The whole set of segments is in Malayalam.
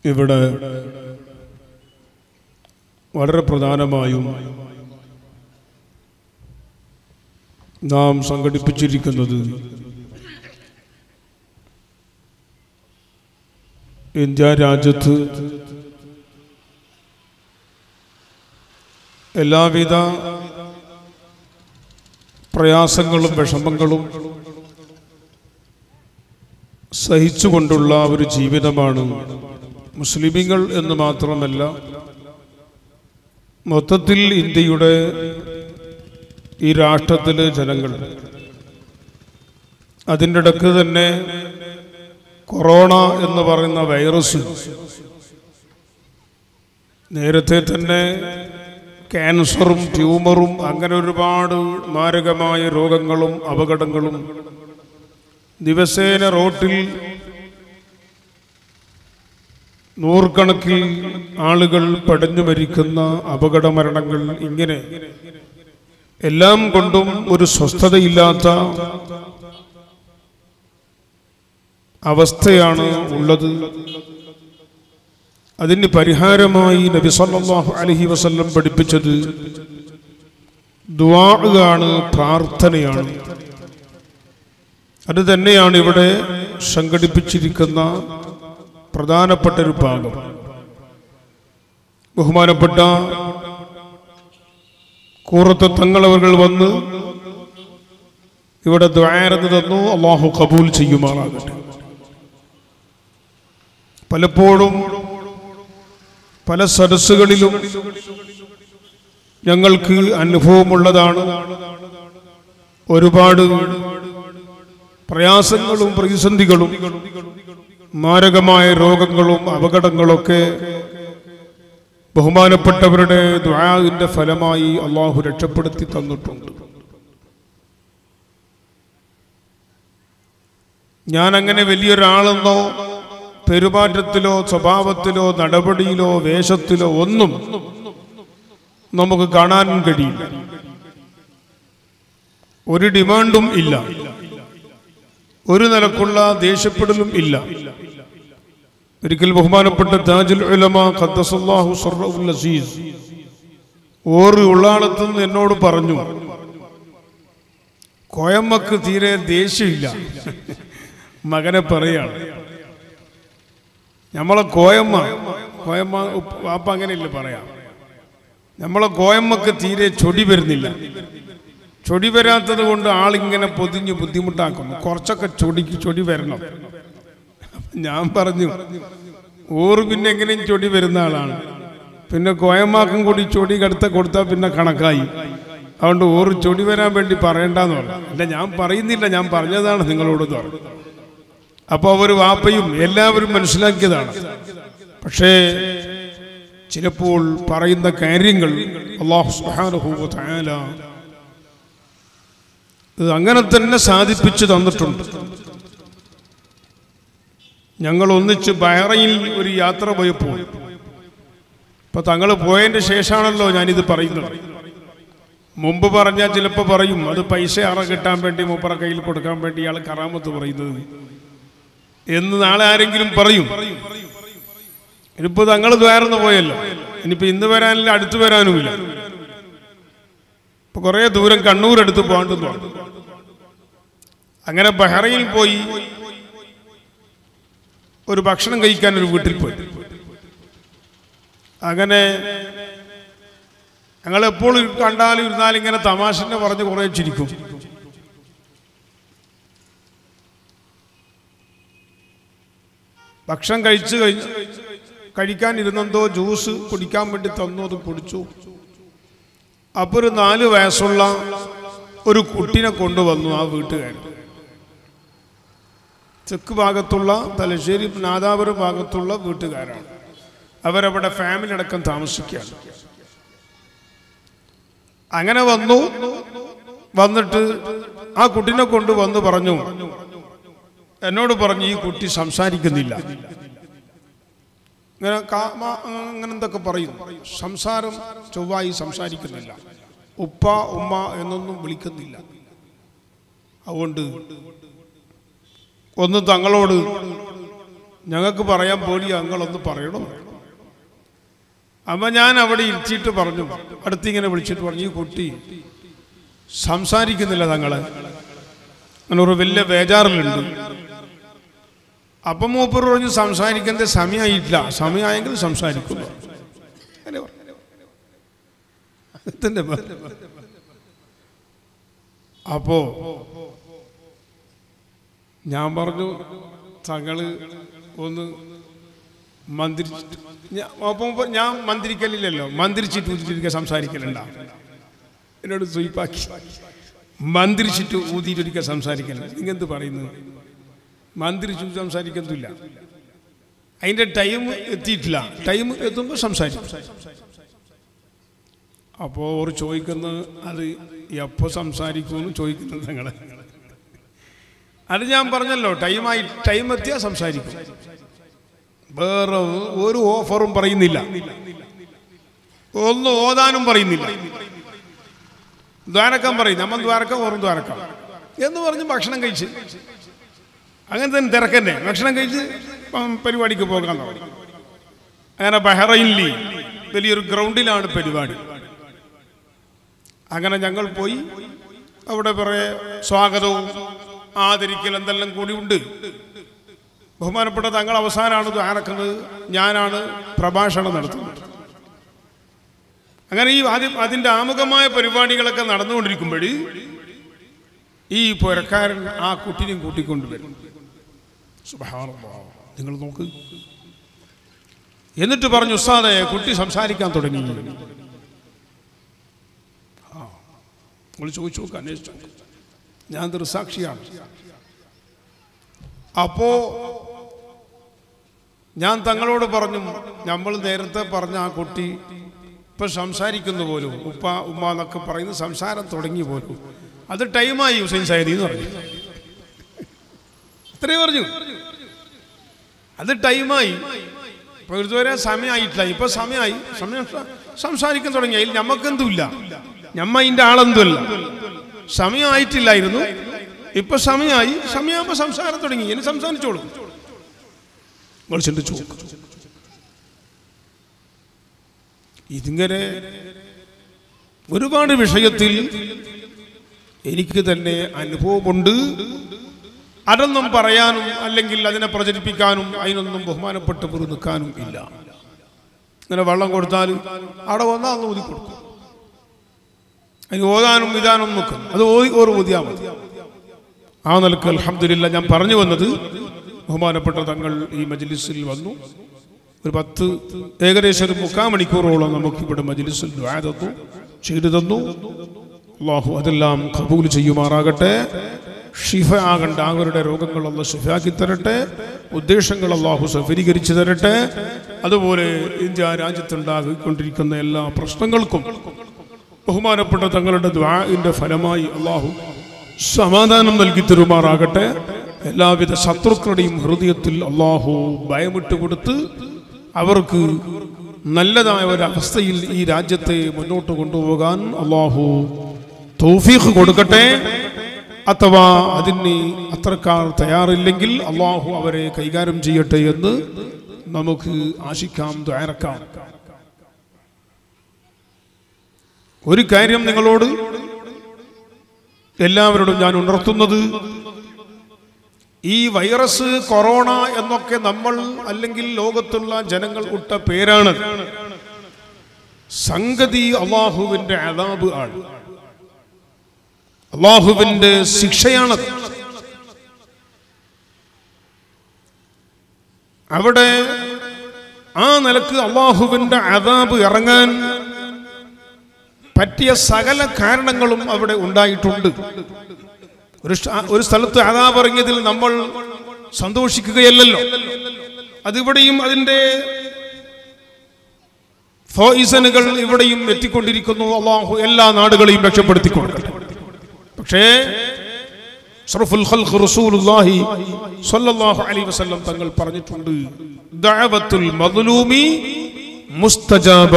ഇവിടെ വളരെ പ്രധാനമായും നാം സംഘടിപ്പിച്ചിരിക്കുന്നത് ഇന്ത്യ രാജ്യത്ത് എല്ലാവിധ പ്രയാസങ്ങളും വിഷമങ്ങളും സഹിച്ചുകൊണ്ടുള്ള ഒരു ജീവിതമാണ് മുസ്ലിമിങ്ങൾ എന്ന് മാത്രമല്ല മൊത്തത്തിൽ ഇന്ത്യയുടെ ഈ രാഷ്ട്രത്തിലെ ജനങ്ങൾ അതിൻ്റെ ഇടക്ക് തന്നെ കൊറോണ എന്ന് പറയുന്ന വൈറസ് നേരത്തെ തന്നെ ക്യാൻസറും ട്യൂമറും അങ്ങനെ ഒരുപാട് മാരകമായ രോഗങ്ങളും അപകടങ്ങളും ദിവസേന റോട്ടിൽ നൂറുകണക്കിൽ ആളുകൾ പടഞ്ഞു മരിക്കുന്ന അപകട മരണങ്ങൾ ഇങ്ങനെ എല്ലാം കൊണ്ടും ഒരു സ്വസ്ഥതയില്ലാത്ത അവസ്ഥയാണ് ഉള്ളത് അതിന് പരിഹാരമായി നബി സല്ലല്ലാഹു അലൈഹി വസല്ലം പഠിപ്പിച്ചത് ദുആ ആണ് പ്രാർത്ഥനയാണ് അത് തന്നെയാണ് ഇവിടെ സംഘടിപ്പിച്ചിരിക്കുന്ന പ്രധാനപ്പെട്ട ഒരു ഭാഗം ബഹുമാനപ്പെട്ട കൂറത്ത് തങ്ങളവകൾ വന്ന് ഇവിടെ ദ്വാരന്ന് തന്നു അള്ളാഹു കബൂൽ ചെയ്യുമാറാകട്ടെ പലപ്പോഴും പല സദസ്സുകളിലും ഞങ്ങൾക്ക് അനുഭവമുള്ളതാണ് ഒരുപാട് പ്രയാസങ്ങളും പ്രതിസന്ധികളും മാരകമായ രോഗങ്ങളും അപകടങ്ങളൊക്കെ ബഹുമാനപ്പെട്ടവരുടെ ദ്വാവിന്റെ ഫലമായി അള്ളാഹു രക്ഷപ്പെടുത്തി തന്നിട്ടുണ്ട് ഞാൻ അങ്ങനെ വലിയൊരാളെന്നോ പെരുമാറ്റത്തിലോ സ്വഭാവത്തിലോ നടപടിയിലോ വേഷത്തിലോ ഒന്നും നമുക്ക് കാണാൻ കഴിയില്ല ഒരു ഡിമാൻഡും ഇല്ല ഒരു നിലക്കുള്ള ദേഷ്യപ്പെടലും ഇല്ല ഒരിക്കൽ ബഹുമാനപ്പെട്ട താജുൽ ഉലമ ഖദ്ദസല്ലാഹു സർറഉൽ അസീസ് ഓറ് ഉള്ളാളത്ത് നിന്ന് എന്നോട് പറഞ്ഞു കോയമ്മക്ക് തീരെ ദേഷ്യമില്ല മകനെ പറയാണ് നമ്മളെ കോയമ്മ കോയമ്മ ഉപ്പ- വാപ്പ അങ്ങനെയല്ലേ പറയാം നമ്മളെ കോയമ്മക്ക് തീരെ ചൊടി വരുന്നില്ല ചൊടി വരാത്തത് കൊണ്ട് ആളിങ്ങനെ പൊതിഞ്ഞ് ബുദ്ധിമുട്ടാക്കുന്നു കുറച്ചൊക്കെ ചൊടിക്ക് ചൊടി വരണം ഞാൻ പറഞ്ഞു ഓറ് പിന്നെ എങ്ങനെയും ചൊടി വരുന്ന ആളാണ് പിന്നെ കോയമ്മാക്കും കൂടി ചൊടി കടുത്ത കൊടുത്താൽ പിന്നെ കണക്കായി അതുകൊണ്ട് ഓറ് ചൊടി വരാൻ വേണ്ടി പറയണ്ടെന്ന് പറഞ്ഞു അല്ല ഞാൻ പറയുന്നില്ല ഞാൻ പറഞ്ഞതാണ് നിങ്ങളോട് എന്ന് പറഞ്ഞു അപ്പോൾ അവർ വാപ്പയും എല്ലാവരും മനസ്സിലാക്കിയതാണ് പക്ഷേ ചിലപ്പോൾ പറയുന്ന കാര്യങ്ങൾ അള്ളാഹു സുബ്ഹാനഹു വ തആല ഇത് അങ്ങനെ തന്നെ സാധിപ്പിച്ചു തന്നിട്ടുണ്ട് ഞങ്ങൾ ഒന്നിച്ച് ബഹ്റൈനിൽ ഒരു യാത്ര പോയപ്പോൾ ഇപ്പൊ തങ്ങൾ പോയതിന്റെ ശേഷമാണല്ലോ ഞാനിത് പറയുന്നത് മുമ്പ് പറഞ്ഞാൽ ചിലപ്പോൾ പറയും അത് പൈസ അറ കിട്ടാൻ വേണ്ടി മൂപ്പറ കയ്യിൽ കൊടുക്കാൻ വേണ്ടി ഇയാൾ കറാമത്ത് പറയുന്നത് എന്ന് നാളെ ആരെങ്കിലും പറയും ഇനിയിപ്പോ തങ്ങൾ ദ്വാരന്ന് പോയല്ലോ ഇനിയിപ്പോ ഇന്ന് വരാനില്ല അടുത്ത് വരാനുമില്ല ഇപ്പൊ കുറെ ദൂരം കണ്ണൂർ എടുത്ത് പോകണ്ടെന്ന് പറഞ്ഞു അങ്ങനെ ബഹ്റൈനിൽ പോയി ഒരു ഭക്ഷണം കഴിക്കാൻ ഒരു വീട്ടിൽ പോയി അങ്ങനെ ഞങ്ങൾ എപ്പോൾ കണ്ടാലും ഇരുന്നാലും ഇങ്ങനെ തമാശനെ പറഞ്ഞ് കുറെ ചിരിക്കും ഭക്ഷണം കഴിച്ച് കഴിഞ്ഞ് കഴിക്കാനിരുന്നെന്തോ ജ്യൂസ് കുടിക്കാൻ വേണ്ടി തന്നു അത് കുടിച്ചു അപ്പോൾ ഒരു നാല് വയസ്സുള്ള ഒരു കുട്ടിനെ കൊണ്ടുവന്നു ആ വീട്ടുകാരൻ തെക്ക് ഭാഗത്തുള്ള തലശ്ശേരി നാദാപുരം ഭാഗത്തുള്ള വീട്ടുകാരാണ് അവരവിടെ ഫാമിലി അടക്കം താമസിക്കുകയാണ് അങ്ങനെ വന്നു വന്നിട്ട് ആ കുട്ടിനെ കൊണ്ട് വന്ന് പറഞ്ഞു എന്നോട് പറഞ്ഞു ഈ കുട്ടി സംസാരിക്കുന്നില്ല ഇങ്ങനെ കാ- മാ- അങ്ങനെ എന്തൊക്കെ പറയും സംസാരം ചൊവ്വായി സംസാരിക്കുന്നില്ല ഉപ്പ ഉമ്മ എന്നൊന്നും വിളിക്കുന്നില്ല അതുകൊണ്ട് ഒന്ന് തങ്ങളോട് ഞങ്ങൾക്ക് പറയാൻ പോലും ഞങ്ങളൊന്ന് പറയണം അപ്പൊ ഞാൻ അവിടെ ഇരുത്തിയിട്ട് പറഞ്ഞു അടുത്തിങ്ങനെ വിളിച്ചിട്ട് പറഞ്ഞു ഈ കുട്ടി സംസാരിക്കുന്നില്ല തങ്ങള് അങ്ങനെ ഒരു വലിയ ബേജാറിലുണ്ട് അപ്പം മൂപ്പർ പറഞ്ഞു സംസാരിക്കുന്നത് സമയമായിട്ടില്ല സമയമായെങ്കിൽ സംസാരിക്കും അങ്ങനെ പറഞ്ഞു. അതിന്റെ ബ- അപ്പോ ഞാൻ പറഞ്ഞു തങ്ങള് ഒന്ന് മന്ത്രിച്ചിട്ട് ഞാ- അപ്പം ഇപ്പൊ ഞാൻ മന്ത്രിക്കലില്ലല്ലോ മന്ത്രിച്ചിട്ട് ഊതിയിട്ട് സംസാരിക്കലുണ്ടാ എന്നോട് സ്വീപ്പാക്കി മന്ത്രിച്ചിട്ട് ഊതിയിട്ടൊരിക്കൽ സംസാരിക്കൽ നിങ്ങെന്ത് പറയുന്നു മന്ത്രിച്ചു സംസാരിക്കുന്നില്ല അതിന്റെ ടൈം എത്തിയിട്ടില്ല ടൈം എത്തുമ്പോൾ സംസാരിക്കും അപ്പോൾ അവർ ചോദിക്കുന്നത് അത് എപ്പോൾ സംസാരിക്കുമെന്ന് ചോദിക്കുന്നത് നിങ്ങളെ അത് ഞാൻ പറഞ്ഞല്ലോ ടൈമായി ടൈം എത്തിയാൽ സംസാരിക്കും വേറെ ഒരു ഓഫറും പറയുന്നില്ല ഒന്നും ഓതാനും പറയുന്നില്ല ദ്വാരക്കം പറയും നമ്മൾ ദ്വാരക്കം ഓറും ദ്വാരക്കം എന്ന് പറഞ്ഞ് ഭക്ഷണം കഴിച്ച് അങ്ങനെ തന്നെ തിരക്കന്നെ ഭക്ഷണം കഴിച്ച് ഇപ്പം പരിപാടിക്ക് പോകാൻ തുടങ്ങി അങ്ങനെ ബഹ്റൈനിൽ വലിയൊരു ഗ്രൗണ്ടിലാണ് പരിപാടി അങ്ങനെ ഞങ്ങൾ പോയി അവിടെ കുറേ സ്വാഗതവും ആദരിക്കൽ എന്തെല്ലാം കൂടി ഉണ്ട് ബഹുമാനപ്പെട്ട തങ്ങൾ അവസാനമാണ് ദ്വാരക്കുന്നത് ഞാനാണ് പ്രഭാഷണം നടത്തുന്നത് അങ്ങനെ ഈ ആദ്യം അതിൻ്റെ ആമുഖമായ പരിപാടികളൊക്കെ നടന്നുകൊണ്ടിരിക്കുമ്പോൾ ഈ പുരക്കാരൻ ആ കുട്ടിനെയും കൂട്ടിക്കൊണ്ടുവരും സുബ്ഹാനല്ലാഹ്. നിങ്ങൾ നോക്ക് എന്നിട്ട് പറഞ്ഞു ഉസ്താദെ കുട്ടി സംസാരിക്കാൻ തുടങ്ങി ആ നിങ്ങൾ ചോദിച്ചു നോക്ക് അന്വേഷിച്ചു നോക്ക്. ഞാൻ ദൃസാക്ഷിയാണ് അപ്പോ ഞാൻ തങ്ങളോട് പറഞ്ഞു നമ്മൾ നേരത്തെ പറഞ്ഞ ആ കുട്ടി ഇപ്പൊ സംസാരിക്കുന്നു പോലും ഉപ്പ ഉമ്മ എന്നൊക്കെ പറയുന്ന സംസാരം തുടങ്ങി പോലും അത് ടൈമായി ഹുസൈൻ സൈദി എന്ന് പറഞ്ഞു അത്രേ പറഞ്ഞു അത് ടൈമായി ഇപ്പൊ ഇതുവരെ സമയമായിട്ടില്ല ഇപ്പൊ സമയമായി സമയം സ- സംസാരിക്കാൻ തുടങ്ങി അതിൽ ഞമ്മക്കെന്തുമില്ല ഞമ്മ അതിന്റെ ആളെന്തുമല്ല സമയമായിട്ടില്ലായിരുന്നു ഇപ്പൊ സമയമായി സമയമാകുമ്പോ സംസാരം തുടങ്ങി ഇനി സംസാരിച്ചോളൂ നിങ്ങൾ ചിന്തിച്ചു നോക്ക്. ഇതിങ്ങനെ ഒരുപാട് വിഷയത്തിൽ എനിക്ക് തന്നെ അനുഭവമുണ്ട് അതൊന്നും പറയാനും അല്ലെങ്കിൽ അതിനെ പ്രചരിപ്പിക്കാനും അതിനൊന്നും ബഹുമാനപ്പെട്ടവർ നിൽക്കാനും ഇല്ല ഇങ്ങനെ വെള്ളം കൊടുത്താൽ അവിടെ വന്നാൽ അന്ന് ഊതി കൊടുക്കും അതിന് ഓതാനും വിധാനം നിൽക്കും അത് ഓതി ഓർ ഊതിയാൽ മതി ആ നിലക്ക് അൽഹംദുലില്ല ഞാൻ പറഞ്ഞു വന്നത് ബഹുമാനപ്പെട്ട തങ്ങൾ ഈ മജ്ലിസിൽ വന്നു ഒരു പത്ത് ഏകദേശം ഒരു മുക്കാൽ മണിക്കൂറോളം നമുക്ക് ഇവിടെ മജ്ലിസിൽ ദ്വാ തന്നു ചെയ്തു തന്നു അള്ളാഹു അതെല്ലാം കബൂൽ ചെയ്യുമാറാകട്ടെ ഷിഫ ആകണ്ട അവരുടെ രോഗങ്ങളൊന്ന് ഷിഫാക്കി തരട്ടെ ഉദ്ദേശങ്ങൾ അള്ളാഹു സഫലീകരിച്ചു തരട്ടെ അതുപോലെ ഇന്ത്യ രാജ്യത്തുണ്ടാകിക്കൊണ്ടിരിക്കുന്ന എല്ലാ പ്രശ്നങ്ങൾക്കും ബഹുമാനപ്പെട്ട തങ്ങളുടെ ദ്വാഇന്റെ ഫലമായി അള്ളാഹു സമാധാനം നൽകി തരുമാറാകട്ടെ എല്ലാവിധ ശത്രുക്കളുടെയും ഹൃദയത്തിൽ അള്ളാഹു ഭയമിട്ട് കൊടുത്ത് അവർക്ക് നല്ലതായ ഒരവസ്ഥയിൽ ഈ രാജ്യത്തെ മുന്നോട്ട് കൊണ്ടുപോകാൻ അള്ളാഹു തൗഫീഖ് കൊടുക്കട്ടെ അഥവാ അതിന് അത്രക്കാർ തയ്യാറില്ലെങ്കിൽ അള്ളാഹു അവരെ കൈകാര്യം ചെയ്യട്ടെ എന്ന് നമുക്ക് ആശിക്കാം ദ്വാരക്കാം ഒരു കാര്യം നിങ്ങളോട് എല്ലാവരോടും ഞാൻ ഉണർത്തുന്നത് ഈ വൈറസ് കൊറോണ എന്നൊക്കെ നമ്മൾ അല്ലെങ്കിൽ ലോകത്തുള്ള ജനങ്ങൾ ഇട്ട പേരാണ് സംഗതി അള്ളാഹുവിന്റെ അതാബ് ആണ് അള്ളാഹുവിന്റെ ശിക്ഷയാണത് അവിടെ ആ നിലക്ക് അള്ളാഹുവിന്റെ അതാബ് ഇറങ്ങാൻ പറ്റിയ സകല കാരണങ്ങളും അവിടെ ഉണ്ടായിട്ടുണ്ട് ഒരു ഷ- ഒരു സ്ഥലത്ത് അതാബ് ഇറങ്ങിയതിൽ നമ്മൾ സന്തോഷിക്കുകയല്ലല്ലോ അതിവിടെയും അതിൻ്റെ ഫോയിസനുകൾ ഇവിടെയും എത്തിക്കൊണ്ടിരിക്കുന്നു അള്ളാഹു എല്ലാ നാടുകളെയും രക്ഷപ്പെടുത്തി കൊടുക്കട്ടെ പക്ഷേ ഷറഫുൽ ഖൽഖ് റസൂലുള്ളാഹി സ്വല്ലല്ലാഹു അലൈഹി വസല്ലം തങ്ങൾ പറഞ്ഞിട്ടുണ്ട് ദഅവത്തുൽ മദ്ലൂമി മുസ്തജാബ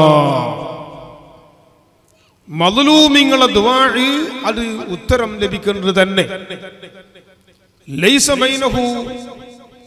മദ്ലൂമിങ്ങളെ ദുആഇ അത് ഉത്തരം ലഭിക്കുന്നത് തന്നെ ലൈസ ബൈനഹു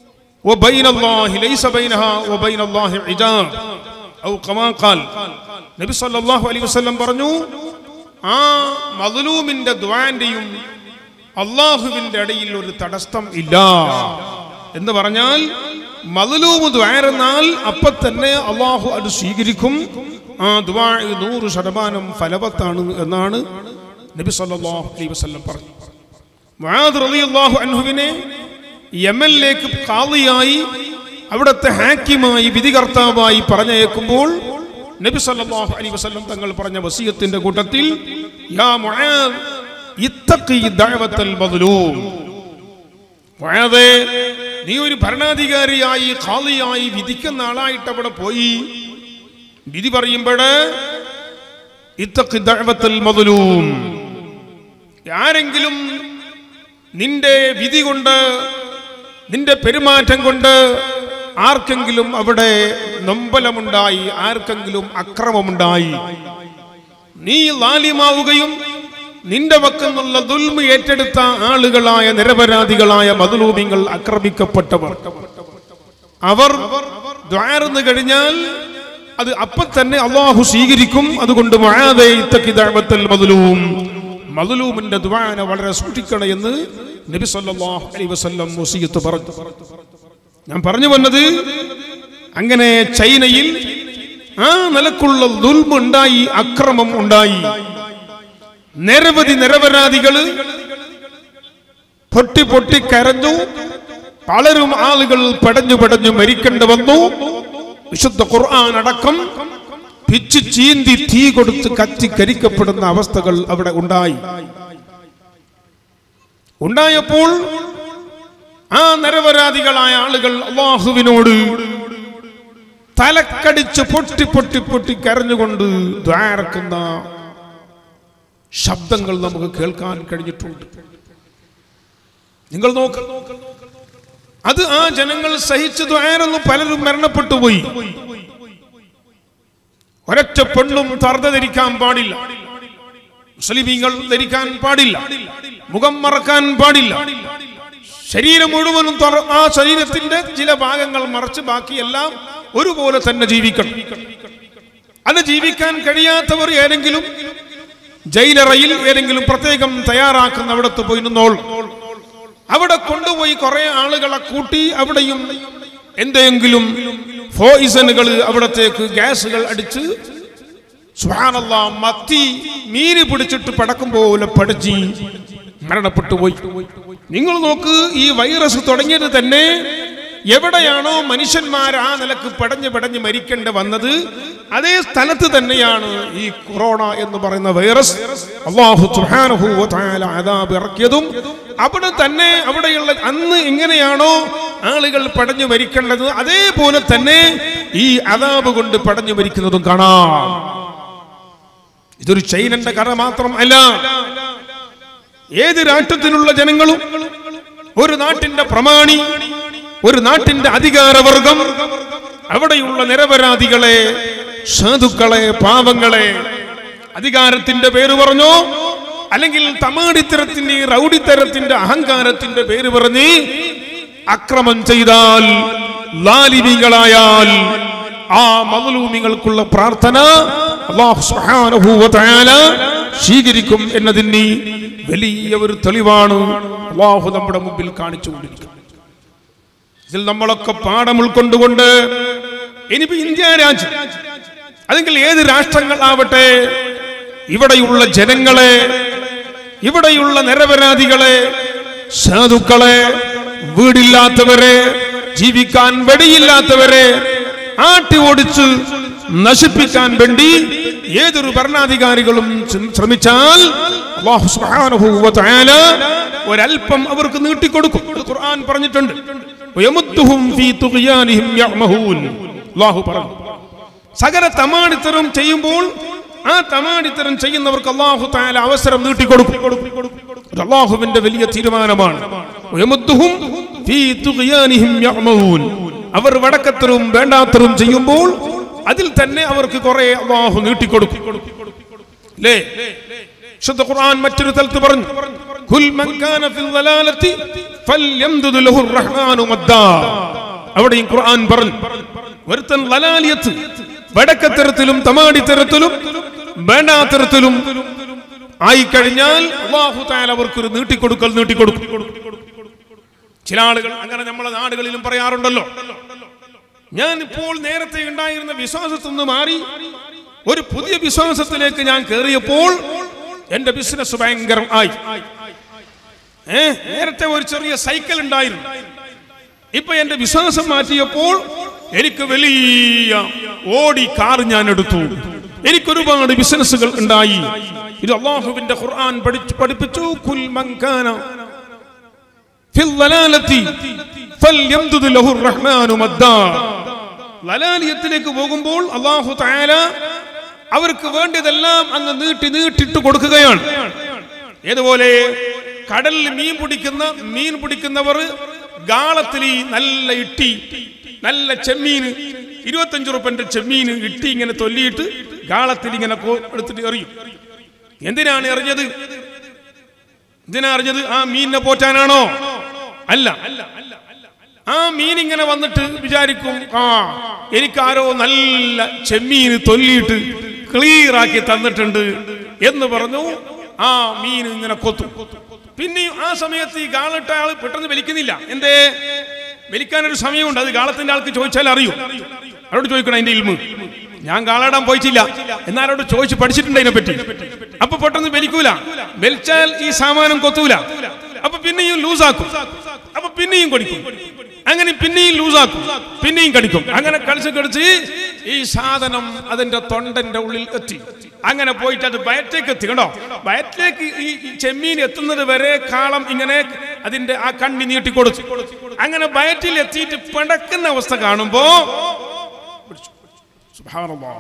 وبين الله ليس بينها وبين الله حجاب أو كما قال നബി സല്ലല്ലാഹു അലൈഹി വസല്ലം പറഞ്ഞു ആ മദ്ലൂമിന്റെ ദ്വാന്റെയും അള്ളാഹുവിന്റെ ഇടയിൽ ഒരു തടസ്സം ഇല്ല എന്ന് പറഞ്ഞാൽ മദ്ലൂമ് ദ്വാരെന്നാൽ അപ്പൊ തന്നെ അള്ളാഹു അത് സ്വീകരിക്കും ആ ദ്വാ നൂറ് ശതമാനം ഫലവത്താണ് എന്നാണ് നബി സല്ലല്ലാഹു അലൈഹി വസല്ലം പറഞ്ഞു മുആദ് റളിയല്ലാഹു അൻഹുവിനെ യമനിലേക്ക് ഖാദിയായി അവിടുത്തെ ഹാക്കിമായി വിധികർത്താവായി പറഞ്ഞയക്കുമ്പോൾ നബി സല്ലല്ലാഹു അലൈഹി വസല്ലം തങ്ങൾ പറഞ്ഞ വസീയത്തിന്റെ കൂട്ടത്തിൽ യാ മുആദ് ഇത്തഖി ദഅവത്തൽ മദ്ലൂം മുആദേ നീ ഒരു ഭരണാധികാരിയായി ഖാദിയായി വിധിക്കുന്ന ആളായിട്ട് അവിടെ പോയി വിധി പറയുമ്പോഴ് ഇത്തഖി ദഅവത്തൽ മദ്ലൂം ആരെങ്കിലും നിന്റെ വിധി കൊണ്ട് നിന്റെ പെരുമാറ്റം കൊണ്ട് ആർക്കെങ്കിലും അവിടെ നൊമ്പലമുണ്ടായി ആർക്കെങ്കിലും അക്രമമുണ്ടായി നീ ലാലിമാവുകയും നിന്റെ വക്കെന്നുള്ള ദുൽമ ഏറ്റെടുത്ത ആളുകളായ നിരപരാധികളായ മധുലൂമിങ്ങൾ ആക്രമിക്കപ്പെട്ടവർ അവർ ദ്വാരന്ന് കഴിഞ്ഞാൽ അത് അപ്പൊ തന്നെ അള്ളാഹു സ്വീകരിക്കും അതുകൊണ്ട് മുആദേ ഇത്തഖി ദഅവത്തൽ മദ്ലൂം മദ്ലൂമിന്റെ ദുആന വളരെ സൂക്ഷിക്കണം എന്ന് നബി സല്ലല്ലാഹു അലൈഹി വസല്ലം വസിയത്ത് പറഞ്ഞു ഞാൻ പറഞ്ഞു വന്നത് അങ്ങനെ ചൈനയിൽ ആ നിലക്കുള്ള ദുൽമ ഉണ്ടായി അക്രമം ഉണ്ടായി നിരവധി നിരപരാധികള് പൊട്ടി പൊട്ടി കരഞ്ഞു പലരും ആളുകൾ പടഞ്ഞു പടഞ്ഞു മരിക്കേണ്ടി വന്നു വിശുദ്ധ ഖുർആൻ അടക്കം പിച്ച് ചീന്തി തീ കൊടുത്ത് കത്തി കരിക്കപ്പെടുന്ന അവസ്ഥകൾ അവിടെ ഉണ്ടായി ഉണ്ടായപ്പോൾ ആ നിരപരാധികളായ ആളുകൾ അള്ളാഹുവിനോട് തലക്കടിച്ച് പൊട്ടി പൊട്ടി പൊട്ടി കരഞ്ഞുകൊണ്ട് ദ്വാരക്കുന്ന ശബ്ദങ്ങൾ നമുക്ക് കേൾക്കാൻ കഴിഞ്ഞിട്ടുണ്ട് നിങ്ങൾ നോക്ക് അത് ആ ജനങ്ങൾ സഹിച്ചു ദ്വാരന്നു പലരും മരണപ്പെട്ടു പോയി ഒരൊറ്റ പെണ്ണും തർദ്ദ ധരിക്കാൻ പാടില്ല മുസ്ലിമീങ്ങൾ ധരിക്കാൻ പാടില്ല മുഖം മറക്കാൻ പാടില്ല ശരീരം മുഴുവനും തുറ- ആ ശരീരത്തിന്റെ ചില ഭാഗങ്ങൾ മറച്ച് ബാക്കിയെല്ലാം ഒരുപോലെ തന്നെ ജീവിക്കണം അത് ജീവിക്കാൻ കഴിയാത്തവർ ഏതെങ്കിലും ജയിലറയിൽ ഏതെങ്കിലും പ്രത്യേകം തയ്യാറാക്കുന്ന അവിടത്ത് പോയി നിന്നോൾ അവിടെ കൊണ്ടുപോയി കുറെ ആളുകളെ കൂട്ടി അവിടെയും എന്തെങ്കിലും ഫോയിസനുകൾ അവിടത്തേക്ക് ഗ്യാസുകൾ അടിച്ച് സുബ്ഹാനല്ലാ മത്തി മീന് പിടിച്ചിട്ട് പടക്കും പോലെ പടച്ചി മരണപ്പെട്ടു പോയി നിങ്ങൾ നോക്ക് ഈ വൈറസ് തുടങ്ങിയത് തന്നെ എവിടെയാണോ മനുഷ്യന്മാർ ആ നിലക്ക് പടഞ്ഞ് പടഞ്ഞ് മരിക്കേണ്ടി വന്നത് അതേ സ്ഥലത്ത് തന്നെയാണ് ഈ കൊറോണ എന്ന് പറയുന്ന വൈറസ് അള്ളാഹു സുബ്ഹാനഹു വ തആല അദാബ് ഇറക്കിയതും അവിടെ തന്നെ അവിടെയുള്ള അന്ന് എങ്ങനെയാണോ ആളുകൾ പടഞ്ഞു മരിക്കേണ്ടത് അതേപോലെ തന്നെ ഈ അദാബ് കൊണ്ട് പടഞ്ഞു മരിക്കുന്നതും കാണാം ഇതൊരു ചൈനന്റെ കഥ മാത്രം അല്ല ഏത് രാഷ്ട്രത്തിലുള്ള ജനങ്ങളും ഒരു നാട്ടിന്റെ പ്രമാണി ഒരു നാട്ടിന്റെ അധികാരവർഗം അവിടെയുള്ള നിരപരാധികളെ സാധുക്കളെ പാവങ്ങളെ അധികാരത്തിന്റെ പേര് പറഞ്ഞോ അല്ലെങ്കിൽ തമാടിത്തരത്തിന്റെ റൗഡിത്തരത്തിന്റെ അഹങ്കാരത്തിന്റെ പേര് പറഞ്ഞ് അക്രമം ചെയ്താൽ ലാലിമികളായാൽ ആ മതലൂമികൾക്കുള്ള പ്രാർത്ഥന അല്ലാഹു സുബ്ഹാനഹു വ തആല സ്വീകരിക്കും എന്നതിന് വലിയ ഒരു തെളിവാണ് അള്ളാഹു നമ്മുടെ മുമ്പിൽ കാണിച്ചുകൊണ്ടിരിക്കുന്നത് ഇതിൽ നമ്മളൊക്കെ പാഠം ഉൾക്കൊണ്ടുകൊണ്ട് ഇനിയിപ്പോ ഇന്ത്യ രാജ്യം അല്ലെങ്കിൽ ഏത് രാഷ്ട്രങ്ങളാവട്ടെ ഇവിടെയുള്ള ജനങ്ങളെ ഇവിടെയുള്ള നിരപരാധികളെ സാധുക്കളെ വീടില്ലാത്തവരെ ജീവിക്കാൻ വെടിയില്ലാത്തവരെ ആട്ടി ഓടിച്ച് നശിപ്പിക്കാൻ വേണ്ടി ഏതൊരു ഭരണാധികാരികളും ശ്ര- ശ്രമിച്ചാൽ അല്ലാഹു സുബ്ഹാനഹു വ തആല ഒരല്പം അവർക്ക് നീട്ടിക്കൊടുക്കും അത് ഖുർആൻ പറഞ്ഞിട്ടുണ്ട് വയമുത്തുഹും ഫീ തുഗ്യാനിഹിം യഅ്മഹൂൻ അല്ലാഹു പറഞ്ഞു സകല തമാടിത്തരം ചെയ്യുമ്പോൾ ആ തമാടിത്തരം ചെയ്യുന്നവർക്ക് അള്ളാഹു താല അവസരം നീട്ടിക്കൊടുക്കും ഇത് അള്ളാഹുവിന്റെ വലിയ തീരുമാനമാണ് വയമുത്തുഹും ഫീ തുഗ്യാനിഹിം യഅ്മഹൂൻ. അവർ വടക്കത്തരും വേണ്ടാത്തരും ചെയ്യുമ്പോൾ അതിൽ തന്നെ അവർക്ക് കുറെ അള്ളാഹു നീട്ടിക്കൊടുക്കും അല്ലേ ശുദ്ധ ഖുർആൻ മറ്റൊരു തലത്ത് പറഞ്ഞു കുൽ മൻ കാന ഫിൽ ളലാലത്തി ഫൽയംദുദ് ലഹു റഹ്മാനു മദ്ദാ അവിടെയും ഖുർആൻ പറഞ്ഞു ഒരുത്തൻ ലലാലിയത്ത് വടക്കത്തരത്തിലും തമാടിത്തരത്തിലും വേണ്ടാത്തരത്തിലും ആയിക്കഴിഞ്ഞാൽ അള്ളാഹു താല അവർക്കൊരു നീട്ടിക്കൊടുക്കൽ നീട്ടിക്കൊടുക്കും ചില ആളുകൾ അങ്ങനെ നമ്മളെ നാടുകളിലും പറയാറുണ്ടല്ലോ ഞാൻ ഇപ്പോൾ നേരത്തെ ഉണ്ടായിരുന്ന വിശ്വാസത്തിൽ നിന്ന് മാറി ഒരു പുതിയ വിശ്വാസത്തിലേക്ക് ഞാൻ കയറിയപ്പോൾ എന്റെ ബിസിനസ് ഭയങ്കരം ആയി ഏ നേരത്തെ ഒരു ചെറിയ സൈക്കിൾ ഉണ്ടായിരുന്നു ഇപ്പൊ എന്റെ വിശ്വാസം മാറ്റിയപ്പോൾ എനിക്ക് വലിയ ഓടി കാർ ഞാൻ എടുത്തു എനിക്ക് ഒരുപാട് ബിസിനസ്സുകൾ ഉണ്ടായി ഇത് അള്ളാഹുവിന്റെ ഖുർആൻ പഠിച്ചു പഠിപ്പിച്ചു കുൽ മങ്കാന ഫിൽ ലലാലത്തി ഫൽയംദുദ് ലഹു റഹ്മാനു മദ്ദാ ലലാലിയത്തിലേക്ക് പോകുമ്പോൾ അള്ളാഹു തആല അവർക്ക് വേണ്ടതെല്ലാം അങ്ങ് നീട്ടി നീട്ടിട്ട് കൊടുക്കുകയാണ് ഏതുപോലെ കടലിൽ മീൻ പിടിക്കുന്ന മീൻ പിടിക്കുന്നവർ ഗാളത്തിൽ ഈ നല്ല ഇട്ടി നല്ല ചെമ്മീന് ഇരുപത്തഞ്ച് റുപ്പന്റെ ചെമ്മീന് ഇട്ടി ഇങ്ങനെ തൊല്ലിയിട്ട് ഗാളത്തിൽ ഇങ്ങനെ കോ- എടുത്തിട്ട് എറിയും എന്തിനാണ് എറിഞ്ഞത് എന്തിനാ അറിഞ്ഞത് ആ മീനിനെ പോറ്റാനാണോ അല്ല ആ മീൻ ഇങ്ങനെ വന്നിട്ട് വിചാരിക്കും ആ എനിക്കാരോ നല്ല ചെമ്മീന് തൊല്ലിയിട്ട് ക്ലിയർ ആക്കി തന്നിട്ടുണ്ട് എന്ന് പറഞ്ഞു ആ മീൻ ഇങ്ങനെ കൊത്തും പിന്നെയും ആ സമയത്ത് ഈ ഗാളിട്ട ആള് പെട്ടെന്ന് വലിക്കുന്നില്ല എന്തേ വലിക്കാനൊരു സമയമുണ്ട് അത് ഗാളത്തിന്റെ ആൾക്ക് ചോദിച്ചാൽ അറിയൂ അവരോട് ചോദിക്കണം അതിന്റെ ഇൽമ് ഞാൻ കാളാടാൻ പോയിട്ടില്ല എന്നാരോട് ചോദിച്ച് പഠിച്ചിട്ടുണ്ട് അതിനെ പറ്റി അപ്പൊ പെട്ടെന്ന് വലിക്കൂല വലിച്ചാൽ ഈ സാമാനം കൊത്തൂല അപ്പൊ പിന്നെയും ലൂസാക്കും അപ്പൊ പിന്നെയും കടിക്കും അങ്ങനെ പിന്നെയും ലൂസാക്കും പിന്നെയും കടിക്കും അങ്ങനെ കളിച്ച് കളിച്ച് ഈ സാധനം അതിന്റെ തൊണ്ടന്റെ ഉള്ളിൽ എത്തി അങ്ങനെ പോയിട്ട് അത് വയറ്റിലേക്ക് എത്തി കണ്ടോ വയറ്റിലേക്ക് ഈ ഈ ചെമ്മീൻ എത്തുന്നത് വരെ കാളം ഇങ്ങനെ അതിന്റെ ആ കണ്ണി നീട്ടി കൊടുത്തു അങ്ങനെ വയറ്റിൽ എത്തിയിട്ട് പിടക്കുന്ന അവസ്ഥ കാണുമ്പോ സുബ്ഹാനല്ലാഹ്.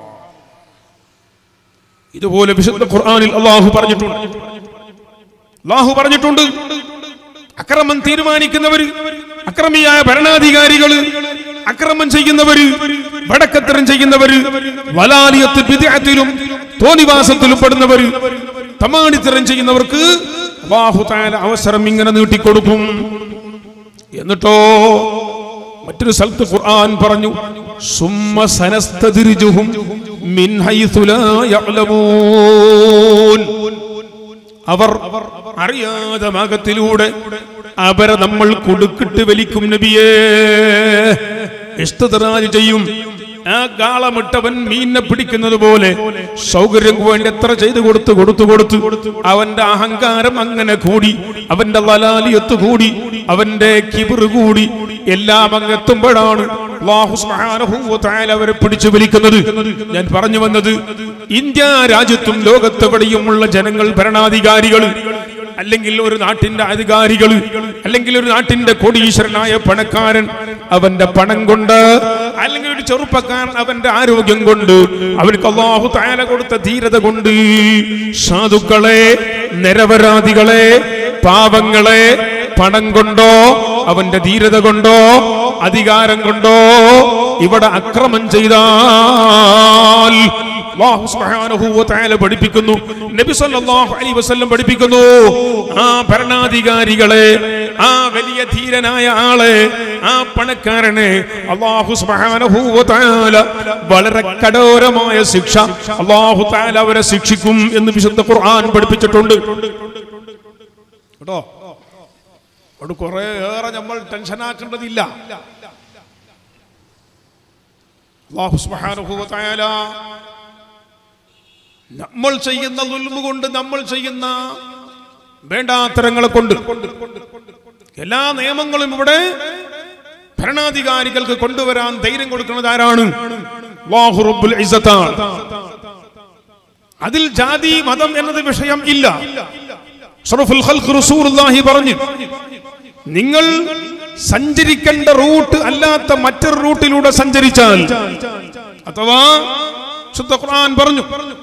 ഇതുപോലെ വിശുദ്ധ ഖുർആനിൽ അള്ളാഹു പറഞ്ഞിട്ടുണ്ട് അള്ളാഹു പറഞ്ഞിട്ടുണ്ട് അക്രമം തീരുമാനിക്കുന്നവര് അക്രമിയായ ഭരണാധികാരികള് അക്രമം ചെയ്യുന്നവര് വടക്കത്തരം ചെയ്യുന്നവര് വലാലിയത്ത് ബിദ്അത്തിലും തോന്നിവാസത്തിലും പെടുന്നവര് തമാണിത്തരം ചെയ്യുന്നവർക്ക് അള്ളാഹു താല അവസരം ഇങ്ങനെ നീട്ടിക്കൊടുക്കും എന്നിട്ടോ മറ്റൊരു സ്ഥലത്ത് ഖുർആൻ പറഞ്ഞു സുമ്മ സനസ്തദിർജുഹും മിൻ ഹൈഥു ലാ യഅലമൂൻ അവർ അറിയാതെ മാർഗത്തിലൂടെ അവരെ നമ്മൾ കൊടുക്കിട്ട് വലിക്കും നബിയേ ഇഷ്ടതറാജ് ചെയ്യും ആ ഗാളമിട്ടവൻ മീനിനെ പിടിക്കുന്നത് പോലെ സൗകര്യം വേണ്ടി എത്ര ചെയ്തു കൊടുത്തു കൊടുത്തു കൊടുത്തു അവന്റെ അഹങ്കാരം അങ്ങനെ കൂടി അവന്റെ ലലാലിയത്ത് കൂടി അവന്റെ കിബിറ് കൂടി എല്ലാം അങ്ങ് എത്തുമ്പോഴാണ് അല്ലാഹു സുബ്ഹാനഹു വ തആല അവരെ പിടിച്ചു വലിക്കുന്നത് ഞാൻ പറഞ്ഞു വന്നത് ഇന്ത്യ രാജ്യത്തും ലോകത്തെവിടെയുമുള്ള ജനങ്ങൾ ഭരണാധികാരികൾ അല്ലെങ്കിൽ ഒരു നാട്ടിന്റെ അധികാരികൾ അല്ലെങ്കിൽ ഒരു നാട്ടിന്റെ കോടീശ്വരനായ പണക്കാരൻ അവന്റെ പണം കൊണ്ട് അല്ലെങ്കിൽ ഒരു ചെറുപ്പക്കാരൻ അവന്റെ ആരോഗ്യം കൊണ്ട് അവർക്ക് അള്ളാഹു താല കൊടുത്ത ധീരത കൊണ്ട് സാധുക്കളെ നിരപരാധികളെ പാവങ്ങളെ പണം കൊണ്ടോ അവന്റെ ധീരത കൊണ്ടോ അധികാരം കൊണ്ടോ ഇവിടെ അക്രമം ചെയ്താൽ അല്ലാഹു സുബ്ഹാനഹു വ തആല പഠിപ്പിക്കുന്നു നബി സല്ലല്ലാഹു അലൈഹി വസല്ലം പഠിപ്പിക്കുന്നു ആ ഭരണാധികാരികളെ ആ വലിയ ധീരനായ ആളെ ആ പണക്കാരനെ അല്ലാഹു സുബ്ഹാനഹു വ തആല വളരെ കഠോരമായ ശിക്ഷ അല്ലാഹു തആല അവരെ ശിക്ഷിക്കും എന്ന് വിശുദ്ധ ഖുർആൻ പഠിപ്പിച്ചിട്ടുണ്ട് കേട്ടോ അവിടെ കുറെ ഏറെ നമ്മൾ ടെൻഷനാക്കേണ്ടതില്ല അല്ലാഹു സുബ്ഹാനഹു വ തആല നമ്മൾ ചെയ്യുന്ന ദുൽമ കൊണ്ട് നമ്മൾ ചെയ്യുന്ന വേണ്ടാത്തരങ്ങളെ കൊണ്ട് എല്ലാ നിയമങ്ങളും ഇവിടെ ഭരണാധികാരികൾക്ക് കൊണ്ടുവരാൻ ധൈര്യം കൊടുക്കുന്നത് ആരാണ് അല്ലാഹു റബ്ബുൽ ഇസ്സത്താണ് അതിൽ ജാതി മതം എന്നത് വിഷയം ഇല്ല ഷറഫുൽ ഖൽഖ് റസൂലുള്ളാഹി പറഞ്ഞു നിങ്ങൾ സഞ്ചരിക്കേണ്ട റൂട്ട് അല്ലാത്ത മറ്റൊരു റൂട്ടിലൂടെ സഞ്ചരിച്ചാൽ അഥവാ ശുദ്ധ ഖുർആൻ പറഞ്ഞു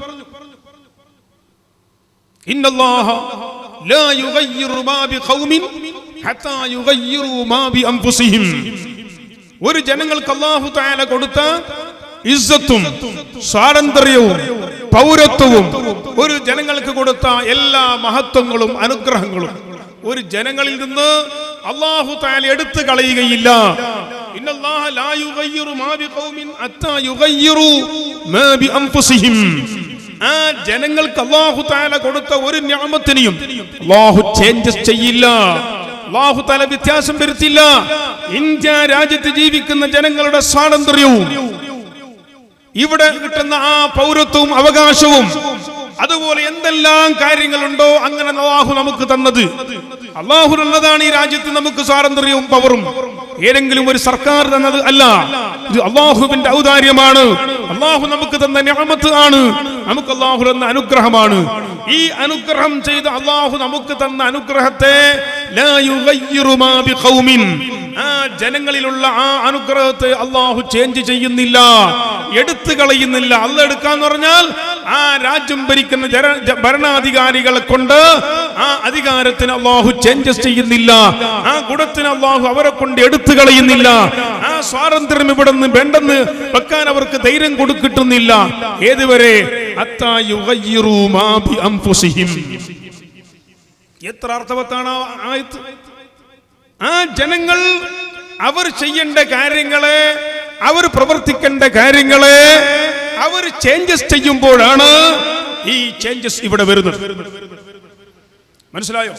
ഇന്നല്ലാഹ ലാ യുഗയ്യിറു മാ ബിഖൗമിൻ ഹത്താ യുഗയ്യിറു മാ ബിഅൻഫുസിഹിം ഒരു ജനങ്ങൾക്ക് അല്ലാഹു തആല കൊടുത്ത ഇസ്സത്തും സ്വാതന്ത്ര്യവും പൗരത്വവും ഒരു ജനങ്ങൾക്ക് കൊടുത്ത എല്ലാ മഹത്വങ്ങളും അനുഗ്രഹങ്ങളും ഒരു ജനങ്ങളിൽ നിന്ന് അള്ളാഹു താല എടുത്തു കളയുകയില്ല ഇന്നല്ലാഹ ലാ യുഗയ്യിറു മാ ബിഖൗമിൻ അത്താ യുഗയ്യിറു മാ ബിഅൻഫുസിഹിം ആ ജനങ്ങൾക്ക് അല്ലാഹു തആല കൊടുത്ത ഒരു നിഅമത്തിനെയും അല്ലാഹു ചേഞ്ചസ് ചെയ്യില്ല അല്ലാഹു തആല വ്യത്യാസം വരുത്തില്ല ഇന്ത്യ രാജ്യത്ത് ജീവിക്കുന്ന ജനങ്ങളുടെ സ്വാതന്ത്ര്യവും ഇവിടെ കിട്ടുന്ന ആ പൗരത്വവും അവകാശവും അതുപോലെ എന്തെല്ലാം കാര്യങ്ങളുണ്ടോ അങ്ങനെ അള്ളാഹു നമുക്ക് തന്നത് അള്ളാഹു തന്നതാണ് ഈ രാജ്യത്ത് നമുക്ക് സ്വാതന്ത്ര്യവും പവറും ഏതെങ്കിലും ഒരു സർക്കാർ തന്നത് അല്ല ഇത് അള്ളാഹുവിന്റെ ഔദാര്യമാണ് അള്ളാഹു നമുക്ക് തന്ന ഞാമത്ത് ആണ് നമുക്ക് അള്ളാഹു തന്ന അനുഗ്രഹമാണ് ഈ അനുഗ്രഹം ചെയ്ത് അള്ളാഹു നമുക്ക് തന്ന അനുഗ്രഹത്തെ ലാ യുഗയ്യിറു മാ ബിഖൗമിൻ ആ ജനങ്ങളിലുള്ള ആ അനുഗ്രഹത്തെ അള്ളാഹു ചേഞ്ച് ചെയ്യുന്നില്ല എടുത്തു കളയുന്നില്ല അല്ല എടുക്കാന്ന് പറഞ്ഞാൽ ആ രാജ്യം ഭരിക്കുന്ന ജന- ജ- ഭരണാധികാരികളെ കൊണ്ട് ആ അധികാരത്തിന് അള്ളാഹു ചേഞ്ചസ് ചെയ്യുന്നില്ല ആ ഗുണത്തിന് അള്ളാഹു അവരെ കൊണ്ട് എടുത്തു കളയുന്നില്ല ആ സ്വാതന്ത്ര്യം ഇവിടെ നിന്ന് വേണ്ടെന്ന് വെക്കാൻ അവർക്ക് ധൈര്യം കൊടുക്കിട്ടുന്നില്ല ഏതുവരെ അത്താ യുഗയ്യിറു മാ ബി അൻഫുസിഹിം. എത്ര അർത്ഥവത്താണ് ആ ആയത്ത് ആ ജനങ്ങൾ അവർ ചെയ്യേണ്ട കാര്യങ്ങളെ അവർ പ്രവർത്തിക്കേണ്ട കാര്യങ്ങളെ അവർ ചേഞ്ചസ് ചെയ്യുമ്പോഴാണ് ഈ ചേഞ്ചസ് ഇവിടെ വരുന്നത് മനസ്സിലായോ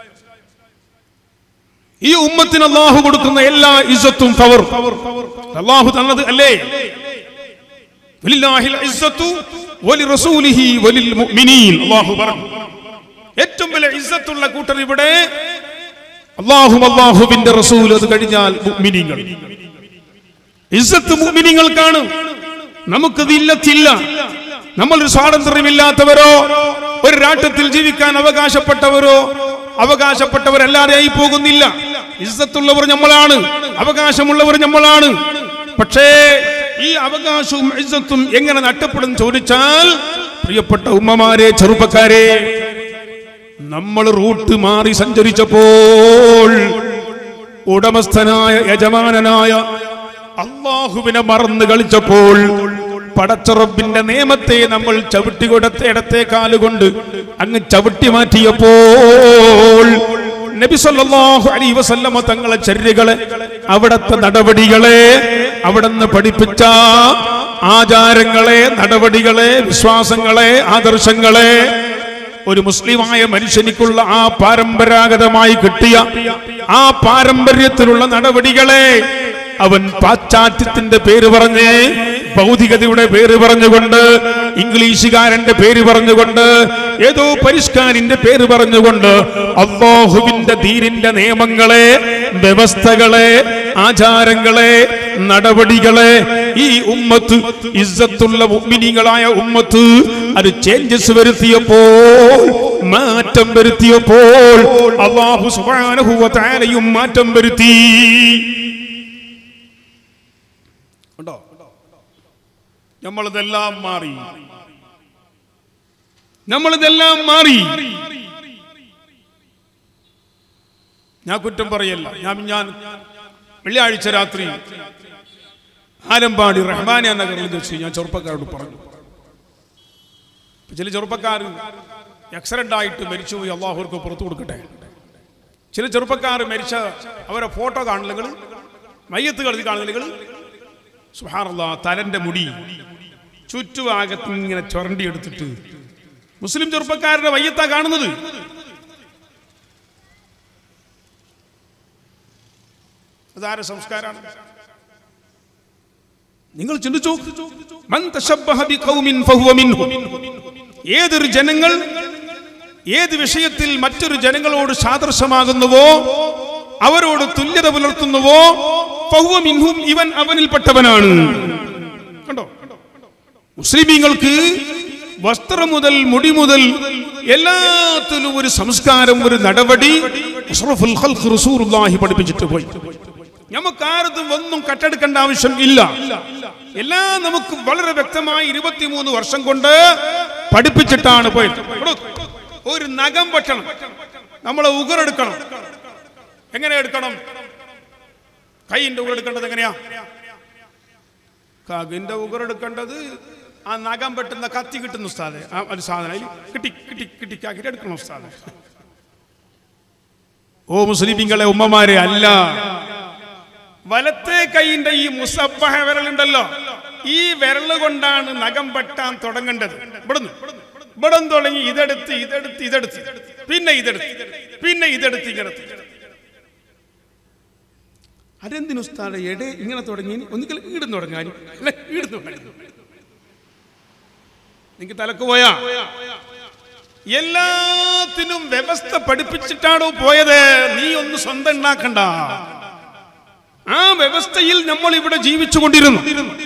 ഈ ഉമ്മത്തിന് അള്ളാഹു കൊടുക്കുന്ന എല്ലാ ഇസ്സത്തും പവർ അള്ളാഹു തന്നത് അല്ലേ വലില്ലാഹിൽ ഇസ്സത്തു വലിറസൂലിഹി വലിൽ മുഅ്മിനീൻ അള്ളാഹു പറഞ്ഞു ഏറ്റവും വലിയ ഇസ്സത്തുള്ള കൂട്ടർ ഇവിടെ അള്ളാഹും അള്ളാഹുവിന്റെ റസൂൽ അത് കഴിഞ്ഞാൽ മുഅ്മിനീങ്ങൾ ഇസ്സത്ത് മുഅ്മിനീങ്ങൾക്കാണ് നമുക്കത് ഇല്ലത്തില്ല നമ്മൾ ഒരു സ്വാതന്ത്ര്യമില്ലാത്തവരോ ഒരു രാഷ്ട്രത്തിൽ ജീവിക്കാൻ അവകാശപ്പെട്ടവരോ അവകാശപ്പെട്ടവരല്ലാതെ ആയി പോകുന്നില്ല ഇസ്സത്തുള്ളവർ നമ്മളാണ് അവകാശമുള്ളവർ നമ്മളാണ് പക്ഷേ ഈ അവകാശവും ഇസ്സത്തും എങ്ങനെ നഷ്ടപ്പെടും ചോദിച്ചാൽ പ്രിയപ്പെട്ട ഉമ്മമാരെ ചെറുപ്പക്കാരെ നമ്മൾ റൂട്ട് മാറി സഞ്ചരിച്ചപ്പോൾ ഉടമസ്ഥനായ യജമാനനായ അള്ളാഹുവിനെ മറന്ന് കളിച്ചപ്പോൾ പടച്ചറബിന്റെ നിയമത്തെ നമ്മൾ ചവിട്ടി കൊടുത്ത ഇടത്തെ കാലുകൊണ്ട് അങ്ങ് ചവിട്ടി മാറ്റിയപ്പോൾ നബി സല്ലല്ലാഹു അലൈഹി വസല്ലമ തങ്ങളെ ചര്യകളെ അവിടത്തെ നടപടികളെ അവിടുന്ന് പഠിപ്പിച്ച ആചാരങ്ങളെ നടപടികളെ വിശ്വാസങ്ങളെ ആദർശങ്ങളെ ഒരു മുസ്ലിമായ മനുഷ്യനിക്കുള്ള ആ പാരമ്പരാഗതമായി കിട്ടിയ ആ പാരമ്പര്യത്തിലുള്ള നടപടികളെ അവൻ പാശ്ചാത്യത്തിന്റെ പേര് പറഞ്ഞ് ഭൗതികതയുടെ പേര് പറഞ്ഞുകൊണ്ട് ഇംഗ്ലീഷുകാരന്റെ പേര് പറഞ്ഞുകൊണ്ട് ഏതോ പരിഷ്കാരിന്റെ പേര് പറഞ്ഞുകൊണ്ട് അള്ളാഹുവിന്റെ ദീനിന്റെ നിയമങ്ങളെ വ്യവസ്ഥകളെ ആചാരങ്ങളെ നടപടികളെ ഈ ഉമ്മത്ത് ഇസ്സത്തുള്ള മുഅ്മിനീങ്ങളായ ഉമ്മത്ത് അത് ചേഞ്ചസ് വരുത്തിയപ്പോൾ മാറ്റം വരുത്തിയപ്പോൾ അള്ളാഹു സുബ്ഹാനഹു വ തആലയും മാറ്റം വരുത്തി ഉണ്ടോ നമ്മളിതെല്ലാം മാറി നമ്മളിതെല്ലാം മാറി ഞാൻ കുറ്റം പറയല്ല ഞാൻ ഞാൻ വെള്ളിയാഴ്ച രാത്രി ആലമ്പാടി റഹ്മാനിയ നഗറിൽ വെച്ച് ഞാൻ ചെറുപ്പക്കാരോട് പറഞ്ഞു ഇപ്പൊ ചില ചെറുപ്പക്കാർ ആക്സിഡന്റ് ആയിട്ട് മരിച്ചുപോയി അള്ളാഹുർക്ക് പുറത്തു കൊടുക്കട്ടെ ചില ചെറുപ്പക്കാർ മരിച്ച അവരെ ഫോട്ടോ കാണില്ല നിങ്ങൾ മയ്യത്ത് കളി കാണുന്നില്ല നിങ്ങൾ സുഹാറുള്ള തലന്റെ മുടി ചുറ്റുഭാഗത്ത് ഇങ്ങനെ ചുരണ്ടി എടുത്തിട്ട് മുസ്ലിം ചെറുപ്പക്കാരുടെ മയ്യത്താ കാണുന്നത് അതാര സംസ്കാരമാണ് നിങ്ങൾ ചിന്തിച്ചു മൻ തശബ്ബഹ ബിഖൗമിൻ ഫഹുവ മിൻഹും. ഏതൊരു ജനങ്ങൾ ഏത് വിഷയത്തിൽ മറ്റൊരു ജനങ്ങളോട് സാദൃശ്യമാകുന്നുവോ അവരോട് തുല്യത പുലർത്തുന്നുവോ ഫഹുവ മിൻഹും ഇവൻ അവനിൽപ്പെട്ടവനാണ് കണ്ടോ മുസ്ലിമീങ്ങൾക്ക് വസ്ത്രം മുതൽ മുടി മുതൽ എല്ലാത്തിലും ഒരു സംസ്കാരം ഒരു നടപടി അഷ്റഫുൽ ഖൽഖ് റസൂലുള്ളാഹി പഠിപ്പിച്ചിട്ട് പോയി നമുക്ക് ആർക്കും ഒന്നും കട്ടെടുക്കേണ്ട ആവശ്യം ഇല്ല എല്ലാം നമുക്ക് വളരെ വ്യക്തമായി ഇരുപത്തിമൂന്ന് വർഷം കൊണ്ട് പഠിപ്പിച്ചിട്ടാണ് പോയത് ഇവിടെ ഒരു നഖം വെട്ടണം നമ്മളെ ഉഗറെടുക്കണം എങ്ങനെ എടുക്കണം കൈയിന്റെ ഉഗറെടുക്കേണ്ടത് എങ്ങനെയാ കകിന്റെ ഉഗറെടുക്കേണ്ടത് ആ നഖം വെട്ടുന്ന കത്തി കിട്ടുന്ന ഉസ്താദെ ആ ഒരു സാധനം അതിൽ കിട്ടി കിട്ടി കിട്ടിക്കാക്കിട്ട് എടുക്കണം ഉസ്താദെ ഓ മുസ്ലിമിങ്ങളെ ഉമ്മമാരെ അല്ല വലത്തെ കൈയിന്റെ ഈ മുസബ്ബഹ വിരലുണ്ടല്ലോ ഈ വിരല് കൊണ്ടാണ് നഖം വെട്ടാൻ തുടങ്ങേണ്ടത് ഇവിടുന്ന് ഇവിടം തുടങ്ങി ഇതെടുത്ത് ഇതെടുത്ത് ഇതെടുത്ത് പിന്നെ ഇതെടുത്ത് പിന്നെ ഇതെടുത്ത് ഇങ്ങെടുത്ത് അതെന്തിനു ഉസ്താദെ എടെ ഇങ്ങനെ തുടങ്ങി ഒന്നുകിൽ ഈടുന്ന് തുടങ്ങാനും അല്ലെ ഈടുന്ന് തുടങ്ങാനും നിങ്ങക്ക് തലക്ക് പോയാ എല്ലാത്തിനും വ്യവസ്ഥ പഠിപ്പിച്ചിട്ടാണോ പോയത് നീ ഒന്ന് സ്വന്തം ഉണ്ടാക്കണ്ട ആ വ്യവസ്ഥയിൽ നമ്മൾ ഇവിടെ ജീവിച്ചു കൊണ്ടിരുന്നു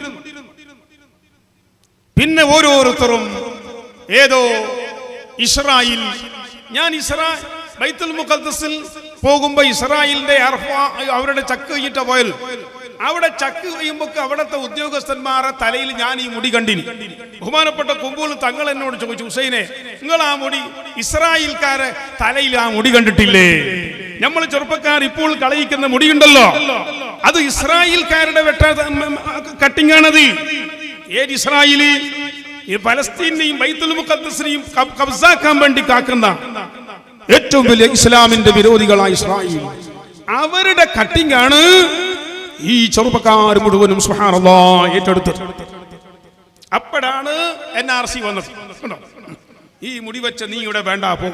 പിന്നെ ഓരോരുത്തരും ഏതോ ഇസ്രായേൽ ഞാൻ ഇസ്രാ ബൈത്തുൽ മുഖദ്സിൽ പോകുമ്പോ ഇസ്രായേലിന്റെ അർഫ അവരുടെ ചക്ക് കഴിഞ്ഞിട്ട പോയത് അവിടെ ചക്ക് കഴിയുമ്പോ അവിടുത്തെ ഉദ്യോഗസ്ഥന്മാരെ തലയിൽ ഞാൻ ഈ മുടി കണ്ടിനി ബഹുമാനപ്പെട്ട കുമ്പൂൽ തങ്ങൾ എന്നോട് ചോദിച്ചു ഹുസൈനെ നിങ്ങൾ ആ മുടി ഇസ്രായേൽക്കാരെ തലയിൽ ആ മുടി കണ്ടിട്ടില്ലേ നമ്മൾ ചെറുപ്പക്കാർ ഇപ്പോൾ കളയിക്കുന്ന മുടിയുണ്ടല്ലോ അത് ഇസ്രായേൽക്കാരുടെ വെട്ട കട്ടിംഗ് ആണത് ഏത് ഇസ്രായേലി ഈ പലസ്തീനെയും ബൈത്തുൽ മുഖദ്സിനെയും കബ്- കബ്സാക്കാൻ വേണ്ടി കാക്കുന്ന ഏറ്റവും വലിയ ഇസ്ലാമിന്റെ വിരോധികളായ ഇസ്രായേൽ അവരുടെ കട്ടിംഗ് ആണ് ഈ ചെറുപ്പക്കാർ മുഴുവനും സുഹാറല്ലാ ഏറ്റെടുത്തത് അപ്പോഴാണ് എൻ ആർ സി വന്നത് കണ്ടോ? ഈ മുടി വെച്ച നീ ഇവിടെ വേണ്ട പോ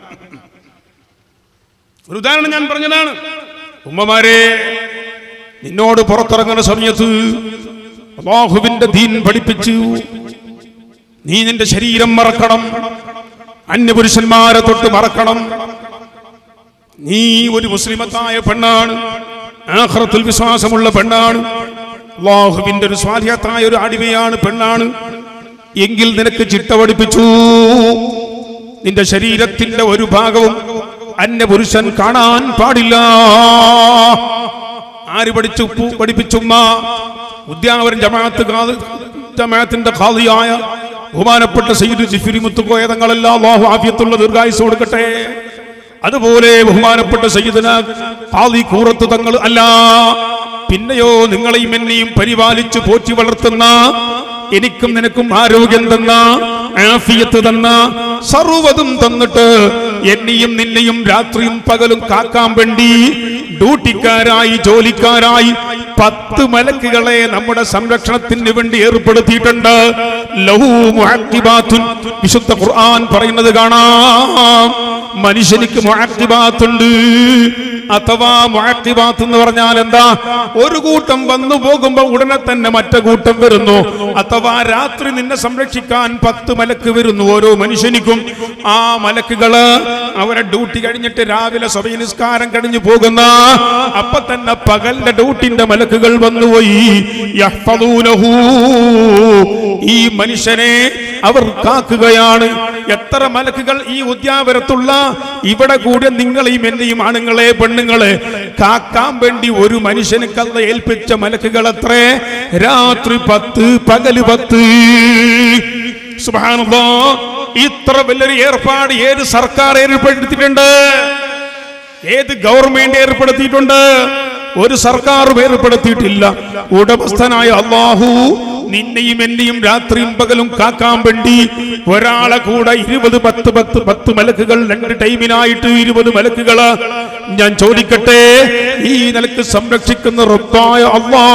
ഒരു ഉദാഹരണം ഞാൻ പറഞ്ഞതാണ് ഉമ്മമാരെ നിന്നോട് പുറത്തിറങ്ങുന്ന സമയത്ത് അള്ളാഹുവിന്റെ ദീൻ പഠിപ്പിച്ചു നീ നിന്റെ ശരീരം മറക്കണം അന്യപുരുഷന്മാരെ തൊട്ട് മറക്കണം നീ ഒരു മുസ്ലിമത്തായ പെണ്ണാണ് ആഖിറത്തിൽ വിശ്വാസമുള്ള പെണ്ണാണ് അള്ളാഹുവിന്റെ ഒരു സ്വാധീനത്തായ ഒരു അടിമയാണ് പെണ്ണാണ് എങ്കിൽ നിനക്ക് ചിട്ട പഠിപ്പിച്ചു നിന്റെ ശരീരത്തിന്റെ ഒരു ഭാഗവും അന്യപുരുഷൻ കാണാൻ പാടില്ല ആര് പഠിച്ചു പു- പഠിപ്പിച്ചുമ്മ ഉദ്യാനവരൻ ജമാഅത്ത് ഖാദി- ജമാഅത്തിന്റെ ഖാദിയായ ബഹുമാനപ്പെട്ട സയ്യിദ് ജിഫിരി മുത്തുക്കോയ തങ്ങളെല്ലാം അല്ലാഹു ആഫിയത്തുള്ള ദീർഘായുസ് കൊടുക്കട്ടെ അതുപോലെ ബഹുമാനപ്പെട്ട സയ്യിദന ഖാദി കൂറത്ത് തങ്ങൾ അല്ല പിന്നെയോ നിങ്ങളെയും എന്നെയും പരിപാലിച്ചു പോറ്റി വളർത്തുന്ന എനിക്കും നിനക്കും ആരോഗ്യം തന്ന ആഫിയത്ത് തന്ന സർവ്വതും തന്നിട്ട് എന്നെയും നിന്നെയും രാത്രിയും പകലും കാക്കാൻ വേണ്ടി ഡ്യൂട്ടിക്കാരായി ജോലിക്കാരായി പത്ത് മലക്കുകളെ നമ്മുടെ സംരക്ഷണത്തിന് വേണ്ടി ഏർപ്പെടുത്തിയിട്ടുണ്ട് ലഹു മുഅഖിബാത്തുൻ വിശുദ്ധ ഖുർആൻ പറയുന്നത് കാണാം മനുഷ്യനിക്ക് മുഅഖിബാത്തുണ്ട് അഥവാ മുഅഖിബാത്ത് എന്ന് പറഞ്ഞാൽ എന്താ ഒരു കൂട്ടം വന്നു പോകുമ്പോ ഉടനെ തന്നെ മറ്റേ കൂട്ടം വരുന്നു അഥവാ രാത്രി നിന്നെ സംരക്ഷിക്കാൻ പത്ത് മലക്ക് വരുന്നു ഓരോ മനുഷ്യനിക്കും ആ മലക്കുകള് അവരെ ഡ്യൂട്ടി കഴിഞ്ഞിട്ട് രാവിലെ സ്വഭ നിസ്കാരം കഴിഞ്ഞു പോകുന്ന അപ്പൊ തന്നെ പകലിന്റെ ഡ്യൂട്ടിന്റെ മലക്കുകൾ വന്നുപോയി യഹ്ഫദൂനഹു. ഈ മനുഷ്യനെ അവർ കാക്കുകയാണ് എത്ര മലക്കുകൾ ഈ ഉദ്യാവരത്തുള്ള ഇവിടെ കൂടെ നിങ്ങളെയും എന്നെയും ആണുങ്ങളെ പെണ്ണുങ്ങളെ കാക്കാൻ വേണ്ടി ഒരു മനുഷ്യന് കള്ള ഏൽപ്പിച്ച മലക്കുകൾ എത്രേ രാത്രി പത്ത് പകല് പത്ത് സുബ്ഹാനല്ലാ ഇത്ര വലിയൊരു ഏർപ്പാട് ഏത് സർക്കാർ ഏർപ്പെടുത്തിയിട്ടുണ്ട് ഏത് ഗവൺമെന്റ് ഏർപ്പെടുത്തിയിട്ടുണ്ട് ഒരു സർക്കാരും ഏർപ്പെടുത്തിയിട്ടില്ല ഉടമസ്ഥനായ അള്ളാഹു നിന്നെയും എന്നെയും രാത്രിയും പകലും കാക്കാൻ വേണ്ടി ഒരാളെ കൂടെ ഇരുപത് പത്ത് പത്ത് പത്ത് മലക്കുകൾ രണ്ട് ടൈമിനായിട്ട് ഇരുപത് മലക്കുകള് ഞാൻ ചോദിക്കട്ടെ ഈ നിലക്ക് സംരക്ഷിക്കുന്ന റബ്ബായ അള്ളാ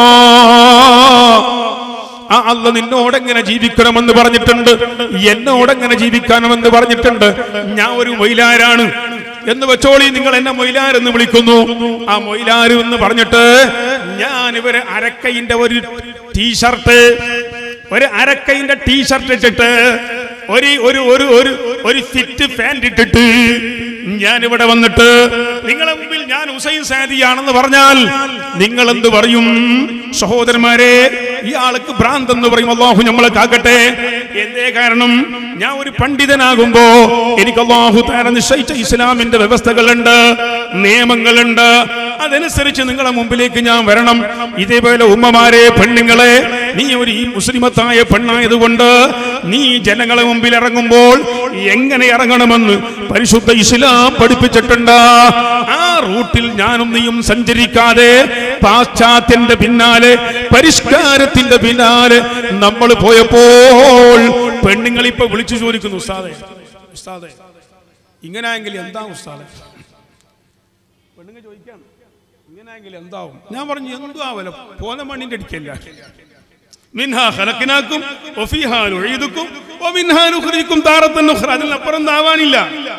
ആ അല്ല നിന്നോടെങ്ങനെ ജീവിക്കണമെന്ന് പറഞ്ഞിട്ടുണ്ട് എന്നോടെങ്ങനെ ജീവിക്കണമെന്ന് പറഞ്ഞിട്ടുണ്ട് ഞാൻ ഒരു മൊയിലാരാണ് എന്ന് വെച്ചോളി നിങ്ങൾ എന്നെ മൊയിലാർ എന്ന് വിളിക്കുന്നു ആ മൊയിലാർ എന്ന് പറഞ്ഞിട്ട് ഞാൻ ഇവര് അരക്കൈന്റെ ഒരു ടീഷർട്ട് ഒരു അരക്കൈന്റെ ടീഷർട്ട് ഇട്ടിട്ട് ഒരു ഒരു ഒരു ഒരു ഒരു ഫിറ്റ് പാന്റ് ഇട്ടിട്ട് ഞാൻ ഇവിടെ വന്നിട്ട് നിങ്ങളെ മുമ്പിൽ ഞാൻ ഹുസൈൻ സാദിയാണെന്ന് പറഞ്ഞാൽ നിങ്ങൾ എന്ത് പറയും സഹോദരന്മാരെ ഇയാൾക്ക് ഭ്രാന്ത് എന്ന് പറയും അള്ളാഹു നമ്മളെ കാക്കട്ടെ എന്തേ കാരണം ഞാൻ ഒരു പണ്ഡിതനാകുമ്പോ എനിക്ക് അള്ളാഹു താര നിശ്ചയിച്ച ഇസ്ലാമിന്റെ വ്യവസ്ഥകളുണ്ട് നിയമങ്ങളുണ്ട് അതനുസരിച്ച് നിങ്ങളെ മുമ്പിലേക്ക് ഞാൻ വരണം ഇതേപോലെ ഉമ്മമാരെ പെണ്ണുങ്ങളെ നീ ഒരു ഈ മുസ്ലിമത്തായ പെണ്ണായതുകൊണ്ട് നീ ജനങ്ങളെ മുമ്പിൽ ഇറങ്ങുമ്പോൾ എങ്ങനെ ഇറങ്ങണമെന്ന് പരിശുദ്ധ ഇസ്ലാം പഠിപ്പിച്ചിട്ടുണ്ട് ആ റൂട്ടിൽ ഞാനും നീയും സഞ്ചരിക്കാതെ പാശ്ചാത്യന്റെ പിന്നാലെ പരിഷ്കാരത്തിന്റെ പിന്നാലെ നമ്മൾ പോയപ്പോൾ പെണ്ണുങ്ങൾ ഇപ്പൊ വിളിച്ചു ചോദിക്കുന്നു ഉസ്താദെ ഉസ്താദെ ഇങ്ങനെയെങ്കിൽ എന്താ ഉസ്താദെ പെണ്ണുങ്ങൾ ചോദിക്കാം ഇങ്ങനെയെങ്കിൽ എന്താവും ഞാൻ പറഞ്ഞു എന്തു ആവല പോന്ന മണ്ണിന്റെ അടിക്കല്ല മിൻഹാ ഖലഖനാക്കും വഫീഹാ നുഈദുക്കും വമിൻഹാ നുഖ്രിജുക്കും താറത്തൻ ഉഖ്റ അതിനപ്പുറം താവാനില്ല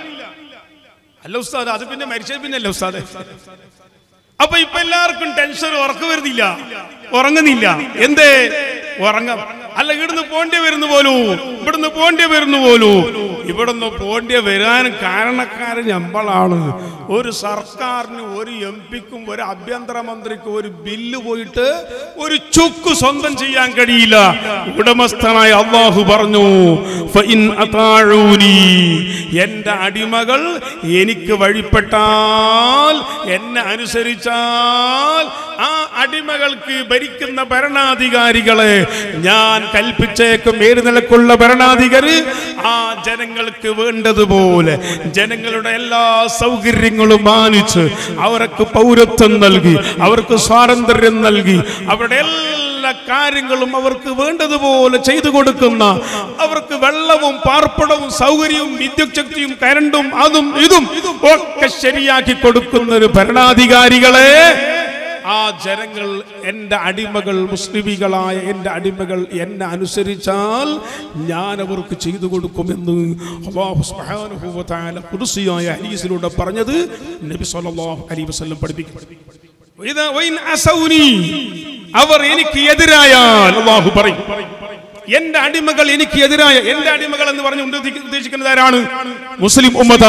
അല്ല ഉസ്താദ് അത് പിന്നെ മരിച്ചത് പിന്നെ അല്ല ഉസ്താദ് അപ്പൊ ഇപ്പൊ എല്ലാവർക്കും ടെൻഷൻ ഉറക്കം വരുന്നില്ല ഉറങ്ങുന്നില്ല എന്തേ ഉറങ്ങാം അല്ല ഇവിടുന്ന് പോണ്ടേ വരുന്നു പോലൂ ഇവിടുന്ന് പോണ്ടേ വരുന്നു പോലൂ ഇവിടുന്ന് പോണ്ടേ വരാൻ കാരണക്കാരൻ നമ്മളാണ് ഒരു സർക്കാരിന് ഒരു എം പിക്കും ഒരു ആഭ്യന്തരമന്ത്രിക്കും ഒരു ബില്ല് പോയിട്ട് ഒരു ചുക്ക് സ്വന്തം ചെയ്യാൻ കഴിയില്ല ഉടമസ്ഥനായ അള്ളാഹു പറഞ്ഞു "ഫഇൻ അതാഊനി", എന്റെ അടിമകൾ എനിക്ക് വഴിപ്പെട്ടാൽ എന്നെ അനുസരിച്ചാൽ ആ അടിമകൾക്ക് ഭരിക്കുന്ന ഭരണാധികാരികളെ ഞാൻ കൽപ്പിച്ചേക്കും ഏത് നിലക്കുള്ള ഭരണാധികാരി ആ ജനങ്ങൾക്ക് വേണ്ടതുപോലെ ജനങ്ങളുടെ എല്ലാ സൗകര്യങ്ങളും മാനിച്ച് അവർക്ക് പൗരത്വം നൽകി അവർക്ക് സ്വാതന്ത്ര്യം നൽകി അവരുടെ എല്ലാ കാര്യങ്ങളും അവർക്ക് വേണ്ടതുപോലെ ചെയ്തു കൊടുക്കുന്ന അവർക്ക് വെള്ളവും പാർപ്പിടവും സൗകര്യവും വിദ്യുത് ശക്തിയും കരണ്ടും അതും ഇതും ഒക്കെ ശരിയാക്കി കൊടുക്കുന്ന ഒരു ഭരണാധികാരികളെ ആ ജനങ്ങൾ എൻ്റെ അടിമകൾ മുസ്ലിമികളായ എൻ്റെ അടിമകൾ എന്നെ അനുസരിച്ചാൽ ഞാൻ അവർക്ക് ചെയ്തു കൊടുക്കുമെന്ന് അല്ലാഹു സുബ്ഹാനഹു വ തആല ഖുദ്സിയായ ഹദീസിലൂടെ പറഞ്ഞത് നബി സല്ലല്ലാഹു അലൈഹി വസല്ലം പഠിപ്പിക്കും ഇതാ വൈൻ അസൗനി അവർ എനിക്ക് എതിരായാൽ അള്ളാഹു പറയും എന്റെ അടിമകൾ എനിക്ക് എതിരായ എന്റെ അടിമകൾ എന്ന് പറഞ്ഞു ഉദ്ദേശിക്കുന്നത് ആരാണ് മുസ്ലിം ഉമ്മത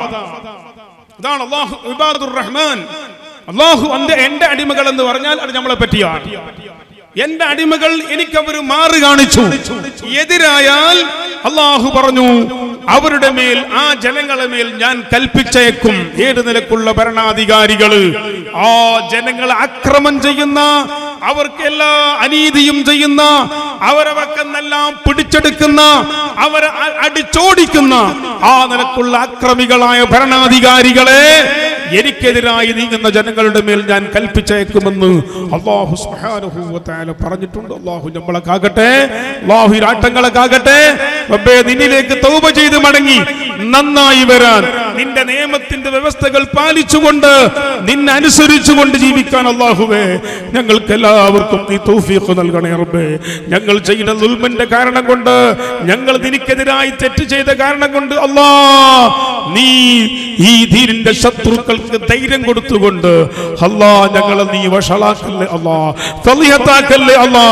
അതാണ് അള്ളാഹു ഇബാദുർ റഹ്മാൻ അള്ളാഹു അന്റെ എന്റെ അടിമകൾ എന്ന് പറഞ്ഞാൽ അത് നമ്മളെ പറ്റിയാണ് എന്റെ അടിമകൾ എനിക്ക് അവർ മാറി കാണിച്ചു എതിരായാൽ അള്ളാഹു പറഞ്ഞു അവരുടെ മേൽ ആ ജനങ്ങളെ മേൽ ഞാൻ കൽപ്പിച്ചേക്കും ഏത് നിലക്കുള്ള ഭരണാധികാരികള് ആ ജനങ്ങളെ അക്രമം ചെയ്യുന്ന അവർക്ക് എല്ലാ അനീതിയും ചെയ്യുന്ന അവരവക്കെന്നെല്ലാം പിടിച്ചെടുക്കുന്ന അവരെ അ- അടിച്ചോടിക്കുന്ന ആ നിലക്കുള്ള അക്രമികളായ ഭരണാധികാരികളെ എനിക്കെതിരായി നീങ്ങുന്ന ജനങ്ങളുടെ മേൽ ഞാൻ കൽപ്പിച്ചേക്കുമെന്ന് അള്ളാഹു സുബ്ഹാനഹു വ തആല പറഞ്ഞിട്ടുണ്ട് അള്ളാഹു നമ്മളെ കാകട്ടെ അള്ളാഹു ഈ രാട്ടങ്ങളെ കാകട്ടെ റബ്ബേ നിന്നിലേക്ക് തൗബ ചെയ്ത് മടങ്ങി നന്നായി വരാൻ നിന്റെ നിയമത്തിന്റെ വ്യവസ്ഥകൾ പാലിച്ചുകൊണ്ട് നിന്നെ അനുസരിച്ചുകൊണ്ട് ജീവിക്കാൻ അള്ളാഹുവേ ഞങ്ങൾക്ക് എല്ലാവർക്കും നീ തൗഫീഖ് നൽകണേ റബ്ബേ ഞങ്ങൾ ചെയ്ത ദുൽമന്റെ കാരണം കൊണ്ട് ഞങ്ങൾ നിനക്കെതിരായി തെറ്റ് ചെയ്ത കാരണം കൊണ്ട് അല്ലാ നീ ഈ ദീനിന്റെ ശത്രുക്കൾക്ക് ധൈര്യം കൊടുത്തുകൊണ്ട് അല്ലാ ഞങ്ങളെ നീ വഷളാക്കല്ലേ അല്ലാ ഫളിഹത്താക്കല്ലേ അല്ലാ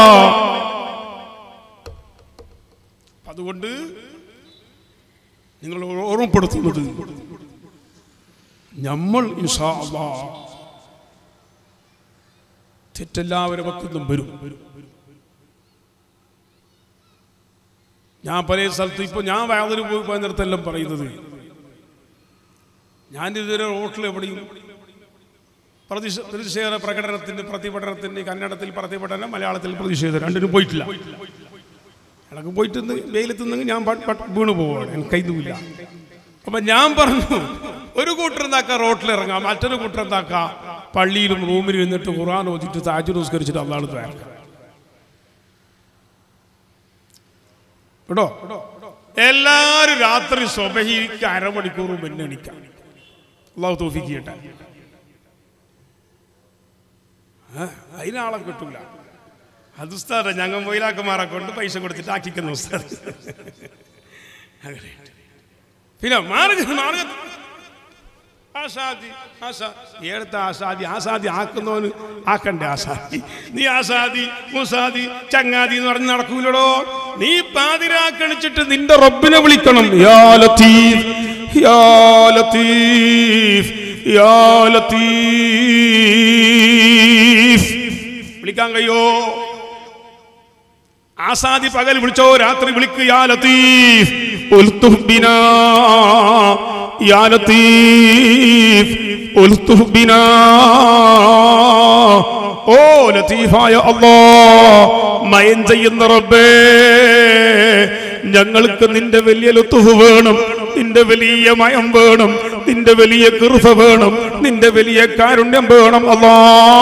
അതുകൊണ്ട് നിങ്ങൾ ഓർമ്മപ്പെടുത്തുന്നത് നമ്മൾ ഇൻഷാ അല്ലാ തെറ്റെല്ലാവരും വെക്കുന്നും വരും ഞാൻ പല സ്ഥലത്ത് ഇപ്പൊ ഞാൻ വേറൊരു പോയി പോയ നേരത്തെല്ലാം പറയുന്നത് ഞാൻ ഇതുവരെ റോട്ടിൽ എവിടെയും പ്രതിഷ പ്രതിഷേധ പ്രകടനത്തിന് പ്രതിപഠനത്തിന് കന്നഡത്തിൽ പ്രതിപഠനം മലയാളത്തിൽ പ്രതിഷേധം രണ്ടിനും പോയിട്ടില്ല അതൊക്കെ പോയിട്ട് ഇന്ന് വെയിലത്തുനിന്ന് ഞാൻ പ- പ- വീണ് പോവാണ് എനിക്ക് കൈതുമില്ല അപ്പൊ ഞാൻ പറഞ്ഞു ഒരു കൂട്ടർ എന്താക്കാം റോട്ടിൽ ഇറങ്ങാം മറ്റൊരു കൂട്ടർ എന്താക്കാം പള്ളിയിലും റൂമിലും ഇരുന്നിട്ട് ഖുർആൻ ഓതിട്ട് താജ് നമസ്കരിച്ചിട്ട് അള്ളാഹ് തയ്യാറാക്കാം കേട്ടോ എല്ലാരും രാത്രി സ്വബഹിക്ക് അരമണിക്കൂർ മുന്നേ എണിക്കാം അള്ളാഹു തോഫിക്ക് ചെയ്യട്ടെ ആ, അതിനാളെ കിട്ടൂല അത് ഉസ്താദ ഞങ്ങൾ മൊയിലാക്കന്മാരെ കൊണ്ട് പൈസ കൊടുത്തിട്ട് ആക്കിക്കുന്നു ഉസ്താദ് അങ്ങനെ. പിന്നെ മാർഗ മാർഗ ആസാദി ആസാ ഏടത്തെ ആസാദി ആസാദി ആക്കുന്നവന് ആക്കണ്ടേ ആസാദി നീ ആസാദി മുസാദി ചങ്ങാതി എന്ന് പറഞ്ഞ് നടക്കൂലടോ നീ പാതിരാക്കണിച്ചിട്ട് നിന്റെ റബ്ബിനെ വിളിക്കണം യാ ലത്തീഫ് യാ ലത്തീഫ് യാ ലത്തീഫ് വിളിക്കാൻ കഴിയോ ആസാദി പകൽ വിളിച്ചോ രാത്രി വിളിക്ക് യാ ലത്തീഫ് ഉൽത്തുഹ് ബിനാ യാ ലത്തീഫ് ഉൽത്തുഹ് ബിനാ ഓ ലത്തീഫായ അല്ലാ മയം ചെയ്യുന്ന റബ്ബേ ഞങ്ങൾക്ക് നിന്റെ വലിയ ലുത്തുഫ് വേണം നിന്റെ വലിയ മയം വേണം നിന്റെ വലിയ കൃപ വേണം നിന്റെ വലിയ കാരുണ്യം വേണം അല്ലാ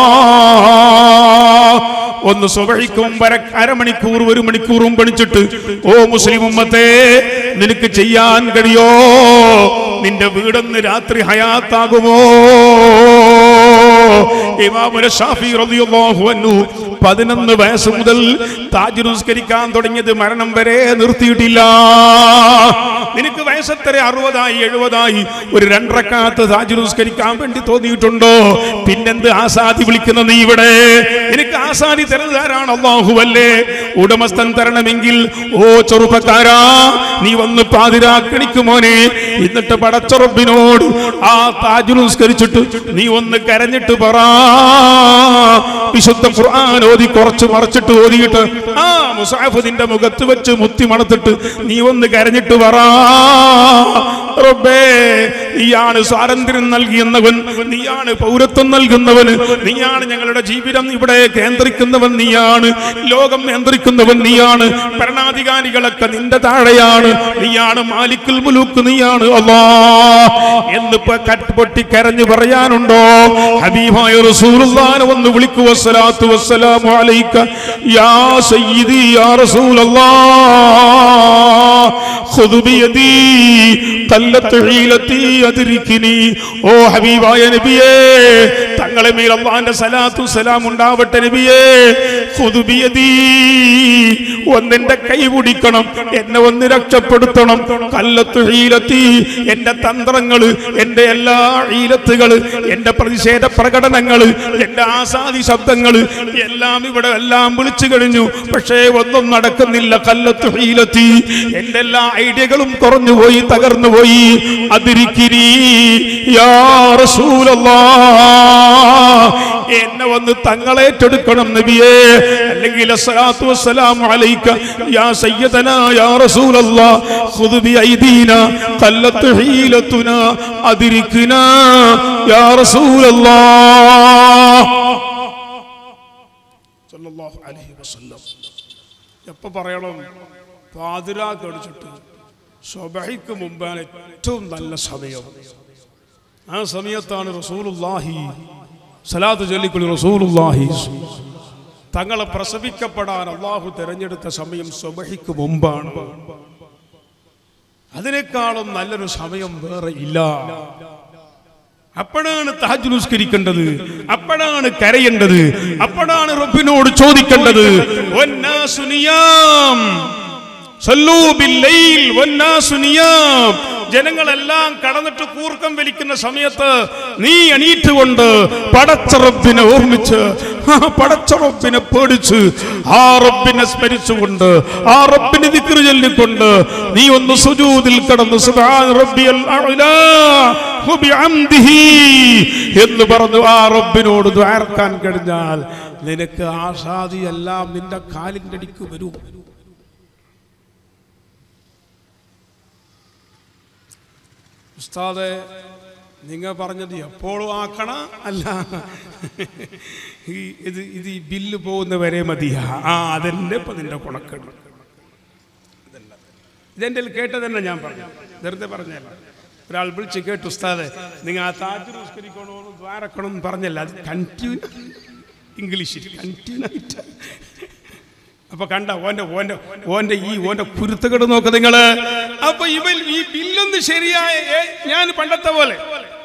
ഒന്ന് സ്വവഴിക്കും വര അരമണിക്കൂർ ഒരു മണിക്കൂറും പണിച്ചിട്ട് ഓ മുസ്ലിം ഉമ്മത്തെ നിനക്ക് ചെയ്യാൻ കഴിയോ നിന്റെ വീടൊന്ന് രാത്രി ഹയാത്താകുമോ ഇമാമുന ഷാഫി റളിയല്ലാഹു അൻഹു പതിനൊന്ന് വയസ്സ് മുതൽ താജ് നിസ്കരിക്കാൻ തുടങ്ങിയത് മരണം വരെ നിർത്തിയിട്ടില്ല നിനക്ക് വയസ്സെത്ര അറുപതായി എഴുപതായി ഒരു രണ്ടരക്കാത്ത് താജ് നിസ്കരിക്കാൻ വേണ്ടി തോന്നിയിട്ടുണ്ടോ പിന്നെന്ത് ആസാദി വിളിക്കുന്ന നീ ഇവിടെ നിനക്ക് ആസാദി തരുന്നതാരാണ് അള്ളാഹുവല്ലേ ഉടമസ്ഥൻ തരണമെങ്കിൽ ഓ ചെറുപ്പക്കാരാ നീ വന്ന് പാതിരാക്കണിക്ക് മോനെ എന്നിട്ട് പടച്ചുറപ്പിനോട് ആ താജ് നിസ്കരിച്ചിട്ട് നീ ഒന്ന് കരഞ്ഞിട്ട് പറ വിശുദ്ധ ഖുർആൻ ഓതി കുറച്ച് മറച്ചിട്ട് ഓതിയിട്ട് ആ മുസാഫ് നിന്റെ മുഖത്ത് വെച്ച് മുത്തി മണത്തിട്ട് നീ ഒന്ന് കരഞ്ഞിട്ട് പറ റബ്ബേ നീയാണ് സ്വാതന്ത്ര്യം നൽകിയെന്നവൻ നീയാണ് പൗരത്വം നൽകുന്നവൻ നീയാണ് ഞങ്ങളുടെ ജീവിതം ഇവിടെ കേന്ദ്രിക്കുന്നവൻ നീയാണ് ലോകം നിയന്ത്രിക്കുന്നവൻ നീയാണ് ഭരണാധികാരികളൊക്കെ നിന്റെ താഴെയാണ് നീയാണ് മാലിക്കുൽ മുലൂക്ക് നീയാണ് അല്ലാ എന്നിപ്പോ കട്ടുപൊട്ടി കരഞ്ഞു പറയാനുണ്ടോ ഹബീബായ റസൂലുള്ളാഹിനെ വന്ന് വിളിക്കുക വസ്സലാത്തു വസ്സലാമു അലൈക യാ സയ്യിദി യാ റസൂലല്ലാഹ് ഖുദ് ബിയദി ഖല്ലത്ത് ഹീലത്തി അദ്രിക്കിനി ഓ ഹബീബായ നബിയേ തങ്ങളെ മേൽ അള്ളാന്റെ സലാത്തു സലാം ഉണ്ടാവട്ടെ നബിയേ ഖുദ് ബിയദി ഒന്നെന്റെ കൈ പിടിക്കണം എന്നെ ഒന്ന് രക്ഷപ്പെടുത്തണം കല്ലത്ത് ഹീലത്തി എന്റെ തന്ത്രങ്ങള് എന്റെ എല്ലാ ഹീലത്തുകള് എന്റെ പ്രതിഷേധ പ്രകടനങ്ങള് എന്റെ ആസാദി ശബ്ദങ്ങള് എല്ലാം ഇവിടെ എല്ലാം വിളിച്ചു കഴിഞ്ഞു പക്ഷേ ഒന്നും നടക്കുന്നില്ല കല്ലത്ത് ഹീലത്തി എന്റെ എല്ലാ ഐഡിയകളും കുറഞ്ഞുപോയി തകർന്നുപോയി അതിരിക്കിരി യാ റസൂലല്ലാ എന്നെ വന്ന് തങ്ങളേറ്റെടുക്കണം നബിയേ അല്ലെങ്കിൽ അസ്സലാത്തു വസ്സലാമു അലൈക യാ സയ്യിദനാ യാ റസൂലല്ലാ ഖുദ് ബി ഐദീനാ ഖല്ലത്ത് ഹീലത്തുനാ അതിരിക്കിനാ യാ റസൂലല്ലാ സല്ലല്ലാഹു അലൈഹി വസല്ലം എപ്പോൾ പറയണം പാതിരാ കടിച്ചിട്ട് സ്വബഹിക്ക് മുമ്പാണ് ഏറ്റവും നല്ല സമയം ആ സമയത്താണ് റസൂലുള്ളാഹി സലാത്ത് ചൊല്ലിക്കുള്ളി റസൂലുള്ളാഹി തങ്ങളെ പ്രസവിക്കപ്പെടാൻ അള്ളാഹു തിരഞ്ഞെടുത്ത സമയം സ്വബഹിക്ക് മുമ്പാണ് അതിനേക്കാളും നല്ലൊരു സമയം വേറെ ഇല്ല അപ്പോഴാണ് താജ് നിസ്കരിക്കേണ്ടത് അപ്പോഴാണ് കരയേണ്ടത് അപ്പോഴാണ് റബ്ബിനോട് ചോദിക്കേണ്ടത് വന്നാസു നിയാം. സല്ലൂ ബില്ലൈൽ വന്നാസു നിയാം. ജനങ്ങളെല്ലാം കടന്നിട്ട് കൂർക്കം വലിക്കുന്ന സമയത്ത് നീ എണീറ്റുകൊണ്ട് പടച്ചറബിനെ ഓർമ്മിച്ച് ആ പടച്ചറബിനെ പേടിച്ച് ആ റബ്ബിനെ സ്മരിച്ചുകൊണ്ട് ആ റബ്ബിനെ ദിക്റ് ചൊല്ലിക്കൊണ്ട് നീ ഒന്ന് സുജൂദിൽ കടന്ന് സുബ്ഹാന റബ്ബിയൽ അഅ്ലാ വബിഹംദിഹി എന്ന് പറഞ്ഞു ആ റബ്ബിനോട് ദ്വാരക്കാൻ കഴിഞ്ഞാൽ നിനക്ക് ആസാദി എല്ലാം നിന്റെ കാലിൻ്റെ അടിക്ക് വരും ഉസ്താദെ നിങ്ങൾ പറഞ്ഞത് എപ്പോഴും ആക്കണ അല്ല ഈ ഇത് ഇത് ഈ ബില്ല് പോകുന്ന വരെ മതിയാ ആ അതെന്നെ ഇപ്പൊ നിന്റെ കുണക്കെട്ട് ഇതെൻ്റെ കേട്ടത് തന്നെ ഞാൻ പറഞ്ഞു വെറുതെ പറഞ്ഞല്ല ഒരാൾ വിളിച്ച് കേട്ടു ഉസ്താദെ നിങ്ങൾ ആ താജ് നിസ്കരിക്കണോ ദ്വാരക്കണം എന്ന് പറഞ്ഞല്ല അത് കണ്ടിന്യൂ ഇംഗ്ലീഷിൽ കണ്ടിന്യൂ ആയിട്ട് അപ്പൊ കണ്ട ഓന്റെ ഓന്റെ ഓന്റെ ഈ ഓന്റെ കുരുത്തകേട് നോക്ക് നിങ്ങള് അപ്പൊ ഇവൻ ഈ ബില്ലൊന്ന് ശരിയായ ഏ, ഞാൻ പണ്ടത്തെ പോലെ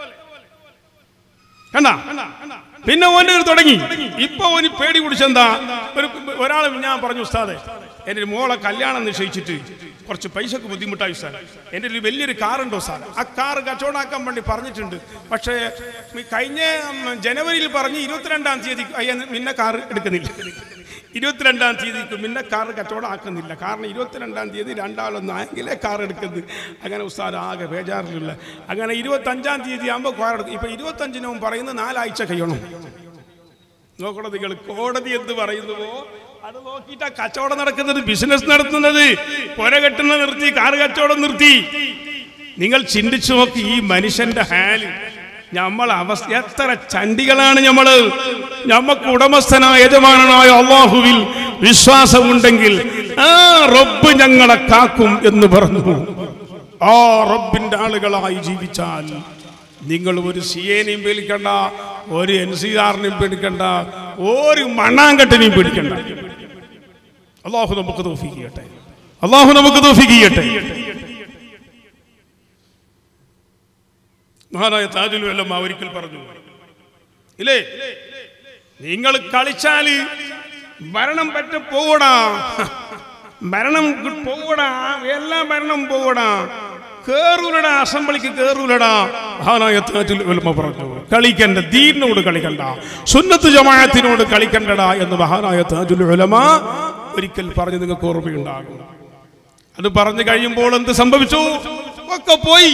കണ്ട പിന്നെ ഓന്റെ ഒരു തുടങ്ങി ഇപ്പൊ ഓന് പേടി പിടിച്ചെന്താ ഒരു ഒരാൾ ഞാൻ പറഞ്ഞു ഉസ്താദെ എൻ്റെ ഒരു മോളെ കല്യാണം നിശ്ചയിച്ചിട്ട് കുറച്ച് പൈസക്ക് ബുദ്ധിമുട്ടായി സാർ എൻ്റെ ഒരു വലിയൊരു കാറുണ്ടോ സാർ ആ കാർ കച്ചവടാക്കാൻ വേണ്ടി പറഞ്ഞിട്ടുണ്ട് പക്ഷേ ഈ കഴിഞ്ഞ ഉം, ജനുവരിയിൽ പറഞ്ഞ് ഇരുപത്തിരണ്ടാം തീയതി അയ്യ പിന്നെ കാർ എടുക്കുന്നില്ല ഇരുപത്തിരണ്ടാം തീയതിക്ക് പിന്നെ കാർ കച്ചവടം ആക്കുന്നില്ല കാരണം ഇരുപത്തിരണ്ടാം തീയതി രണ്ടാളൊന്നും ആയെങ്കിലേ കാർ എടുക്കുന്നത് അങ്ങനെ ഉസ്താദ് ആകെ ബേജാറിലുള്ള അങ്ങനെ ഇരുപത്തഞ്ചാം തീയതി ആകുമ്പോൾ കാർ എടുക്കും ഇപ്പൊ ഇരുപത്തഞ്ചിനും പറയുന്നത് നാലാഴ്ച കഴിയണം നോക്കണം നിങ്ങൾ കോടതി എന്ത് പറയുന്നുവോ അത് നോക്കിയിട്ടാ കച്ചവടം നടക്കുന്നത് ബിസിനസ് നടത്തുന്നത് പുര കെട്ടുന്ന നിർത്തി കാർ കച്ചവടം നിർത്തി നിങ്ങൾ ചിന്തിച്ചു നോക്കി ഈ മനുഷ്യന്റെ ഹാല് നമ്മൾ അവസ്ഥ എത്ര ചണ്ടികളാണ് നമ്മള് നമുക്ക് ഉടമസ്ഥനായ യജമാനനായ അള്ളാഹുവിൽ വിശ്വാസമുണ്ടെങ്കിൽ ആ റബ്ബ് ഞങ്ങളെ കാക്കും എന്ന് പറഞ്ഞു ആ റബ്ബിന്റെ ആളുകളായി ജീവിച്ചാൽ നിങ്ങൾ ഒരു സി എനെയും പേടിക്കണ്ട ഒരു എൻ സി ആറിനെയും പേടിക്കണ്ട ഒരു മണ്ണാങ്കട്ടിനെയും പേടിക്കണ്ട അള്ളാഹു നമുക്ക് തോഫിക്ക് ചെയ്യട്ടെ അള്ളാഹു നമുക്ക് തോഫിക്ക് ചെയ്യട്ടെ മഹാനായ താജുൽ വല്ലം ഒരിക്കൽ പറഞ്ഞു ഇല്ലേ നിങ്ങൾ കളിച്ചാല് ഭരണം പറ്റ പോവടാ ഭരണം കി- പോവടാ എല്ലാ ഭരണം പോവടാ കേറൂലടാ അസംബ്ലിക്ക് കേറൂലടാ മഹാനായ താജുൽ ഉലമ പറഞ്ഞു കളിക്കണ്ട ദീനിനോട് കളിക്കണ്ട സുന്നത്ത് ജമാഅത്തിനോട് കളിക്കണ്ടടാ എന്ന് മഹാനായ താജുൽ ഉലമ ഒരിക്കൽ പറഞ്ഞ് നിങ്ങൾക്ക് ഓർമ്മയുണ്ടാകും അത് പറഞ്ഞു കഴിയുമ്പോൾ എന്ത് സംഭവിച്ചു ഒക്കെ പോയി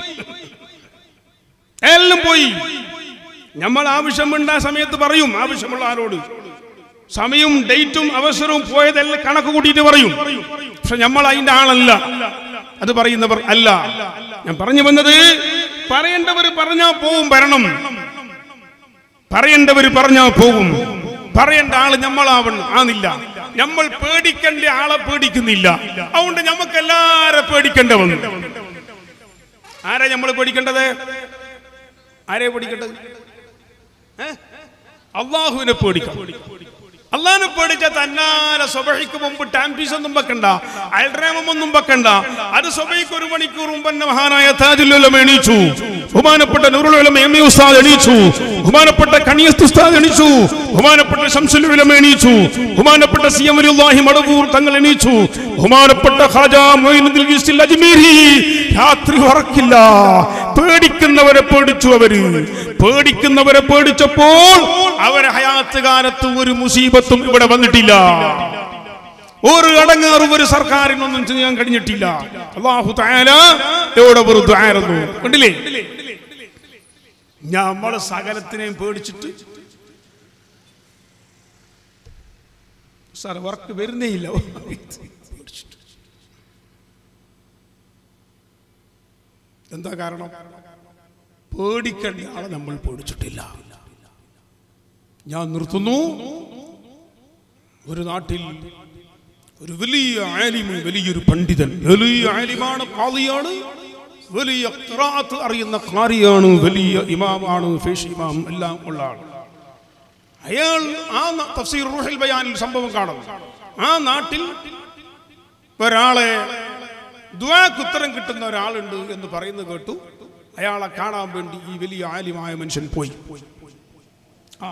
എല്ലാം പോയി നമ്മൾ ആവശ്യമുണ്ട് ആ സമയത്ത് പറയും ആവശ്യമുള്ള ആരോട് സമയവും ഡേറ്റും അവസരവും പോയതെല്ലാം കണക്ക് കൂട്ടിയിട്ട് പറയും പക്ഷെ നമ്മൾ അതിന്റെ ആളല്ല അത് പറയുന്നവർ അല്ല ഞാൻ പറഞ്ഞു വന്നത് പറയേണ്ടവർ പറഞ്ഞാ പോവും ഭരണം പറയേണ്ടവർ പറഞ്ഞാ പോവും പറയേണ്ട ആള് നമ്മളാവണം ആന്നില്ല നമ്മൾ പേടിക്കേണ്ട ആളെ പേടിക്കുന്നില്ല അതുകൊണ്ട് നമുക്ക് എല്ലാരെ പേടിക്കേണ്ട വന്നു ആരാ നമ്മൾ പേടിക്കേണ്ടത് ആരെ പേടിക്കേണ്ടത് ഏ? അള്ളാഹുവിനെ പേടിക്കണം അള്ളാഹിനെ പേടിച്ച തന്നാലെ സ്വബഹിക്ക് മുമ്പ് ടാംപീസ് ഒന്നും വെക്കണ്ട അൽറാമം ഒന്നും വെക്കണ്ട അത് സ്വബഹിക്ക് ഒരു മണിക്കൂർ മുമ്പ് തന്നെ മഹാനായ താജുല്ലുലം എണീച്ചു ബഹുമാനപ്പെട്ട നൂറുലം എം എ ഉസ്താദ് എണീച്ചു ബഹുമാനപ്പെട്ട കണിയത്ത് ഉസ്താദ് എണീച്ചു ബഹുമാനപ്പെട്ട ശംസുലുലം എണീച്ചു ബഹുമാനപ്പെട്ട സി എം അലിഹി മടവൂർ തങ്ങൾ എണീച്ചു ബഹുമാനപ്പെട്ട ഖാജ മൊയ്നുദ്ദീൻ ഗിസ്റ്റിൽ അജ്മീരി രാത്രി ഉറക്കില്ല പേടിക്കുന്നവരെ പേടിച്ചു അവര് പേടിക്കുന്നവരെ പേടിച്ചപ്പോൾ അവരെ ഹയാത്ത് കാലത്ത് ഒരു മുസീബത്തും ഇവിടെ വന്നിട്ടില്ല ഒരു അടങ്ങാറും ഒരു സർക്കാരിനൊന്നും ചെയ്യാൻ കഴിഞ്ഞിട്ടില്ല അള്ളാഹു താല എവിടെ ഒരു ദ്വാരന്നു കണ്ടില്ലേ നമ്മള് സകലത്തിനെയും പേടിച്ചിട്ട് സാർ വർക്ക് വരുന്നേ ഇല്ല പേടിച്ചിട്ട്. എന്താ കാരണം പേടിക്കേണ്ട ആളെ നമ്മൾ പേടിച്ചിട്ടില്ല ഞാൻ നിർത്തുന്നു ഒരു നാട്ടിൽ ഒരു വലിയ ആലിമ് വലിയൊരു പണ്ഡിതൻ വലിയ ആലിമാണ് കാളിയാണ് വലിയ ഖിറാഅത്ത് അറിയുന്ന കാരിയാണ് വലിയ ഇമാമാണ് ഫേഷ് ഇമാം എല്ലാം ഉള്ള ആൾ അയാൾ ആ ന- തഫ്സീർ റൂഹുൽ ബയാനിൽ സംഭവം കാണുന്നു ആ നാട്ടിൽ ഒരാളെ ദ്വാക്ക് ഉത്തരം കിട്ടുന്ന ഒരാളുണ്ട് എന്ന് പറയുന്നത് കേട്ടു അയാളെ കാണാൻ വേണ്ടി ഈ വലിയ ആലിമായ മനുഷ്യൻ പോയി ആ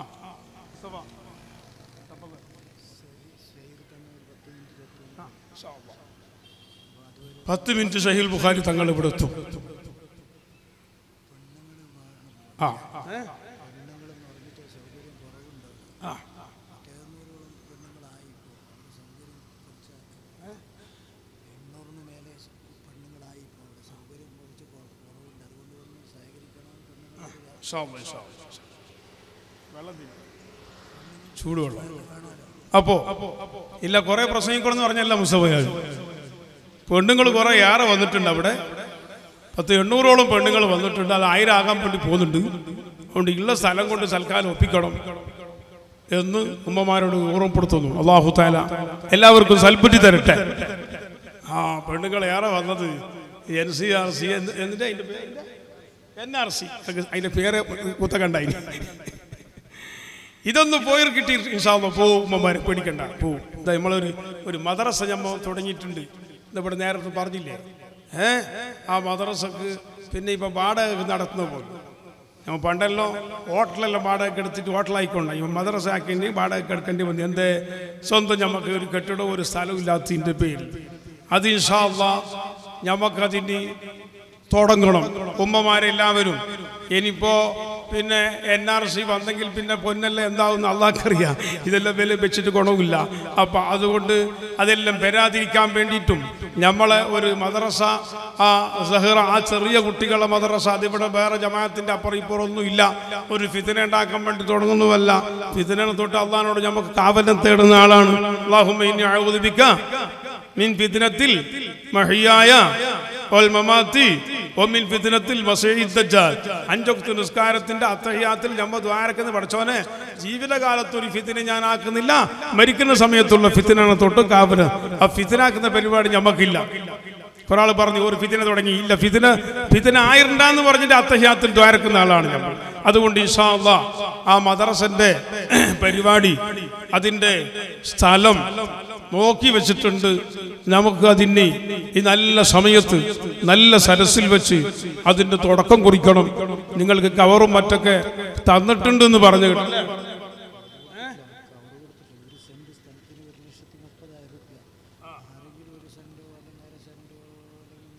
പത്ത് മിനിറ്റ് ഷഹീൽ ബുഖാരി തങ്ങൾ ഇവിടെ എത്തും ആ ഏ? ആ ഇൻഷാല്ലാ, ഇൻഷാല്ലാ. ചൂടുവെള്ളം അപ്പോ ഇല്ല കുറെ പ്രസംഗിക്കണമെന്ന് പറഞ്ഞല്ല മുസഫയാൾ പെണ്ണുങ്ങൾ കുറെ ഏറെ വന്നിട്ടുണ്ട് അവിടെ പത്ത് എണ്ണൂറോളം പെണ്ണുങ്ങൾ വന്നിട്ടുണ്ട് അത് ആയിരം ആകാൻ വേണ്ടി പോകുന്നുണ്ട് അതുകൊണ്ട് ഉള്ള സ്ഥലം കൊണ്ട് സൽക്കാലം ഒപ്പിക്കണം എന്ന് ഉമ്മമാരോട് ഓർമ്മപ്പെടുത്തുന്നു അള്ളാഹു താല എല്ലാവർക്കും സൽപ്പറ്റി തരട്ടെ ആ പെണ്ണുങ്ങൾ ഏറെ വന്നത് എൻ സി ആർ സി എന്നിട്ട് അതിന്റെ പേര് എൻ ആർ സി അതിന്റെ പേര് കുത്തകണ്ടായി ഇതൊന്നും പോയി കിട്ടി ഇൻഷാല്ല പോവും ഉമ്മമാരെ പേടിക്കണ്ട പോവും ഇതാ നമ്മളൊരു ഒരു മദ്രസ ഞമ്മ തുടങ്ങിയിട്ടുണ്ട് ഇതിവിടെ നേരത്തെ പറഞ്ഞില്ലേ ഏ ആ മദ്രസക്ക് പിന്നെ ഇപ്പൊ വാടക നടത്തുന്ന പോലെ നമ്മൾ പണ്ടല്ലോ ഹോട്ടലെല്ലാം വാടക എടുത്തിട്ട് ഹോട്ടലായിക്കൊണ്ട ഇവ മദ്രസ ആക്കേണ്ടി വാടക എടുക്കേണ്ടി വന്നു എന്തേ സ്വന്തം നമുക്ക് ഒരു കെട്ടിടവും ഒരു സ്ഥലവും ഇല്ലാത്തതിൻ്റെ പേരിൽ അത് ഇൻഷാല്ല ഞമ്മക്കതിന് തുടങ്ങണം ഉമ്മമാരെല്ലാവരും ഇനിയിപ്പോ പിന്നെ എൻ ആർ സി വന്നെങ്കിൽ പിന്നെ പൊന്നെല്ലാം എന്താവും അള്ളാഹ്ക്കറിയാം ഇതെല്ലാം വില വെച്ചിട്ട് ഗുണമില്ല അപ്പൊ അതുകൊണ്ട് അതെല്ലാം വരാതിരിക്കാൻ വേണ്ടിയിട്ടും നമ്മളെ ഒരു മദ്രസ ആ സഹറ ആ ചെറിയ കുട്ടികളെ മദ്രസ അതിവിടെ വേറെ ജമാഅത്തിന്റെ അപ്പുറം ഇപ്പുറം ഒന്നും ഇല്ല ഒരു ഫിത്തിന ഉണ്ടാക്കാൻ വേണ്ടി തുടങ്ങുന്നുമല്ല ഫിത്തിനെ തൊട്ട് അള്ളഹാനോട് നമുക്ക് കാവലം തേടുന്ന ആളാണ് അള്ളാഹുമ്മ ഇനി ആവുദിപ്പിക്കാം മിൻ ഫിത്തിനത്തിൽ മഹിയായ വൽമമാത്തി ഒമിൻ ഫിത്തിനത്തിൽ മസീദ് ദജ്ജാൽ അഞ്ചൊക്ത് നിസ്കാരത്തിന്റെ അത്തഹിയാത്തിൽ നമ്മ ദ്വാരക്കെന്ന് പഠിച്ചോനെ ജീവിതകാലത്ത് ഒരു ഫിത്തിനെ ഞാൻ ആക്കുന്നില്ല മരിക്കുന്ന സമയത്തുള്ള ഫിത്തിനാണ് തൊട്ട് കാവല ആ ഫിത്തിനാക്കുന്ന പരിപാടി ഞമ്മക്കില്ല ഒരാൾ പറഞ്ഞു ഒരു ഫിത്തിന തുടങ്ങി ഇല്ല ഫിത്തിന ഫിത്തിന ആയിരണ്ടാന്ന് പറഞ്ഞിട്ട് അത്തഹിയാത്തിൽ ദ്വാരക്കുന്ന ആളാണ് നമ്മൾ അതുകൊണ്ട് ഇൻഷാ അള്ളാ ആ മദ്രസന്റെ പരിപാടി അതിന്റെ സ്ഥലം നോക്കി വെച്ചിട്ടുണ്ട് നമുക്ക് അതിനെ ഈ നല്ല സമയത്ത് നല്ല സരസിൽ വെച്ച് അതിന്റെ തുടക്കം കുറിക്കണം നിങ്ങൾക്ക് കവറും മറ്റൊക്കെ തന്നിട്ടുണ്ട് എന്ന് പറഞ്ഞു കേട്ടോ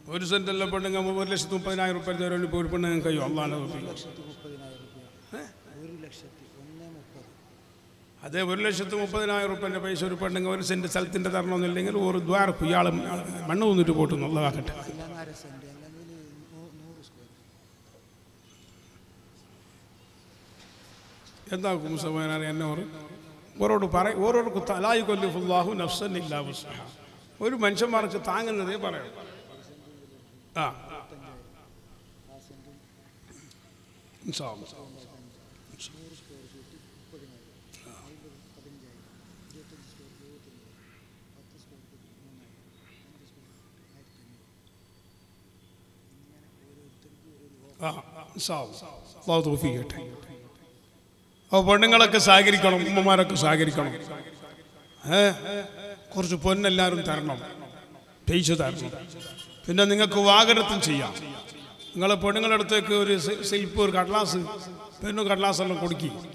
ഒരു സെന്റ് എല്ലാം പെണ്ണുങ്ങൾ ഒരു ലക്ഷത്തി മുപ്പതിനായിരം റുപ്യ തരാൻ ഇപ്പോൾ ഒരു പെണ്ണുങ്ങൾ കഴിയും അള്ളാഹാണ് ലക്ഷത്തി മുപ്പതിനായിരം രൂപ ഒരു ലക്ഷത്തി ഒന്ന് മുപ്പത് അതെ ഒരു ലക്ഷത്തി മുപ്പതിനായിരം റുപ്യൻ്റെ പൈസ ഒരു പെണ്ണുങ്ങൾ ഒരു സെന്റ് സ്ഥലത്തിൻ്റെ തരണമെന്നില്ലെങ്കിൽ ഒരു ദ്വാരക്കും ഇയാളും മണ്ണ് വന്നിട്ട് പോട്ട് നല്ലതാക്കട്ടെ അല്ലെങ്കിൽ അര സെൻറ്റ് അല്ലെങ്കിൽ നൂ- നൂറ് സ്ക്വയർ എന്താ കുംസമാനാണ് എന്നെ ഓർ ഓരോട് പറ ഓരോർക്ക് തലായി കൊല്ലു ഫുല്ലാഹു നഫ്സൻ ഇല്ലാ വുസ്അഹ. ഒരു മനുഷ്യന്മാർക്ക് താങ്ങുന്നതേ പറയാം ആ ഇൻഷാ അല്ലാ. ആ ഇൻഷാ അല്ലാ. അള്ളാഹു തൗഫീഖ് ചെയ്യട്ടെ അപ്പോൾ പെണ്ണുങ്ങളൊക്കെ സഹകരിക്കണം ഉമ്മമാരൊക്കെ സഹകരിക്കണം ഏ കുറച്ച് പൊന്നെല്ലാവരും തരണം പൈസ തരണം പിന്നെ നിങ്ങൾക്ക് വാകരത്തും ചെയ്യാം നിങ്ങൾ പെണ്ണുങ്ങളുടെ അടുത്തേക്ക് ഒരു സി- സിൽപ്പ് ഒരു കടലാസ് പെണ്ണു കടലാസ് എല്ലാം കൊടുക്കി മൂന്ന്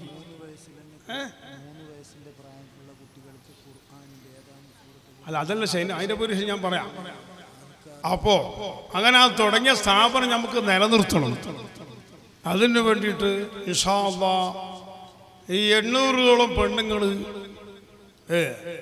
വയസ്സിൻ്റെ പ്രായത്തിലുള്ള കുട്ടികൾക്ക് ഖുർആാനിൻ്റെ ഏതാനും സൂറത്തുകൾ അല്ല അതല്ല ശരി അതിൻ്റെ പുരുഷൻ ഞാൻ പറയാം അപ്പോൾ അങ്ങനെ ആ തുടങ്ങിയ സ്ഥാപനം നമുക്ക് നിലനിർത്തണം അതിന് വേണ്ടിയിട്ട് ഇൻഷാ അള്ളാ ഈ എണ്ണൂറോളം പെണ്ണുങ്ങൾ ഏ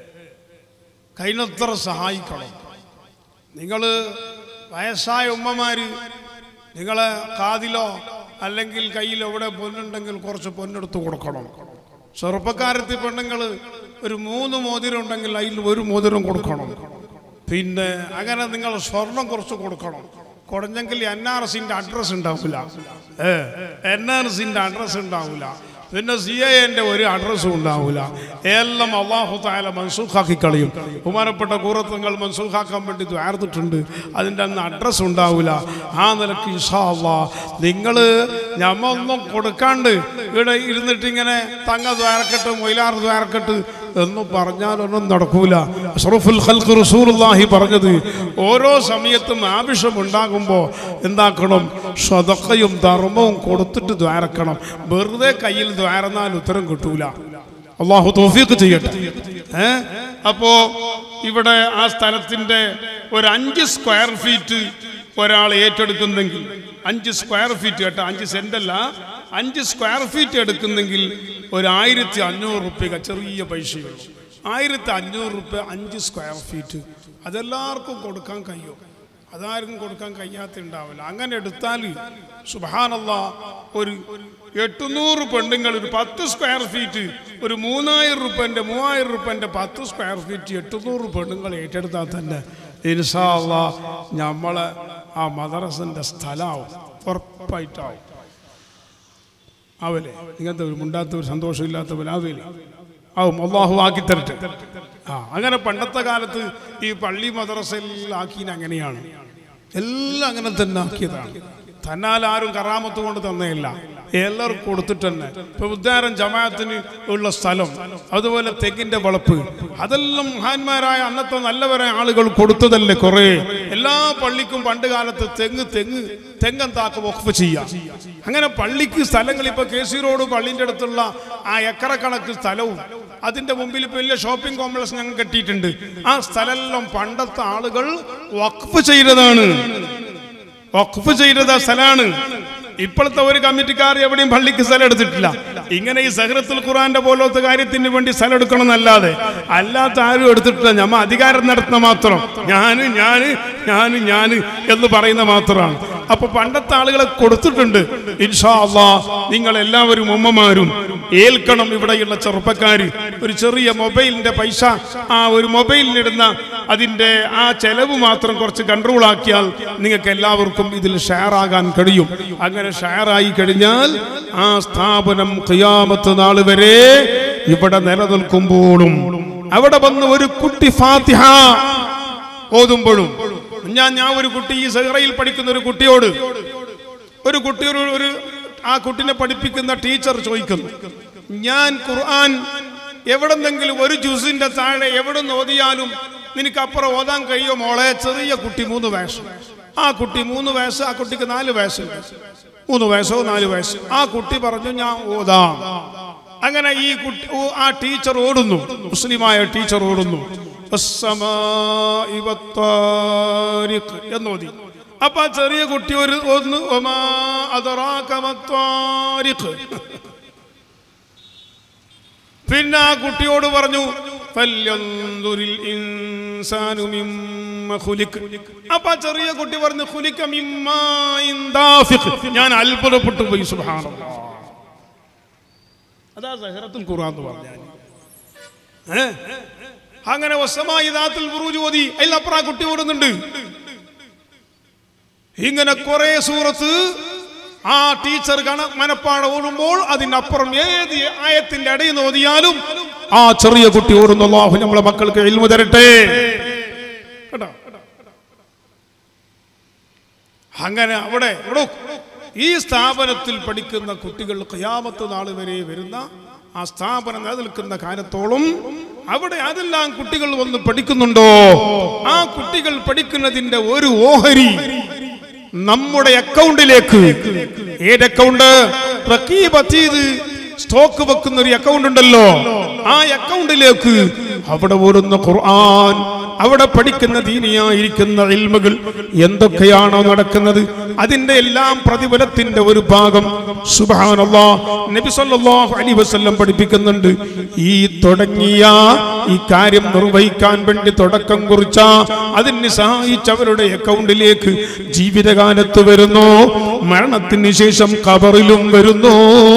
കൈനത്ര സഹായിക്കണം നിങ്ങൾ വയസ്സായ ഉമ്മമാര് നിങ്ങളെ കാതിലോ അല്ലെങ്കിൽ കയ്യിൽ എവിടെ പൊന്നുണ്ടെങ്കിൽ കുറച്ച് പൊന്നെടുത്ത് കൊടുക്കണം ചെറുപ്പക്കാരത്തി പെണ്ണുങ്ങൾ ഒരു മൂന്ന് മോതിരം ഉണ്ടെങ്കിൽ അതിൽ ഒരു മോതിരം കൊടുക്കണം പിന്നെ അങ്ങനെ നിങ്ങൾ സ്വർണം കുറച്ച് കൊടുക്കണം കുറഞ്ഞെങ്കിൽ എൻ ആർ എസിന്റെ അഡ്രസ് ഉണ്ടാവില്ല ഏ എൻ ആർ എസിന്റെ അഡ്രസ് ഉണ്ടാവില്ല പിന്നെ സി ഐ എൻ്റെ ഒരു അഡ്രസ്സും ഉണ്ടാവില്ല എല്ലാം അള്ളാഹു താല മൻസൂഖാക്കി കളയും ബഹുമാനപ്പെട്ട കൂറത്തങ്ങൾ മൻസൂഖാക്കാൻ വേണ്ടി ദ്വാർന്നിട്ടുണ്ട് അതിൻ്റെ അന്ന് അഡ്രസ്സ് ഉണ്ടാവില്ല ആ നിലക്ക് ഇഷാ അള്ളാ നിങ്ങൾ ഞമ്മൊന്നും കൊടുക്കാണ്ട് ഇവിടെ ഇരുന്നിട്ട് ഇങ്ങനെ തങ്ങ ദ്വാരക്കെട്ട് മൊയിലാർ ദ്വാരക്കെട്ട് എന്ന് പറഞ്ഞാലൊന്നും നടക്കൂല അഷ്റഫുൽ ഖൽഖ് റസൂലുള്ളാഹി പറഞ്ഞത് ഓരോ സമയത്തും ആവശ്യം ഉണ്ടാകുമ്പോൾ എന്താക്കണം സ്വതക്കയും ധർമ്മവും കൊടുത്തിട്ട് ദ്വാരക്കണം വെറുതെ കയ്യിൽ ദ്വാരന്നാൽ ഉത്തരം കിട്ടൂല അള്ളാഹു തോഫീക്ക് ചെയ്യട്ടെ ഏ അപ്പോ ഇവിടെ ആ സ്ഥലത്തിന്റെ ഒരു അഞ്ച് സ്ക്വയർ ഫീറ്റ് ഒരാൾ ഏറ്റെടുക്കുന്നെങ്കിൽ അഞ്ച് സ്ക്വയർ ഫീറ്റ് കേട്ടോ അഞ്ച് സെന്റ് അല്ല അഞ്ച് സ്ക്വയർ ഫീറ്റ് എടുക്കുന്നെങ്കിൽ ഒരു ആയിരത്തി അഞ്ഞൂറ് റുപ്യ ചെറിയ പൈസയുള്ളൂ ആയിരത്തി അഞ്ഞൂറ് റുപ്യ അഞ്ച് സ്ക്വയർ ഫീറ്റ് അതെല്ലാവർക്കും കൊടുക്കാൻ കഴിയും അതാർക്കും കൊടുക്കാൻ കഴിയാത്ത ഉണ്ടാവില്ല അങ്ങനെ എടുത്താൽ സുബാനല്ല ഒരു എട്ടുനൂറ് പെണ്ണുങ്ങൾ ഒരു പത്ത് സ്ക്വയർ ഫീറ്റ് ഒരു മൂന്നായിരം റുപ്യൻ്റെ മൂവായിരം റുപ്യൻ്റെ പത്ത് സ്ക്വയർ ഫീറ്റ് എട്ടുനൂറ് പെണ്ണുങ്ങൾ ഏറ്റെടുത്താൽ തന്നെ ഇൻഷാല്ല നമ്മളെ ആ മദ്രസൻ്റെ സ്ഥലമാവും ഉറപ്പായിട്ടാവും ആവല്ലേ ഇങ്ങനത്തെ ഒരു മുണ്ടാത്തവർ സന്തോഷമില്ലാത്തവർ ആവില്ലേ ആവും അള്ളാഹു ആക്കി തരട്ടെ ആ അങ്ങനെ പണ്ടത്തെ കാലത്ത് ഈ പള്ളി മദ്രസയിൽ ആക്കിയത് അങ്ങനെയാണ് എല്ലാം അങ്ങനെ തന്നെ ആക്കിയതാണ് തന്നാൽ ആരും കറാമത്ത് കൊണ്ട് തന്നെയില്ല എല്ലാവർക്കും കൊടുത്തിട്ട് തന്നെ ഇപ്പൊ ഉദ്ധാരം ജമാഅത്തിന് ഉള്ള സ്ഥലം അതുപോലെ തെങ്ങിന്റെ വളപ്പ് അതെല്ലാം മഹാന്മാരായ അന്നത്തെ നല്ലവരായ ആളുകൾ കൊടുത്തതല്ലേ കുറെ എല്ലാ പള്ളിക്കും പണ്ട് കാലത്ത് തെങ്ങ് തെങ്ങ് തെങ്ങെന്താക്ക് വഖഫ് ചെയ്യാം അങ്ങനെ പള്ളിക്ക് സ്ഥലങ്ങൾ ഇപ്പൊ കെ സി റോഡ് പള്ളിന്റെ അടുത്തുള്ള ആ ഏക്കറക്കണക്ക് സ്ഥലവും അതിന്റെ മുമ്പിൽ ഇപ്പൊ വലിയ ഷോപ്പിംഗ് കോംപ്ലക്സ് ഞങ്ങൾ കെട്ടിയിട്ടുണ്ട് ആ സ്ഥലമെല്ലാം പണ്ടത്തെ ആളുകൾ വഖഫ് ചെയ്തതാണ് വഖഫ് ചെയ്തത് സ്ഥലമാണ് ഇപ്പോഴത്തെ ഒരു കമ്മിറ്റിക്കാർ എവിടെയും പള്ളിക്ക് സ്ഥലം എടുത്തിട്ടില്ല ഇങ്ങനെ ഈ സഹറത്തുൽ ഖുറാന്റെ പോലത്തെ കാര്യത്തിന് വേണ്ടി സ്ഥലം എടുക്കണം എന്നല്ലാതെ അല്ലാത്ത ആരും എടുത്തിട്ടില്ല ഞമ്മ അധികാരം നടത്തുന്ന മാത്രം ഞാന് ഞാന് ഞാന് ഞാന് എന്ന് പറയുന്ന മാത്രമാണ് അപ്പൊ പണ്ടത്തെ ആളുകളെ കൊടുത്തിട്ടുണ്ട് ഇൻഷാ അള്ളാ നിങ്ങൾ എല്ലാവരും ഉമ്മമാരും ഏൽക്കണം ഇവിടെയുള്ള ചെറുപ്പക്കാർ ഒരു ചെറിയ മൊബൈലിന്റെ പൈസ ആ ഒരു മൊബൈലിനിടുന്ന അതിന്റെ ആ ചെലവ് മാത്രം കുറച്ച് കൺട്രോൾ ആക്കിയാൽ നിങ്ങൾക്ക് എല്ലാവർക്കും ഇതിൽ ഷെയർ ആകാൻ കഴിയും അങ്ങനെ ഷെയർ ആയി കഴിഞ്ഞാൽ ആ സ്ഥാപനം ഖിയാമത്ത് നാൾ വരെ ഇവിടെ നിലനിൽക്കുമ്പോഴും അവിടെ വന്ന് ഒരു കുട്ടി ഫാത്തിഹ ഓതുമ്പോഴും ഞാൻ ഞാൻ ഒരു കുട്ടി ഈ സഹറയിൽ പഠിക്കുന്ന ഒരു കുട്ടിയോട് ഒരു കുട്ടിയോട് ഒരു ആ കുട്ടിനെ പഠിപ്പിക്കുന്ന ടീച്ചർ ചോദിക്കുന്നു ഞാൻ ഖുർആൻ എവിടെന്നെങ്കിലും ഒരു ജ്യൂസിന്റെ താഴെ എവിടെ നിന്ന് ഓതിയാലും നിനക്ക് അപ്പുറം ഓതാൻ കഴിയോ മോളെ ചെറിയ കുട്ടി മൂന്ന് വയസ്സ് ആ കുട്ടി മൂന്ന് വയസ്സ് ആ കുട്ടിക്ക് നാല് വയസ്സ് മൂന്ന് വയസ്സോ നാല് വയസ്സ് ആ കുട്ടി പറഞ്ഞു ഞാൻ ഓതാം അങ്ങനെ ഈ കുട്ടി ഓ- ആ ടീച്ചർ ഓടുന്നു മുസ്ലിമായ ടീച്ചർ ഓടുന്നു "വസ്സമാഇ വത്താരിഖ്" എന്നോതി അപ്പൊ ആ ചെറിയ കുട്ടി ഒരു ഒന്ന് ഒമാ അദറാക മത്വാരിഖ്. പിന്നെ ആ കുട്ടിയോട് പറഞ്ഞു ഫല്യൻദുരിൽ ഇൻസാനു മിമ്മ ഖുലിഖ്. അപ്പൊ ആ ചെറിയ കുട്ടി പറഞ്ഞു ഖുലിഖ മിമ്മാഇൻ ദാഫിഖ്. ഞാൻ അത്ഭുതപ്പെട്ടു പോയി സുബ്ഹാനല്ലാഹ് അതാ സഹറത്തുൽ ഖുർആൻ എന്ന് പറഞ്ഞാൽ ഏ? അങ്ങനെ വസമായി ദാത്തുൽ ബുറൂജ് ഓതി അതിലപ്പുറം ആ കുട്ടി ഓടുന്നുണ്ട് ഇങ്ങനെ കുറെ സൂറത്ത് ആ ടീച്ചർ കണ മനപ്പാടം ഓടുമ്പോൾ അതിനപ്പുറം ഏത് ആയത്തിന്റെ ഇടയിൽ നിന്ന് ഓതിയാലും ആ ചെറിയ കുട്ടി ഓടുന്നു അല്ലാഹു നമ്മളെ മക്കൾക്ക് ഇൽമു തരട്ടെ കേട്ടോ അങ്ങനെ അവിടെ ഇവിടെ ഈ സ്ഥാപനത്തിൽ പഠിക്കുന്ന കുട്ടികൾ ഖിയാമത്ത് നാൾ വരെ വരുന്ന ആ സ്ഥാപനം നിലനിൽക്കുന്ന കാലത്തോളം അവിടെ അതെല്ലാം കുട്ടികൾ വന്ന് പഠിക്കുന്നുണ്ടോ ആ കുട്ടികൾ പഠിക്കുന്നതിന്റെ ഒരു ഓഹരി നമ്മുടെ അക്കൗണ്ടിലേക്ക് ഏത് അക്കൗണ്ട് റക്കീബ് അതീത് സ്റ്റോക്ക് വെക്കുന്ന ഒരു അക്കൗണ്ട് ഉണ്ടല്ലോ ആ അക്കൗണ്ടിലേക്ക് അവിടെ ഓടുന്ന ഖുർആൻ അവിടെ പഠിക്കുന്ന ദീനിയായിരിക്കുന്ന ഇൽമുകൾ എന്തൊക്കെയാണോ നടക്കുന്നത് അതിന്റെ എല്ലാം പ്രതിഫലത്തിന്റെ ഒരു ഭാഗം സുബ്ഹാനല്ലാ നബി സല്ലല്ലാഹു അലൈഹി വസല്ലം പഠിപ്പിക്കുന്നുണ്ട് ഈ തുടങ്ങിയ ഈ കാര്യം നിർവഹിക്കാൻ വേണ്ടി തുടക്കം കുറിച്ച അതിന് സഹായിച്ചവരുടെ അക്കൗണ്ടിലേക്ക് ജീവിതകാലത്ത് വരുന്നു മരണത്തിന് ശേഷം കബറിലും വരുന്നു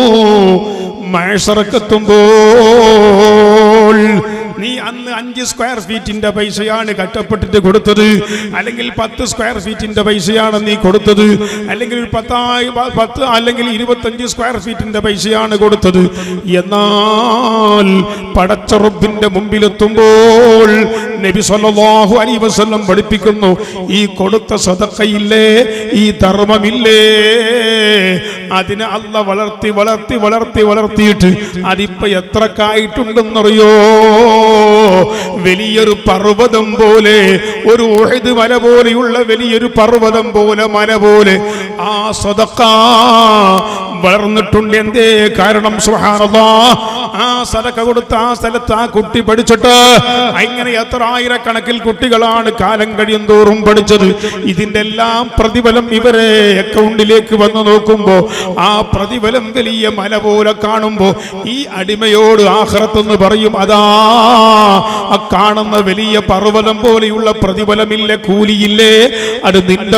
മഴസറക്കെത്തുമ്പോൾ നീ അന്ന് അഞ്ച് സ്ക്വയർ ഫീറ്റിന്റെ പൈസയാണ് കഷ്ടപ്പെട്ടിട്ട് കൊടുത്തത് അല്ലെങ്കിൽ പത്ത് സ്ക്വയർ ഫീറ്റിന്റെ പൈസയാണ് നീ കൊടുത്തത് അല്ലെങ്കിൽ ഒരു പത്തായി പത്ത് അല്ലെങ്കിൽ ഇരുപത്തഞ്ച് സ്ക്വയർ ഫീറ്റിന്റെ പൈസയാണ് കൊടുത്തത് എന്നാൽ പടച്ചറുബിന്റെ മുമ്പിലെത്തുമ്പോൾ നബി സല്ലല്ലാഹു അലൈഹി വസല്ലം പഠിപ്പിക്കുന്നു ഈ കൊടുത്ത സദക്കയില്ലേ ഈ ധർമ്മമില്ലേ അതിനെ അല്ല വളർത്തി വളർത്തി വളർത്തി വളർത്തിയിട്ട് അതിപ്പോ എത്രക്കായിട്ടുണ്ടെന്നറിയോ വലിയൊരു പർവ്വതം പോലെ ഒരു ഉഹദ് മല പോലെയുള്ള വലിയൊരു പർവ്വതം പോലെ മല പോലെ ആ സ്വതക്ക വളർന്നിട്ടുണ്ട് എന്തേ കാരണം സുഹാനല്ലാ ആ സദക്ക കൊടുത്ത ആ സ്ഥലത്ത് ആ കുട്ടി പഠിച്ചിട്ട് അങ്ങനെ എത്ര ആയിരക്കണക്കിൽ കുട്ടികളാണ് കാലം കഴിയും തോറും പഠിച്ചത് ഇതിന്റെ എല്ലാം പ്രതിഫലം ഇവരെ അക്കൗണ്ടിലേക്ക് വന്നു നോക്കുമ്പോ ആ പ്രതിഫലം വലിയ മല പോലെ കാണുമ്പോ ഈ അടിമയോട് ആഹ്റത്തെന്ന് പറയും അതാ ആ കാണുന്ന വലിയ പർവ്വതം പോലെയുള്ള പ്രതിഫലമില്ല കൂലിയില്ലേ അത് നിന്റെ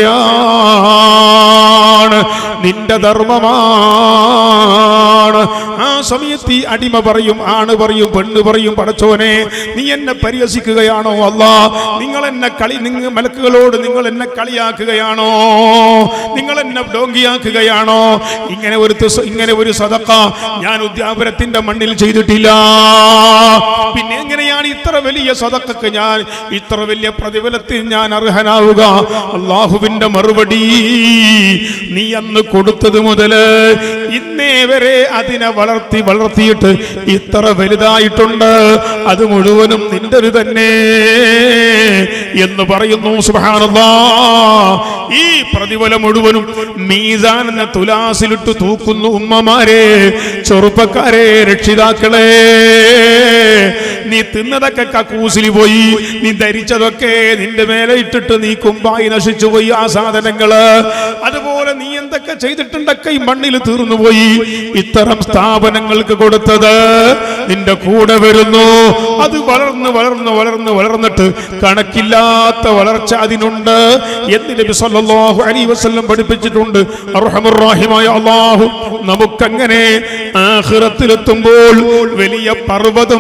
സദക്കയാണ് നിന്റെ ധർമ്മമാണ് ആ സമയത്ത് ഈ അടിമ പറയും ആണ് പറയും പെണ്ണ് പറയും പടച്ചോനെ നീ എന്നെ പരിഹസിക്കുകയാണോ അല്ല നിങ്ങൾ എന്നെ കളി നിങ്ങൾ മലക്കുകളോട് നിങ്ങൾ എന്നെ കളിയാക്കുകയാണോ നിങ്ങൾ എന്നെ ഡോങ്കിയാക്കുകയാണോ ഇങ്ങനെ ഒരു ദിവസം- ഇങ്ങനെ ഒരു സദക്ക ഞാൻ ഉദ്യാപനത്തിന്റെ മണ്ണിൽ ചെയ്തിട്ടില്ല പിന്നെ എങ്ങനെയാണ് ഇത്ര വലിയ സദക്കക്ക് ഞാൻ ഇത്ര വലിയ പ്രതിഫലത്തിൽ ഞാൻ അർഹനാവുക അള്ളാഹുവിന്റെ മറുപടി നീ അന്ന് കൊടുത്തത് മുതല് ഇന്നേ വരെ അതിനെ വളർത്തി വളർത്തിയിട്ട് ഇത്ര വലുതായിട്ടുണ്ട് അത് മുഴുവനും നിന്റെ തന്നെ എന്ന് പറയുന്നു സുബ്ഹാനല്ലാ ഈ പ്രതിഫലം മുഴുവനും മീസാൻ എന്ന തുലാസിലിട്ട് തൂക്കുന്നു ഉമ്മമാരെ ചെറുപ്പക്കാരെ രക്ഷിതാക്കളെ നീ തിന്നതൊക്കെ കക്കൂസിൽ പോയി നീ ധരിച്ചതൊക്കെ നിന്റെ മേലെ ഇട്ടിട്ട് നീ കുമ്പായി നശിച്ചു പോയി ആ സാധനങ്ങള് അതുപോലെ നീ എന്തൊക്കെ ചെയ്തിട്ടുണ്ടൊക്കെ ഈ മണ്ണിൽ തീർന്നു പോയി ഇത്തരം സ്ഥാപനങ്ങൾക്ക് കൊടുത്തത് നിന്റെ കൂടെ വരുന്നു അത് വളർന്ന് വളർന്ന് വളർന്ന് വളർന്നിട്ട് കണക്കില്ലാത്ത വളർച്ച അതിനുണ്ട് എന്ന് നബി സല്ലല്ലാഹു അലൈഹി വസല്ലം പഠിപ്പിച്ചിട്ടുണ്ട് അർഹമുർ-റഹീമായ അല്ലാഹു നമുക്കങ്ങനെ ആഖിറത്തിലെത്തുമ്പോൾ വലിയ പർവ്വതം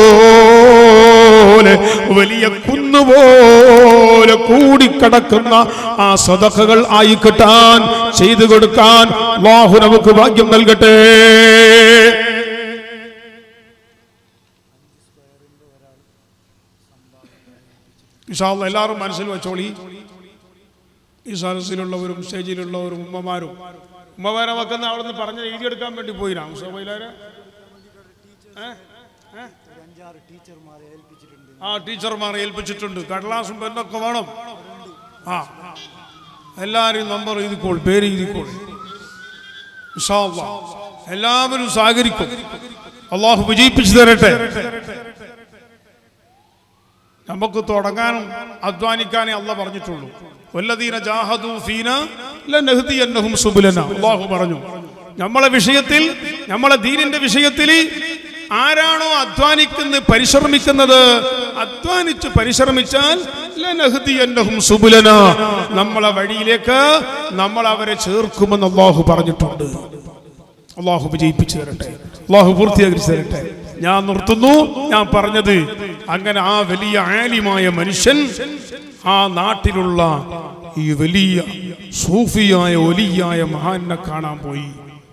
പോലെ വലിയ കുന്നുപോലെ കൂടിക്കടക്കുന്ന ആ സദഖകൾ ആയി കിട്ടാൻ ചെയ്തു കൊടുക്കാൻ അല്ലാഹു നമുക്ക് ഭാഗ്യം നൽകട്ടെ ഇൻഷാല്ല എല്ലാവരും മനസ്സിൽ വെച്ചോളി ഈ സദസ്സിലുള്ളവരും സ്റ്റേജിലുള്ളവരും ഉമ്മമാരും ഉമ്മമാരെ വെക്കുന്ന അവിടെ നിന്ന് പറഞ്ഞ് എഴുതിയെടുക്കാൻ വേണ്ടി പോയിരാം സോബയിലാരെ അഞ്ചാറ് ടീച്ചർമാരെ ഏൽപ്പിച്ചിട്ടുണ്ട് ആ ടീച്ചർമാരെ ഏൽപ്പിച്ചിട്ടുണ്ട് കടലാസും പെണ്ണൊക്കെ വേണം ആ എല്ലാവരും നമ്പർ എഴുതിക്കോൾ പേര് എഴുതിക്കോൾ ഇൻഷാ അല്ലാ. എല്ലാവരും സഹകരിക്കും അള്ളാഹു വിജയിപ്പിച്ചു തരട്ടെ നമുക്ക് തുടങ്ങാനും അധ്വാനിക്കാനേ അല്ല പറഞ്ഞിട്ടുള്ളൂ വല്ലദീന ജാഹദൂ ഫീന ലനഹ്ദിയന്നഹും സുബുലന അല്ലാഹു പറഞ്ഞു നമ്മളെ വിഷയത്തിൽ നമ്മളെ ദീനിന്റെ വിഷയത്തിൽ ആരാണോ അധ്വാനിക്കുന്നത് പരിശ്രമിക്കുന്നത് അധ്വാനിച്ച് പരിശ്രമിച്ചാൽ ലനഹ്ദിയന്നഹും സുബുലന നമ്മളെ വഴിയിലേക്ക് നമ്മൾ അവരെ ചേർക്കുമെന്ന് അള്ളാഹു പറഞ്ഞിട്ടുണ്ട് അള്ളാഹു വിജയിപ്പിച്ചു തരട്ടെ അള്ളാഹു പൂർത്തീകരിച്ചു തരട്ടെ ഞാൻ നിർത്തുന്നു ഞാൻ പറഞ്ഞത് അങ്ങനെ ആ വലിയ ആലിമായ മനുഷ്യൻ ആ നാട്ടിലുള്ള ഈ വലിയ സൂഫിയായ ഒലിയായ മഹാനെ കാണാൻ പോയി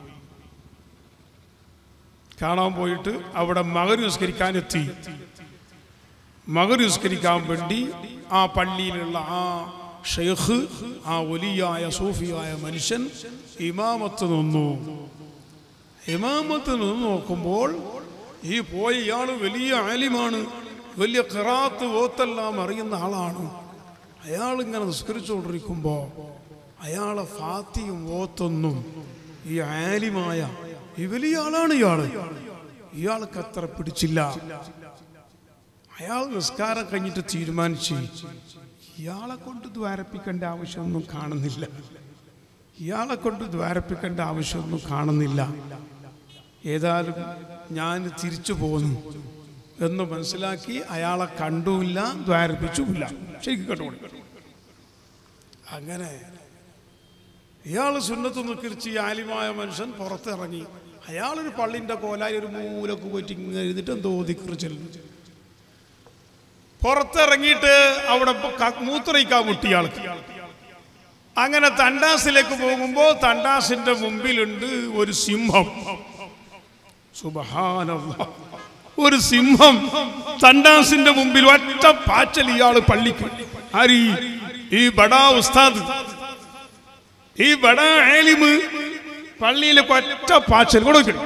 കാണാൻ പോയിട്ട് അവിടെ മകര് നിസ്കരിക്കാനെത്തി മകര് നിസ്കരിക്കാൻ വേണ്ടി ആ പള്ളിയിലുള്ള ആ ഷെയ്ഖ് ആ ഒലിയായ സൂഫിയായ മനുഷ്യൻ ഇമാമത്ത് നിന്നു ഇമാമത്ത് നിന്ന് നോക്കുമ്പോൾ ഈ പോയ ഇയാൾ വലിയ ആലിമാണ് വലിയ ഖിറാത്ത് ഓത്തെല്ലാം അറിയുന്ന ആളാണ് അയാൾ ഇങ്ങനെ നിസ്കരിച്ചുകൊണ്ടിരിക്കുമ്പോൾ അയാളെ ഫാത്തിയും ഓത്തൊന്നും ഈ ആലിമായ ഈ വലിയ ആളാണ് ഇയാള് ഇയാൾക്ക് അത്ര പിടിച്ചില്ല അയാൾ നിസ്കാരം കഴിഞ്ഞിട്ട് തീരുമാനിച്ച് ഇയാളെ കൊണ്ട് ദ്വാരപ്പിക്കേണ്ട ആവശ്യമൊന്നും കാണുന്നില്ല ഇയാളെ കൊണ്ട് ദ്വാരപ്പിക്കേണ്ട ആവശ്യമൊന്നും കാണുന്നില്ല ഏതായാലും ഞാൻ തിരിച്ചു പോന്നു എന്ന് മനസ്സിലാക്കി അയാളെ കണ്ടുമില്ല ദ്വാരപ്പിച്ചുമില്ല ശരിക്കും കണ്ടുകൊടുക്കും അങ്ങനെ ഇയാൾ സുന്നത്ത് നിൽക്കിരിച്ച് ഈ ആലിമായ മനുഷ്യൻ പുറത്തിറങ്ങി അയാളൊരു പള്ളിന്റെ കോലായി ഒരു മൂലക്ക് പോയിട്ട് ഇങ്ങനെ എഴുതിട്ട് എന്തോ ദിക്റ് ചെല്ലുന്നു പുറത്തിറങ്ങിയിട്ട് അവിടെ ഇപ്പൊ ക- മൂത്രയിക്കാൻ മുട്ടി ഇയാൾക്ക് അങ്ങനെ തണ്ടാസിലേക്ക് പോകുമ്പോ തണ്ടാസിന്റെ മുമ്പിലുണ്ട് ഒരു സിംഹം സുബഹാനല്ലാ ഒരു സിംഹം തണ്ടാസിന്റെ മുമ്പിൽ ഒറ്റ പാച്ചൽ ഇയാള് പള്ളിക്ക് ആരി ഈ ബടാ ഉസ്താദ് ഈ ബടാ ആലിമ് പള്ളിയിലേക്ക് ഒറ്റ പാച്ചൽ കൊടുക്കണം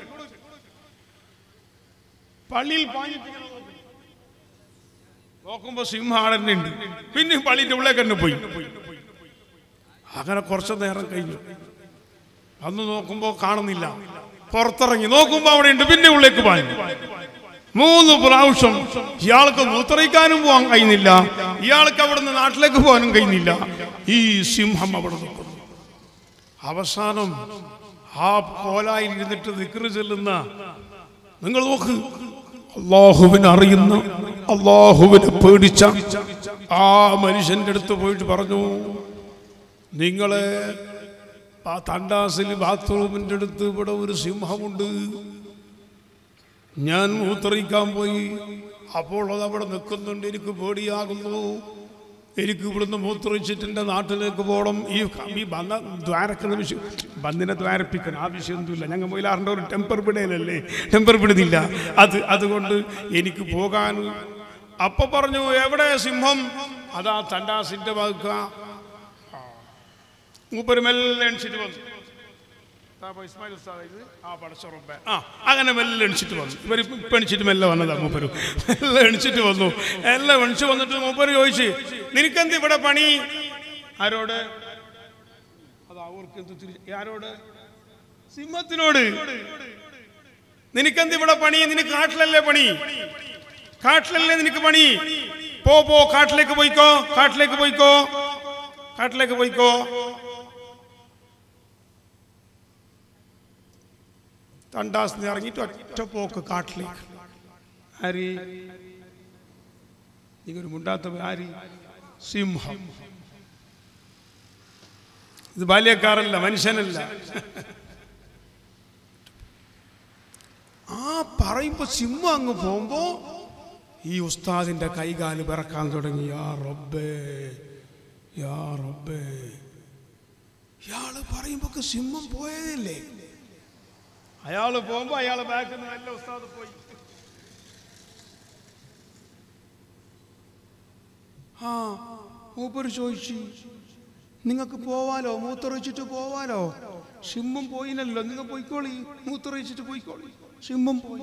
പള്ളിയിൽ പാഞ്ഞിട്ട് ഇങ്ങനെ നോക്കും. നോക്കുമ്പോ സിംഹാടന്നെ ഉണ്ട് പിന്നെ പള്ളിന്റെ ഉള്ളിലേക്ക് തന്നെ പോയി അങ്ങനെ കുറച്ചു നേരം കഴിഞ്ഞു അന്ന് നോക്കുമ്പോ കാണുന്നില്ല പുറത്തിറങ്ങി നോക്കുമ്പോ അവിടെ ഉണ്ട് പിന്നെ ഉള്ളിലേക്ക് പാഞ്ഞു മൂന്ന് പ്രാവശ്യം ഇയാൾക്ക് മൂത്രയിക്കാനും പോകാൻ കഴിയുന്നില്ല ഇയാൾക്ക് അവിടുന്ന് നാട്ടിലേക്ക് പോകാനും കഴിയുന്നില്ല ഈ സിംഹം അവിടെ നിൽക്കുന്നു അവസാനം ആ കോലായിൽ ഇരുന്നിട്ട് ദിക്റ് ചെല്ലുന്ന നിങ്ങൾ നോക്ക് അള്ളാഹുവിനെ അറിയുന്ന അള്ളാഹുവിനെ പേടിച്ച ആ മനുഷ്യന്റെ അടുത്ത് പോയിട്ട് പറഞ്ഞു നിങ്ങളെ ആ തണ്ടാസിൽ ബാത്റൂമിൻ്റെ അടുത്ത് ഇവിടെ ഒരു സിംഹമുണ്ട് ഞാൻ മൂത്രയിക്കാൻ പോയി അപ്പോൾ അത് അവിടെ നിൽക്കുന്നുണ്ട് എനിക്ക് പേടിയാകുന്നു എനിക്ക് ഇവിടുന്ന് മൂത്രയിച്ചിട്ട് എൻ്റെ നാട്ടിലേക്ക് പോകണം ഈ ഈ ബന്ധ ദ്വാരക്കുന്ന വിഷയം ബന്ധിനെ ദ്വാരപ്പിക്കണം ആ വിഷയമൊന്നുമില്ല ഞങ്ങൾ മൊയിലാറിൻ്റെ ഒരു ടെമ്പർ പിടയിലല്ലേ ടെമ്പർ പിടുന്നില്ല അത് അതുകൊണ്ട് എനിക്ക് പോകാൻ അപ്പൊ പറഞ്ഞു എവിടെ സിംഹം അതാ തണ്ടാസിന്റെ വാക്ക മൂപ്പര് മെല്ലെ എണിച്ചിട്ട് വന്നു ദാ ഇപ്പൊ ഇസ്മായിൽ ഉസ്താദ് ഇത് ആ പടച്ചുറപ്പെ ആ അങ്ങനെ മെല്ലെ എണിച്ചിട്ട് വന്നു ഇവർ ഇപ്പം എണിച്ചിട്ട് മെല്ലെ വന്നതാ മൂപ്പര് മെല്ലെ എണിച്ചിട്ട് വന്നു എല്ലാം എണിച്ച് വന്നിട്ട് മൂപ്പര് ചോദിച്ചു നിനക്കെന്ത് ഇവിടെ പണി ആരോട് അത് അവർക്ക് എന്ത് തിരിച്ച് ആരോട് സിംഹത്തിനോട് നിനക്കെന്ത് ഇവിടെ പണി നിനക്ക് കാട്ടിലല്ലേ പണി കാട്ടിലല്ലേ നിനക്ക് പണി പോ പോ കാട്ടിലേക്ക് പോയിക്കോ കാട്ടിലേക്ക് പോയിക്കോ കാട്ടിലേക്ക് പോയിക്കോ തണ്ടാസ് ഇറങ്ങിയിട്ട് ഒറ്റ പോക്ക് കാട്ടിലേക്ക് ആരി ഇതൊരു മുണ്ടാത്ത ആരി സിംഹം ഇത് ബാല്യക്കാരല്ല മനുഷ്യനല്ല ആ പറയുമ്പോ സിംഹം അങ്ങ് പോകുമ്പോ ഈ ഉസ്താദിന്റെ കൈകാല് പിറക്കാൻ തുടങ്ങി യാ റബ്ബേ യാ റബ്ബേ ഇയാള് പറയുമ്പോ സിംഹം പോയതല്ലേ അയാള് പോകുമ്പോ അയാള് ബാക്കിൽ നിന്ന് നല്ല ഉസ്താദ് പോയി ആ മൂപ്പര് ചോദിച്ചു നിങ്ങൾക്ക് പോവാലോ മൂത്രമൊഴിച്ചിട്ട് പോവാലോ സിംഹം പോയില്ലല്ലോ നിങ്ങൾ പോയിക്കോളി മൂത്രമൊഴിച്ചിട്ട് പോയിക്കോളി സിംഹം പോയി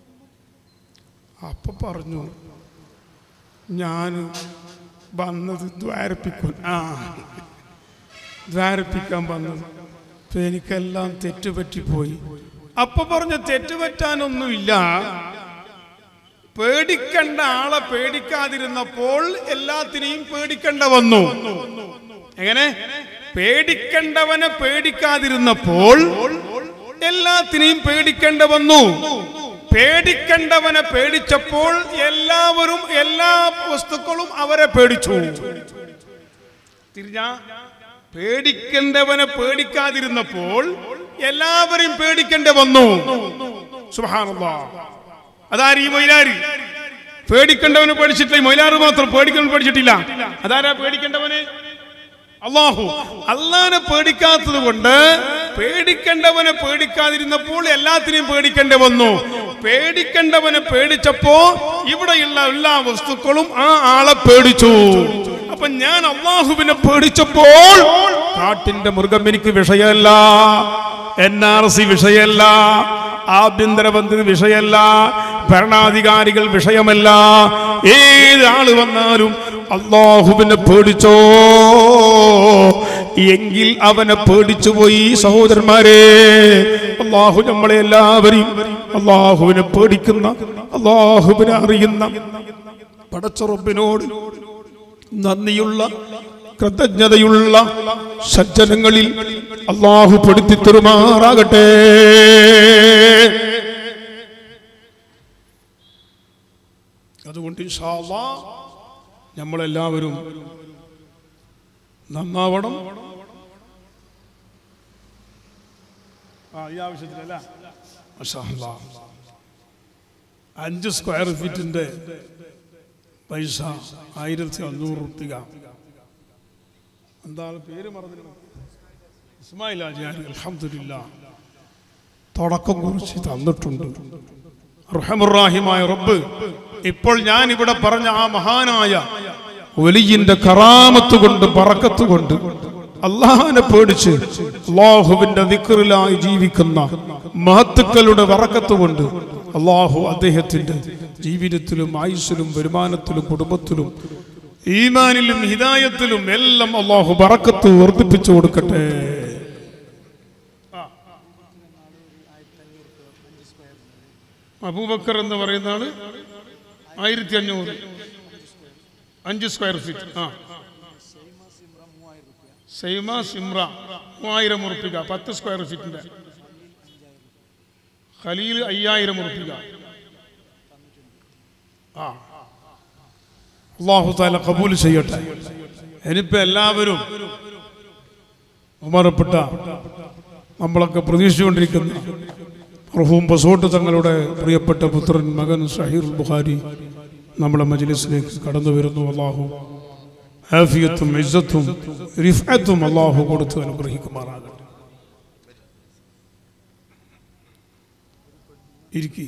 അപ്പൊ പറഞ്ഞു ഞാൻ വന്നത് ദ്വാരപ്പിക്കാൻ ആ ദ്വാരപ്പിക്കാൻ വന്നത് അപ്പൊ എനിക്കെല്ലാം തെറ്റുപറ്റിപ്പോയി അപ്പൊ പറഞ്ഞ തെറ്റുപറ്റാനൊന്നുമില്ല പേടിക്കേണ്ട ആളെ പേടിക്കാതിരുന്നപ്പോൾ എല്ലാത്തിനെയും പേടിക്കേണ്ട വന്നു എങ്ങനെ പേടിക്കേണ്ടവനെ പേടിക്കാതിരുന്നപ്പോൾ എല്ലാത്തിനെയും പേടിക്കേണ്ട വന്നു പേടിക്കേണ്ടവനെ പേടിച്ചപ്പോൾ എല്ലാവരും എല്ലാ വസ്തുക്കളും അവരെ പേടിച്ചു തിരിഞ്ഞ പേടിക്കേണ്ടവനെ പേടിക്കാതിരുന്നപ്പോൾ എല്ലാവരെയും പേടിക്കേണ്ട വന്നു സുബ്ഹാനല്ലാ അതാര് ഈ മൊയിലാര് പേടിക്കേണ്ടവനെ പേടിച്ചിട്ടില്ല ഈ മൊയിലാറ് മാത്രം പേടിക്കണം പേടിച്ചിട്ടില്ല അതാരാ പേടിക്കേണ്ടവന് അള്ളാഹു അള്ളാനെ പേടിക്കാത്തത് കൊണ്ട് പേടിക്കേണ്ടവനെ പേടിക്കാതിരുന്നപ്പോൾ എല്ലാത്തിനെയും പേടിക്കേണ്ടി വന്നു പേടിക്കേണ്ടവനെ പേടിച്ചപ്പോ ഇവിടെയുള്ള എല്ലാ വസ്തുക്കളും ആ ആളെ പേടിച്ചു അപ്പൊ ഞാൻ അള്ളാഹുവിനെ പേടിച്ചപ്പോൾ കാട്ടിന്റെ മൃഗം എനിക്ക് വിഷയമല്ല എൻ ആർ സി വിഷയമല്ല ആഭ്യന്തര ബന്ധു വിഷയമല്ല ഭരണാധികാരികൾ വിഷയമല്ല ഏത് ആള് വന്നാലും അള്ളാഹുവിനെ പേടിച്ചോ എങ്കിൽ അവനെ പേടിച്ചു പോയി സഹോദരന്മാരെ അള്ളാഹു നമ്മളെ എല്ലാവരെയും അള്ളാഹുവിനെ പേടിക്കുന്ന അള്ളാഹുവിനെ അറിയുന്ന പടച്ചുറപ്പിനോട് നന്ദിയുള്ള കൃതജ്ഞതയുള്ള സജ്ജനങ്ങളിൽ അള്ളാഹു പെടുത്തി തെരുമാറാകട്ടെ അതുകൊണ്ട് ഇൻഷാ അല്ലാ നമ്മളെല്ലാവരും നന്നാവണം ആ ഈ ആവശ്യത്തിലല്ല മാഷാ അല്ലാ. അഞ്ച് സ്ക്വയർ ഫീറ്റിന്റെ പൈസ ആയിരത്തി അഞ്ഞൂറ് റുപ്യ എന്താ പേര് മറന്നില്ല ഇസ്മായിൽ ആചാര്യ അൽഹംദുലില്ലാ തുടക്കം കുറിച്ച് തന്നിട്ടുണ്ട് റഹമുറാഹിമായ റബ്ബ് ഇപ്പോൾ ഞാൻ ഇവിടെ പറഞ്ഞ ആ മഹാനായ ഒലിയിന്റെ കറാമത്ത് കൊണ്ട് പറക്കത്ത് കൊണ്ട് അള്ളാഹാനെ പേടിച്ച് അള്ളാഹുവിന്റെ ദിക്കറിലായി ജീവിക്കുന്ന മഹത്തുക്കളുടെ വറക്കത്ത് കൊണ്ട് അള്ളാഹു അദ്ദേഹത്തിന്റെ ജീവിതത്തിലും ആയുസ്സിലും വരുമാനത്തിലും കുടുംബത്തിലും ഈമാനിലും ഹിദായത്തിലും എല്ലാം അള്ളാഹു ബറക്കത്ത് വർദ്ധിപ്പിച്ചു കൊടുക്കട്ടെ അബൂബക്കർ എന്ന് പറയുന്ന ആള് ആയിരത്തി അഞ്ഞൂറ് അഞ്ച് സ്ക്വയർ ഫീറ്റ് ആ സൈമ സിമ്ര മൂവായിരം ഉറുപ്പിക പത്ത് സ്ക്വയർ ഫീറ്റിന്റെ ഖലീൽ അയ്യായിരം ഉറുപ്പിക ആ അള്ളാഹു താല കബൂൽ ചെയ്യട്ടെ ഇനിയിപ്പോ എല്ലാവരും ഉമറപ്പെട്ട നമ്മളൊക്കെ പ്രതീക്ഷിച്ചുകൊണ്ടിരിക്കുന്ന മർഹൂം ബസോട്ട് തങ്ങളുടെ പ്രിയപ്പെട്ട പുത്രൻ മകൻ ഷഹീർ ബുഖാരി നമ്മുടെ മജ്ലിസിലേക്ക് കടന്നു വരുന്നു അള്ളാഹു ആഫിയത്തും ഇസ്സത്തും റിഫത്തും അള്ളാഹു കൊടുത്ത് അനുഗ്രഹിക്കുമാറാകട്ടെ ഇരിക്കി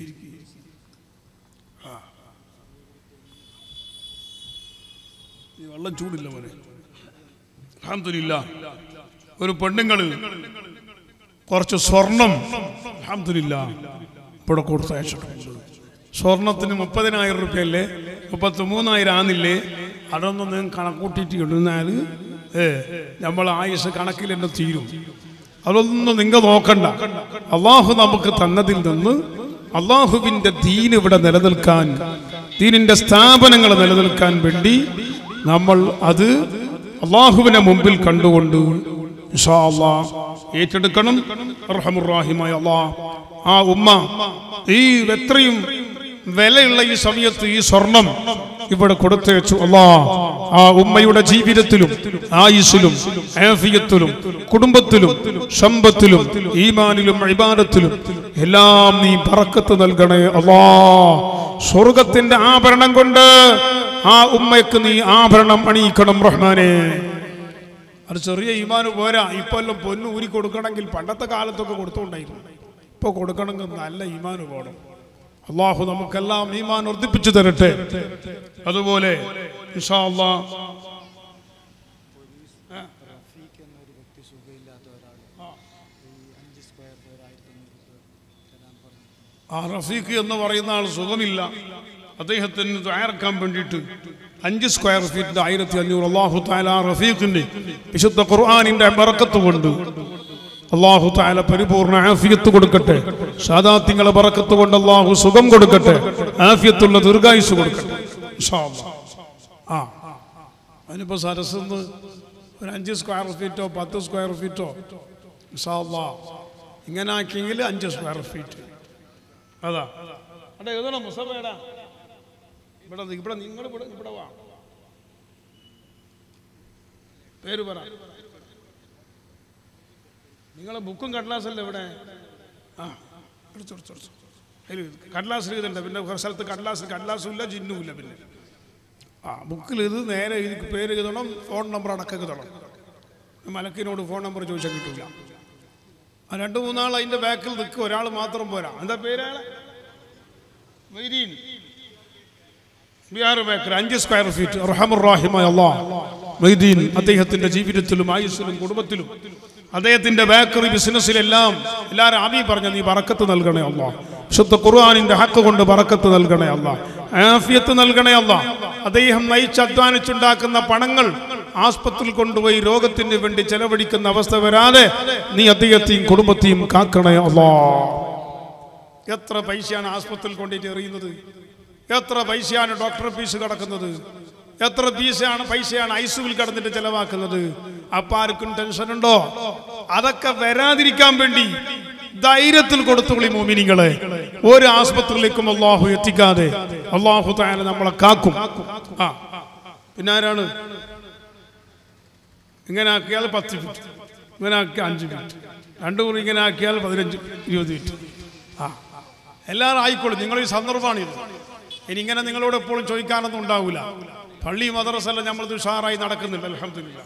ഈ വെള്ളം ചൂടില്ല മോനെ അൽഹംദുലില്ലാ ഒരു പെണ്ണുങ്ങള് കുറച്ച് സ്വർണം അൽഹംദുലില്ലാ ഇവിടെ കൊടുത്തയച്ചിട്ടുണ്ട് സ്വർണത്തിന് മുപ്പതിനായിരം റുപ്യല്ലേ മുപ്പത്തി മൂന്നായിരം ആന്നില്ലേ അതൊന്നും നിങ്ങൾ കണക്കൂട്ടിയിട്ട് ഇടുന്നാൽ ഏ നമ്മൾ ആയുസ് കണക്കിൽ തന്നെ തീരും അതൊന്നും നിങ്ങൾ നോക്കണ്ട അള്ളാഹു നമുക്ക് തന്നതിൽ നിന്ന് അള്ളാഹുവിന്റെ ദീൻ ഇവിടെ നിലനിൽക്കാൻ ദീനിന്റെ സ്ഥാപനങ്ങൾ നിലനിൽക്കാൻ വേണ്ടി നമ്മൾ അത് അള്ളാഹുവിനെ മുമ്പിൽ കണ്ടുകൊണ്ട് ഇൻഷാ അല്ലാഹ് ഏറ്റെടുക്കണം റഹമുറാഹിമായ അള്ളാഹ് ആ ഉമ്മ ഈ എത്രയും വിലയുള്ള ഈ സമയത്ത് ഈ സ്വർണം ഇവിടെ കൊടുത്തേച്ചു അല്ലാ ആ ഉമ്മയുടെ ജീവിതത്തിലും ആയുസ്സിലും ആഫിയത്തിലും കുടുംബത്തിലും സമ്പത്തിലും ഈമാനിലും ഇബാദത്തിലും എല്ലാം നീ പറക്കത്ത് നൽകണേ അല്ലാ സ്വർഗത്തിന്റെ ആഭരണം കൊണ്ട് ആ ഉമ്മയ്ക്ക് നീ ആഭരണം അണിയിക്കണം റഹ്മാനെ അത് ചെറിയ ഈമാന് പോരാ ഇപ്പൊ എല്ലാം പൊന്നു ഊരി കൊടുക്കണമെങ്കിൽ പണ്ടത്തെ കാലത്തൊക്കെ കൊടുത്തുകൊണ്ടായിരുന്നു ഇപ്പൊ കൊടുക്കണമെങ്കിൽ നല്ല ഈമാന് പോകണം അള്ളാഹു നമുക്കെല്ലാം ഈമാൻ വർദ്ധിപ്പിച്ചു തരട്ടെ അതുപോലെ ഇൻഷാ അല്ലാ റഫീഖ് എന്നൊരു വ്യക്തി സുഖമില്ലാത്ത ഒരാൾ ഈ അഞ്ച് സ്ക്വയർ ഒരു ആയിരത്തി അഞ്ഞൂറ് രൂപ തരാൻ പറഞ്ഞു ആ റഫീഖ് എന്ന് പറയുന്ന ആൾ സുഖമില്ല അദ്ദേഹത്തിന് തയ്യാറാക്കാൻ വേണ്ടിയിട്ട് അഞ്ച് സ്ക്വയർ ഫീറ്റിന്റെ ആയിരത്തി അഞ്ഞൂറ് അള്ളാഹു താല ആ റഫീഖിന്റെ വിശുദ്ധ ഖുർആാനിന്റെ ബറക്കത്ത് കൊണ്ട് അള്ളാഹു താല പരിപൂർണ ആഫിയത്ത് കൊടുക്കട്ടെ സാദാത്യങ്ങളെ പറക്കത്ത് കൊണ്ട് അള്ളാഹു സുഖം കൊടുക്കട്ടെ ആഫിയത്തുള്ള ദീർഘായുസ് കൊടുക്കട്ടെ ഇൻഷാ അല്ലാ. ആ അതിനിപ്പോ സരസ്ന്ന് ഒരു അഞ്ച് സ്ക്വയർ ഫീറ്റോ പത്ത് സ്ക്വയർ ഫീറ്റോ ഇൻഷാ അല്ലാ. ഇങ്ങനെ ആക്കിയെങ്കിൽ അഞ്ച് സ്ക്വയർ ഫീറ്റ് അതാ അടെ എഴുതണം മുസബേടാ ഇവിടെ നി- ഇവിടെ നിങ്ങൾ ഇവിടെ ഇവിടെ വാ പേര് പറ നിങ്ങളെ ബുക്കും കടലാസല്ലേ ഇവിടെ ആ എടുത്തു എടുത്തു എടുത്തു അതിൽ കടലാസ് എഴുതണ്ട പിന്നെ കുറേ സ്ഥലത്ത് കടലാസ് കടലാസും ഇല്ല ജിന്നും ഇല്ല പിന്നെ ആ ബുക്കിൽ ഇത് നേരെ എഴുതി പേര് എഴുതണം ഫോൺ നമ്പർ അടക്കം എഴുതണം മലക്കിനോട് ഫോൺ നമ്പർ ചോദിച്ചാൽ കിട്ടില്ല ആ രണ്ട് മൂന്നാൾ അതിൻ്റെ ബാക്കിൽ നിൽക്കും ഒരാൾ മാത്രം പോരാ എന്താ പേരാണ് മൈദീൻ ബിഹാർ ബേക്കർ അഞ്ച് സ്ക്വയർ ഫീറ്റ് റഹമുറാഹിമായ അള്ളാഹ് മൈദീൻ അദ്ദേഹത്തിന്റെ ജീവിതത്തിലും ആയുസ്സിലും കുടുംബത്തിലും അദ്ദേഹത്തിന്റെ ബേക്കറി ബിസിനസ്സിലെല്ലാം എല്ലാവരും ആമി പറഞ്ഞ നീ ബറക്കത്ത് നൽകണേ അല്ലാ വിശുദ്ധ ഖുർആാനിന്റെ ഹക്ക് കൊണ്ട് ബറക്കത്ത് നൽകണേ അല്ലാ ആഫിയത്ത് നൽകണേ അല്ലാ അദ്ദേഹം നയിച്ച് അധ്വാനിച്ചുണ്ടാക്കുന്ന പണങ്ങൾ ആസ്പത്രിയിൽ കൊണ്ടുപോയി രോഗത്തിന് വേണ്ടി ചെലവഴിക്കുന്ന അവസ്ഥ വരാതെ നീ അദ്ദേഹത്തെയും കുടുംബത്തെയും കാക്കണേ അല്ലാ എത്ര പൈസയാണ് ആസ്പത്രിയിൽ കൊണ്ടിട്ട് എറിയുന്നത് എത്ര പൈസയാണ് ഡോക്ടർ ഫീസ് കിടക്കുന്നത് എത്ര പൈസയാണ് പൈസയാണ് ഐസുവിൽ കിടന്നിട്ട് ചെലവാക്കുന്നത് അപ്പൊ ആർക്കും ടെൻഷൻ ഉണ്ടോ അതൊക്കെ വരാതിരിക്കാൻ വേണ്ടി ധൈര്യത്തിൽ കൊടുത്തുള്ളി മോമിനിങ്ങളെ ഒരു ആസ്പത്രിയിലേക്കും അള്ളാഹു എത്തിക്കാതെ അള്ളാഹു തായാല നമ്മളെ കാക്കും ആ പിന്നെ ആരാണ് ഇങ്ങനെ ആക്കിയാൽ പത്ത് ഫീറ്റ് ഇങ്ങനെ ആക്കിയാൽ അഞ്ച് ഫീറ്റ് രണ്ടു മുറി ഇങ്ങനെ ആക്കിയാൽ പതിനഞ്ച് ഇരുപത് ഫീറ്റ് ആ എല്ലാവരും ആയിക്കോളും നിങ്ങളൊരു സന്ദർഭമാണിത് ഇനി ഇങ്ങനെ നിങ്ങളോട് എപ്പോഴും ചോദിക്കാനൊന്നും ഉണ്ടാവില്ല പള്ളി മദ്രസ എല്ലാം നമ്മൾ ഉഷാറായി നടക്കുന്നുണ്ട് അലഹമില്ല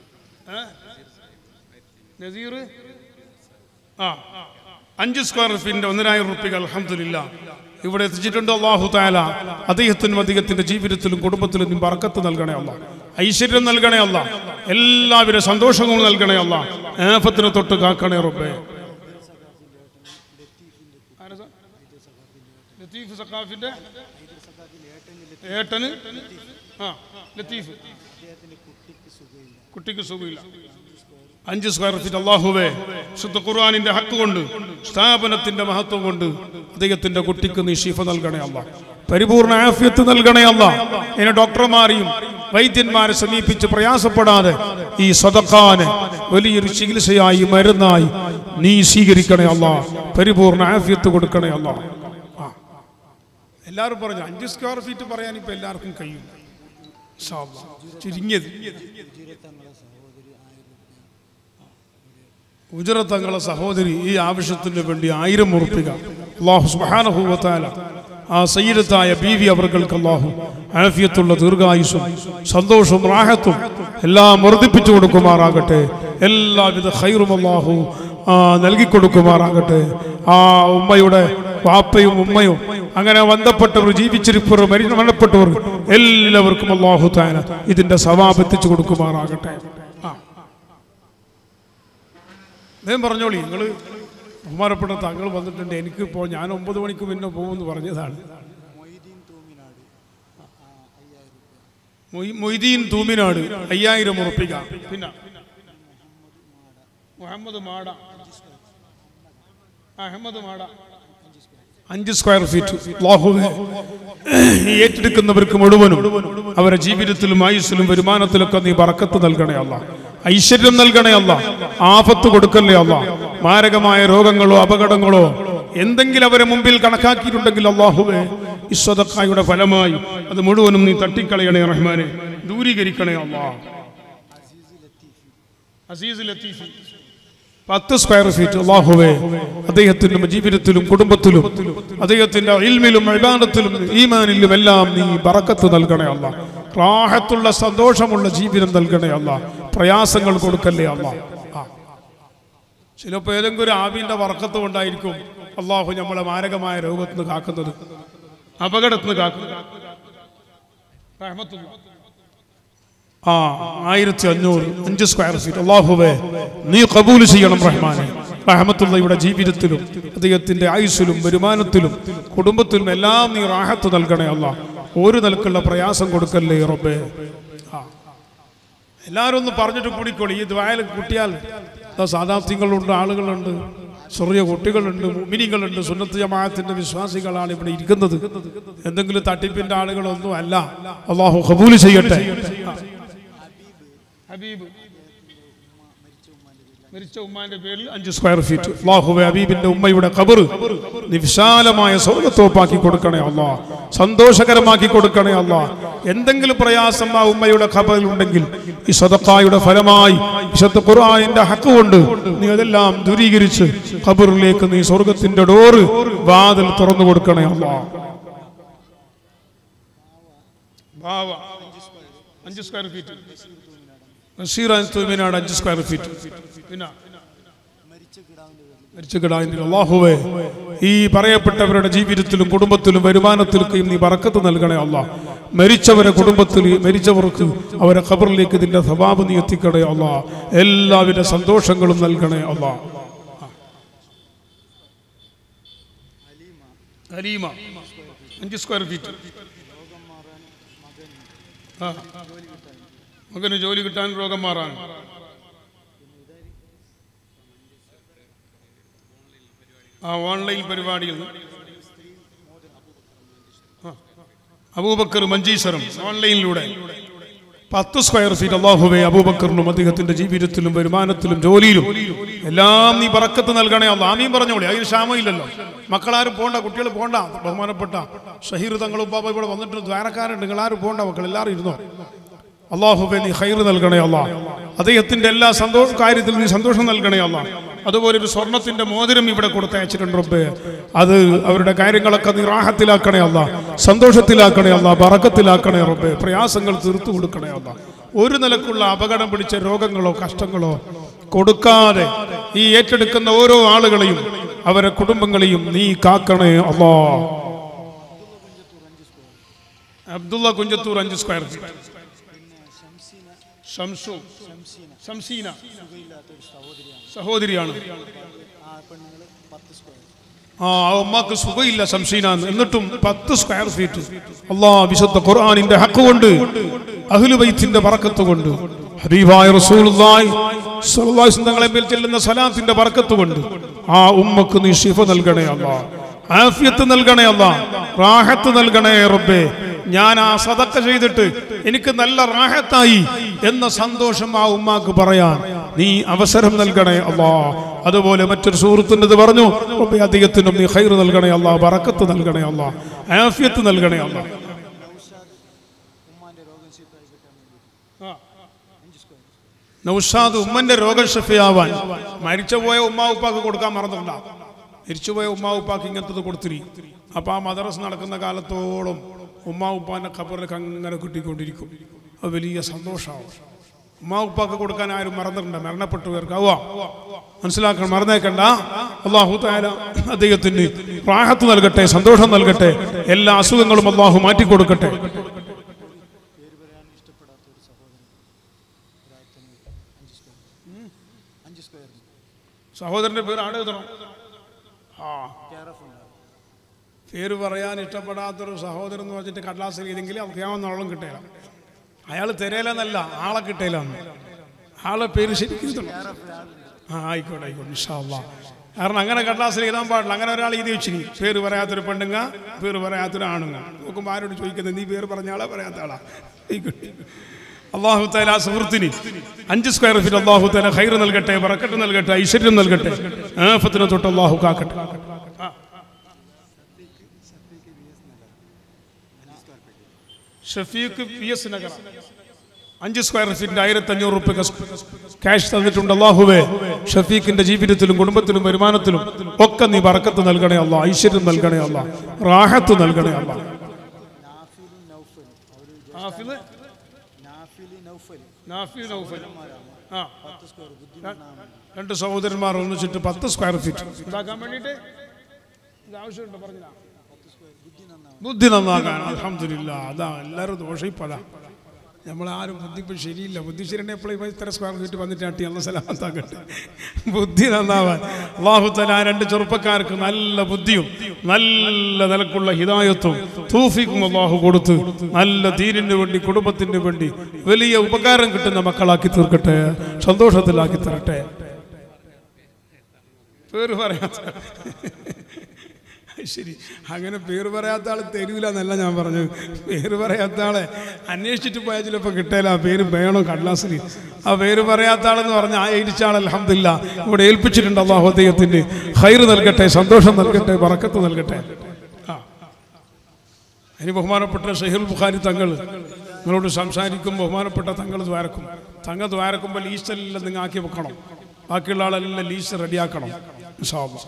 നസീർ ആ അഞ്ച് സ്ക്വയർ ഫീറ്റിന്റെ ഒന്നരായിരം റുപ്യ അലഹമില്ല ഇവിടെ എത്തിച്ചിട്ടുണ്ട് അള്ളാഹു താല അദ്ദേഹത്തിനും അദ്ദേഹത്തിന്റെ ജീവിതത്തിലും കുടുംബത്തിലും നീ ബർക്കത്ത് നൽകണേ അല്ല ഐശ്വര്യം നൽകണേ അല്ല എല്ലാവിധ സന്തോഷങ്ങളും നൽകണേ അല്ല ഏഫത്തിനെ തൊട്ട് കാക്കണേ റബ്ബേ ആരാ സാർ? ലത്തീഫ് സക്കാഫിന്റെ ഏട്ടന് ആ ലത്തീഫ് കുട്ടിക്ക് സുഖമില്ല അഞ്ച് സ്ക്വയർ ഫീറ്റ് അള്ളാഹുവേ ശുദ്ധ ഖുർആാനിന്റെ ഹക്ക് കൊണ്ട് സ്ഥാപനത്തിന്റെ മഹത്വം കൊണ്ട് അദ്ദേഹത്തിന്റെ കുട്ടിക്ക് നീ ഷിഫ നൽകണേ അല്ല പരിപൂർണ ആഫിയത്ത് നൽകണേ അല്ല ഇനി ഡോക്ടർമാരെയും വൈദ്യന്മാരെ സമീപിച്ച് പ്രയാസപ്പെടാതെ ഈ സദക്കാന് വലിയൊരു ചികിത്സയായി മരുന്നായി നീ സ്വീകരിക്കണേ അല്ല പരിപൂർണ ആഫിയത്ത് കൊടുക്കണേ അല്ല ആ എല്ലാവരും പറഞ്ഞു അഞ്ച് സ്ക്വയർ ഫീറ്റ് പറയാൻ ഇപ്പൊ എല്ലാവർക്കും കഴിയും ഇൻഷാ അല്ലാ. ചുരുങ്ങിയത് ഉജറത്തങ്ങളെ സഹോദരി ഈ ആവശ്യത്തിന് വേണ്ടി ആയിരം ഉറപ്പിക അള്ളാഹു സുബാനഹൂവത്താല ആ സയ്യിദത്തായ ബീവി അവർക്ക് അള്ളാഹു ആഫിയത്തുള്ള ദീർഘായുസും സന്തോഷവും റാഹത്തും എല്ലാം വർദ്ധിപ്പിച്ചു കൊടുക്കുമാറാകട്ടെ എല്ലാവിധ ഖൈറും അള്ളാഹു ആ, നൽകിക്കൊടുക്കുമാറാകട്ടെ ആ ഉമ്മയുടെ വാപ്പയും ഉമ്മയും അങ്ങനെ ബന്ധപ്പെട്ടവർ ജീവിച്ചിരിപ്പവർ മരി മരണപ്പെട്ടവർ എല്ലാവർക്കും അള്ളാഹു താന ഇതിന്റെ സവാബ് എത്തിച്ചു കൊടുക്കുമാറാകട്ടെ ആ അദ്ദേഹം പറഞ്ഞോളി നിങ്ങൾ ബഹുമാനപ്പെട്ട താങ്കൾ വന്നിട്ടുണ്ട് എനിക്കിപ്പോൾ ഞാൻ ഒമ്പത് മണിക്ക് മുന്നേ പോകുമെന്ന് പറഞ്ഞതാണ് മൊയ്തീൻ തൂമിനാട് ആ, അയ്യായിരം രൂപ മൊയ്- മൊയ്തീൻ തൂമിനാട് അയ്യായിരം ഉറപ്പിക്ക പിന്നെ മുഹമ്മദ് മാട അഹമ്മദ് മാട അഞ്ച് സ്ക്വയർ ഫീറ്റ് അല്ലാഹുവേ, നീ ഏറ്റെടുക്കുന്നവർക്ക് മുഴുവനും അവരുടെ ജീവിതത്തിലും ആയുസ്സിലും വരുമാനത്തിലൊക്കെ നീ ബറക്കത്ത് നൽകണേ അല്ല ഐശ്വര്യം നൽകണേ അല്ല ആപത്ത് കൊടുക്കല്ലേ അല്ല മാരകമായ രോഗങ്ങളോ അപകടങ്ങളോ എന്തെങ്കിലും അവരെ മുമ്പിൽ കണക്കാക്കിയിട്ടുണ്ടെങ്കിൽ അള്ളാഹുവേ ഇസ്വതക്കായുടെ ഫലമായി അത് മുഴുവനും നീ തട്ടിക്കളയണേ റഹ്മാനെ ദൂരീകരിക്കണേ അല്ലാ അസീസ് ലത്തീഫി പത്ത് സ്ക്വയർ ഫീറ്റ് അള്ളാഹുവേ അദ്ദേഹത്തിന്റെ ജീവിതത്തിലും കുടുംബത്തിലും അദ്ദേഹത്തിന്റെ ഇൽമിലും അഭിമാനത്തിലും ഈമാനിലും എല്ലാം നീ ബറക്കത്ത് നൽകണേ അല്ല റാഹത്തുള്ള സന്തോഷമുള്ള ജീവിതം നൽകണേ അല്ല പ്രയാസങ്ങൾ കൊടുക്കല്ലേ അല്ല ആ. ചിലപ്പോൾ ഏതെങ്കിലും ഒരു ആവിന്റെ വർക്കത്ത് കൊണ്ടായിരിക്കും അള്ളാഹു നമ്മളെ മാരകമായ രോഗത്തിൽ നിന്ന് കാക്കുന്നത് അപകടത്തിൽ നിന്ന് കാക്കുന്നത് റഹ്മത്തുള്ള ആ ആയിരത്തി അഞ്ഞൂറ് അഞ്ച് സ്ക്വയർ ഫീറ്റ് അള്ളാഹുവേ നീ കബൂൽ ചെയ്യണം റഹ്മാനെ റഹമത്തുള്ളയുടെ ജീവിതത്തിലും അദ്ദേഹത്തിന്റെ ആയുസ്സിലും വരുമാനത്തിലും കുടുംബത്തിലും എല്ലാം നീ റാഹത്ത് നൽകണേ അല്ല ഒരു നിലക്കുള്ള പ്രയാസം കൊടുക്കല്ലേ റബ്ബേ ആ എല്ലാവരും ഒന്ന് പറഞ്ഞിട്ട് കൂടിക്കോളി ഈ ദ്വായൽ കുട്ടിയാൽ സാധാർത്ഥ്യങ്ങളുണ്ട് ആളുകളുണ്ട് ചെറിയ കുട്ടികളുണ്ട് മിനികളുണ്ട് സുന്നത്ത് ജമാഅത്തിന്റെ വിശ്വാസികളാണ് ഇവിടെ ഇരിക്കുന്നത് എന്തെങ്കിലും തട്ടിപ്പിന്റെ ആളുകളൊന്നും അല്ല അള്ളാഹു ഖബൂൽ ചെയ്യട്ടെ ഹബീബ് മരിച്ച ഉമ്മാന്റെ പേരിൽ അഞ്ച് സ്ക്വയർ ഫീറ്റ് അള്ളാഹുവെ ഹബീബിന്റെ ഉമ്മയുടെ ഖബർ വിശാലമായ സ്വർഗത്തോപ്പാക്കി കൊടുക്കണേ അല്ലാ സന്തോഷകരമാക്കി കൊടുക്കണേ അല്ലാ എന്തെങ്കിലും പ്രയാസം ആ ഉമ്മയുടെ ഖബറിൽ ഉണ്ടെങ്കിൽ ഈ സദക്കായുടെ ഫലമായി വിശുദ്ധ ഖുർആനിന്റെ ഹക്ക് കൊണ്ട് നീ അതെല്ലാം ദൂരീകരിച്ച് ഖബറിലേക്ക് നീ സ്വർഗത്തിന്റെ ഡോറ് വാതിൽ തുറന്നു കൊടുക്കണേ അല്ലാ ബാവ അഞ്ച് സ്ക്വയർ ഫീറ്റ് ബഷീർ തുമിനാട് അഞ്ച് സ്ക്വയർ ഫീറ്റ് പിന്നെ മരിച്ച കിടാവിൻ്റെ പേരിൽ മരിച്ച കിടാവിന്റെ അള്ളാഹുവേ ഈ പറയപ്പെട്ടവരുടെ ജീവിതത്തിലും കുടുംബത്തിലും വരുമാനത്തിലൊക്കെയും നീ പറക്കത്ത് നൽകണേ അല്ലാ മരിച്ചവരെ കുടുംബത്തിൽ മരിച്ചവർക്ക് അവരെ ഖബറിലേക്ക് ഇതിന്റെ സ്വഭാവം നീ എത്തിക്കണേ അല്ലാ എല്ലാവിധ സന്തോഷങ്ങളും നൽകണേ അല്ലാ ഹലീമ അഞ്ച് സ്ക്വയർ ഫീറ്റ് രോഗം മാറാൻ മകൻ ആ ജോലി കിട്ടാൻ മകന് ജോലി കിട്ടാൻ രോഗം മാറാൻ ആ ഓൺലൈൻ പരിപാടിയിൽ ആ. അബൂബക്കർ മഞ്ചീശ്വരം ഓൺലൈനിലൂടെ പത്ത് സ്ക്വയർ ഫീറ്റ് അള്ളാഹുവെ അബൂബക്കറിനും അദ്ദേഹത്തിന്റെ ജീവിതത്തിലും വരുമാനത്തിലും ജോലിയിലും എല്ലാം നീ പറക്കത്ത് നൽകണേ അല്ല ആമീൻ പറഞ്ഞോളി അതിന് ക്ഷാമമില്ലല്ലോ മക്കളാരും പോണ്ട കുട്ടികൾ പോണ്ട ബഹുമാനപ്പെട്ട ഷഹീർ തങ്ങളും ബാബ ഇവിടെ വന്നിട്ട് ദ്വാരക്കാരുണ്ട് നിങ്ങളാരും പോണ്ട മക്കൾ എല്ലാവരും ഇരുന്നോ അള്ളാഹുബെ നീ ഹൈർ നൽകണേ അല്ല അദ്ദേഹത്തിന്റെ എല്ലാ സന്തോഷ കാര്യത്തിലും നീ സന്തോഷം നൽകണേ അല്ല അതുപോലെ ഒരു സ്വർണത്തിന്റെ മോതിരം ഇവിടെ കൊടുത്തയച്ചിട്ടുണ്ട് റബ്ബേ അത് അവരുടെ കാര്യങ്ങളൊക്കെ നീ റാഹത്തിലാക്കണേ അല്ല സന്തോഷത്തിലാക്കണേ അല്ല ബറക്കത്തിലാക്കണേ റബ്ബേ പ്രയാസങ്ങൾ തീർത്തു കൊടുക്കണേ അല്ല ഒരു നിലക്കുള്ള അപകടം പിടിച്ച രോഗങ്ങളോ കഷ്ടങ്ങളോ കൊടുക്കാതെ ഈ ഏറ്റെടുക്കുന്ന ഓരോ ആളുകളെയും അവരെ കുടുംബങ്ങളെയും നീ കാക്കണേ അല്ലാ അബ്ദുള്ള കുഞ്ചത്തൂർ അഞ്ച് സ്ക്വയർ ഫീറ്റ് പിന്നെ ഷംസീന ഷംസു ഷംസീന ശംസീന സുഖമില്ലാത്ത ഒരു സഹോദരിയാണ് സഹോദരിയാണ് ആ പെണ്ണുങ്ങൾ പത്ത് സ്ക്വയർ ആ ആ ഉമ്മാക്ക് സുഖമില്ല ശംസീന എന്ന്. എന്നിട്ടും പത്ത് സ്ക്വയർ ഫീറ്റ് അള്ളാ വിശുദ്ധ ഖുർആനിന്റെ ഹക്ക് കൊണ്ട് അഹ്ലുബൈത്തിന്റെ ബറക്കത്ത് കൊണ്ട് ഹബീബായ റസൂലുള്ളാഹി സ്വല്ലല്ലാഹു അലൈഹി വസല്ലം തങ്ങളെ മേൽ ചെല്ലുന്ന സലാത്തിന്റെ ബറക്കത്ത് കൊണ്ട് ആ ഉമ്മക്ക് നീ ശിഫ നൽകണേ അല്ലാ ആഫിയത്ത് നൽകണേ അല്ലാ റാഹത്ത് നൽകണേ റബ്ബേ ഞാൻ ആ സദക്ക ചെയ്തിട്ട് എനിക്ക് നല്ല റാഹത്തായി എന്ന സന്തോഷം ആ ഉമ്മാക്ക് പറയാൻ നീ അവസരം നൽകണേ അല്ലാ അതുപോലെ മറ്റൊരു സുഹൃത്തിൻ്റെ പറഞ്ഞു റബ്ബേ അദ്ദേഹത്തിനും നീ ഖൈർ നൽകണേ അല്ലാ ബറക്കത്ത് നൽകണേ അല്ലാ ആഫിയത്ത് നൽകണേ അല്ലാ നൗഷാദ് ഉമ്മാന്റെ രോഗം ശിഫായി കിട്ടാൻ വേണ്ടി അഞ്ച് സ്ക്വയർ നൗഷാദ് ഉമ്മന്റെ രോഗശഫിയാവാൻ മരിച്ചുപോയ ഉമ്മാ ഉപ്പാക്ക് കൊടുക്കാൻ മറന്നിട്ടുണ്ട മരിച്ചുപോയ ഉമ്മാ ഉപ്പാക്ക് ഇങ്ങനത്തത് കൊടുത്തിരി അപ്പൊ ആ മദ്രസ് നടക്കുന്ന കാലത്തോളം ഉമ്മാ ഉപ്പാന്റെ ഖബറിലേക്ക് അങ്ങനെ കിട്ടിക്കൊണ്ടിരിക്കും അത് വലിയ സന്തോഷമാവും ഉമ്മാ ഉപ്പാക്ക് കൊടുക്കാൻ ആരും മറന്നിട്ടുണ്ട് മരണപ്പെട്ടു പേർക്കാവുക മനസ്സിലാക്കണം മറന്നേക്കണ്ട അള്ളാഹു താല അദ്ദേഹത്തിന് പ്രാഹത്ത് നൽകട്ടെ സന്തോഷം നൽകട്ടെ എല്ലാ അസുഖങ്ങളും അള്ളാഹു മാറ്റിക്കൊടുക്കട്ടെ പേര് പറയാൻ ഇഷ്ടപ്പെടാത്ത ഒരു സഹോദരൻ ഒരായിരത്തഞ്ഞൂറ് അഞ്ച് സ്ക്വയർ അഞ്ച് സ്ക്വയർ സഹോദരന്റെ പേര് ആടെ എഴുതണം ആ കെയർ ഓഫ് ഉണ്ടാവും പേര് പറയാൻ ഇഷ്ടപ്പെടാത്തൊരു സഹോദരൻ എന്ന് വെച്ചിട്ട് കടലാസിൽ ചെയ്തെങ്കിൽ അവർക്ക് കിട്ടില്ല അയാൾ തിരയിലെന്നല്ല ആളെ കിട്ടിയില്ലെന്ന് ആളെ പേര് ശരിക്കും എഴുതണം. ആ ആയിക്കോട്ടെ ആയിക്കോട്ടെ ഇൻഷാല്ല കാരണം അങ്ങനെ കടലാസിൽ എഴുതാൻ പാടില്ല അങ്ങനെ ഒരാൾ എഴുതി വെച്ചിനി പേര് പറയാത്തൊരു പെണ്ണുങ്ങ പേര് പറയാത്തൊരു ആണുങ്ങ നോക്കുമ്പോൾ ആരോട് ചോദിക്കുന്നത് നീ പേര് പറഞ്ഞ ആളെ പറയാത്ത ആളാ ആയിക്കോട്ടെ അള്ളാഹു താല ആ സുഹൃത്തിന് അഞ്ച് സ്ക്വയർ ഫീറ്റ് അള്ളാഹു താല ഹൈർ നൽകട്ടെ ബറക്കത്ത് നൽകട്ടെ ഐശ്വര്യം നൽകട്ടെ ആഫത്തിനെ തൊട്ട് അള്ളാഹു കാക്കട്ടെ ഷഫീഖ് പി എസ് നഗർ അഞ്ച് സ്ക്വയർ ഫീറ്റിന്റെ ആയിരത്തി അഞ്ഞൂറ് റുപ്യ ക്യാഷ് തന്നിട്ടുണ്ട് അള്ളാഹുവേ ഷഫീഖിന്റെ ജീവിതത്തിലും കുടുംബത്തിലും വരുമാനത്തിലും ഒക്കെ നീ ബറക്കത്ത് നൽകണേ അല്ല ഐശ്വര്യം നൽകണേ അല്ല റാഹത്ത് നൽകണേ അല്ല നാഫിലും നൗഫൽ അവർ നാഫിലി നൗഫൽ ആ പത്ത് സ്ക്വയർ ബുദ്ധിമുട്ടാണ് രണ്ട് സഹോദരന്മാർ ഒന്നിച്ചിട്ട് പത്ത് സ്ക്വയർ ഫീറ്റ് ഉണ്ടാക്കാൻ വേണ്ടിയിട്ട് ഇത് ആവശ്യമുണ്ടോ പറഞ്ഞാ പത്ത് സ്ക്വയർ ബുദ്ധി നന്നാവും ബുദ്ധി നന്നാക്കാൻ അലഹമില്ല അതാ എല്ലാവരും ദോഷം ഇപ്പം അതാ നമ്മൾ ആരും ബുദ്ധി ഇപ്പം ശരിയില്ല ബുദ്ധി ശരിയാണ് എപ്പോഴും ഇത്ര സ്ക്വയർ ഫീറ്റ് വന്നിട്ട് അട്ടി അല്ല സലാമത്താക്കട്ടെ ബുദ്ധി നന്നാവാൻ അള്ളാഹുത്തല ആ രണ്ട് ചെറുപ്പക്കാർക്ക് നല്ല ബുദ്ധിയും നല്ല നിലക്കുള്ള ഹിതായത്വം തൂഫിക്കും അള്ളാഹു കൊടുത്ത് നല്ല ദീനിന് വേണ്ടി കുടുംബത്തിന് വേണ്ടി വലിയ ഉപകാരം കിട്ടുന്ന മക്കളാക്കി തീർക്കട്ടെ സന്തോഷത്തിലാക്കി തരട്ടെ പേര് പറയാത്ത ശരി അങ്ങനെ പേര് പറയാത്ത ആൾ തരൂല എന്നല്ല ഞാൻ പറഞ്ഞത് പേര് പറയാത്ത ആളെ അന്വേഷിച്ചിട്ട് പോയാൽ ചിലപ്പോൾ കിട്ടില്ല ആ പേര് വേണം കടലാസിൽ ആ പേര് പറയാത്ത ആളെന്ന് പറഞ്ഞാൽ ആ ഏരിച്ച ആൾ അലഹമില്ല ഇവിടെ ഏൽപ്പിച്ചിട്ടുണ്ട് അള്ളാഹു അദ്ദേഹത്തിന് ഹൈറ് നൽകട്ടെ സന്തോഷം നൽകട്ടെ വറക്കത്ത് നൽകട്ടെ ആ അതിന് ബഹുമാനപ്പെട്ട ഷെഹീൽ ബുഖാരി തങ്ങൾ നിങ്ങളോട് സംസാരിക്കും ബഹുമാനപ്പെട്ട തങ്ങൾ ദ്വാരക്കും തങ്ങൾ ദ്വാരക്കുമ്പോൾ ലീസ്റ്റെല്ലാം നിങ്ങൾ ആക്കി വെക്കണം ബാക്കിയുള്ള ആളെല്ലാം ലീസ്റ്റ് റെഡിയാക്കണം ഇൻഷാ അല്ലാ.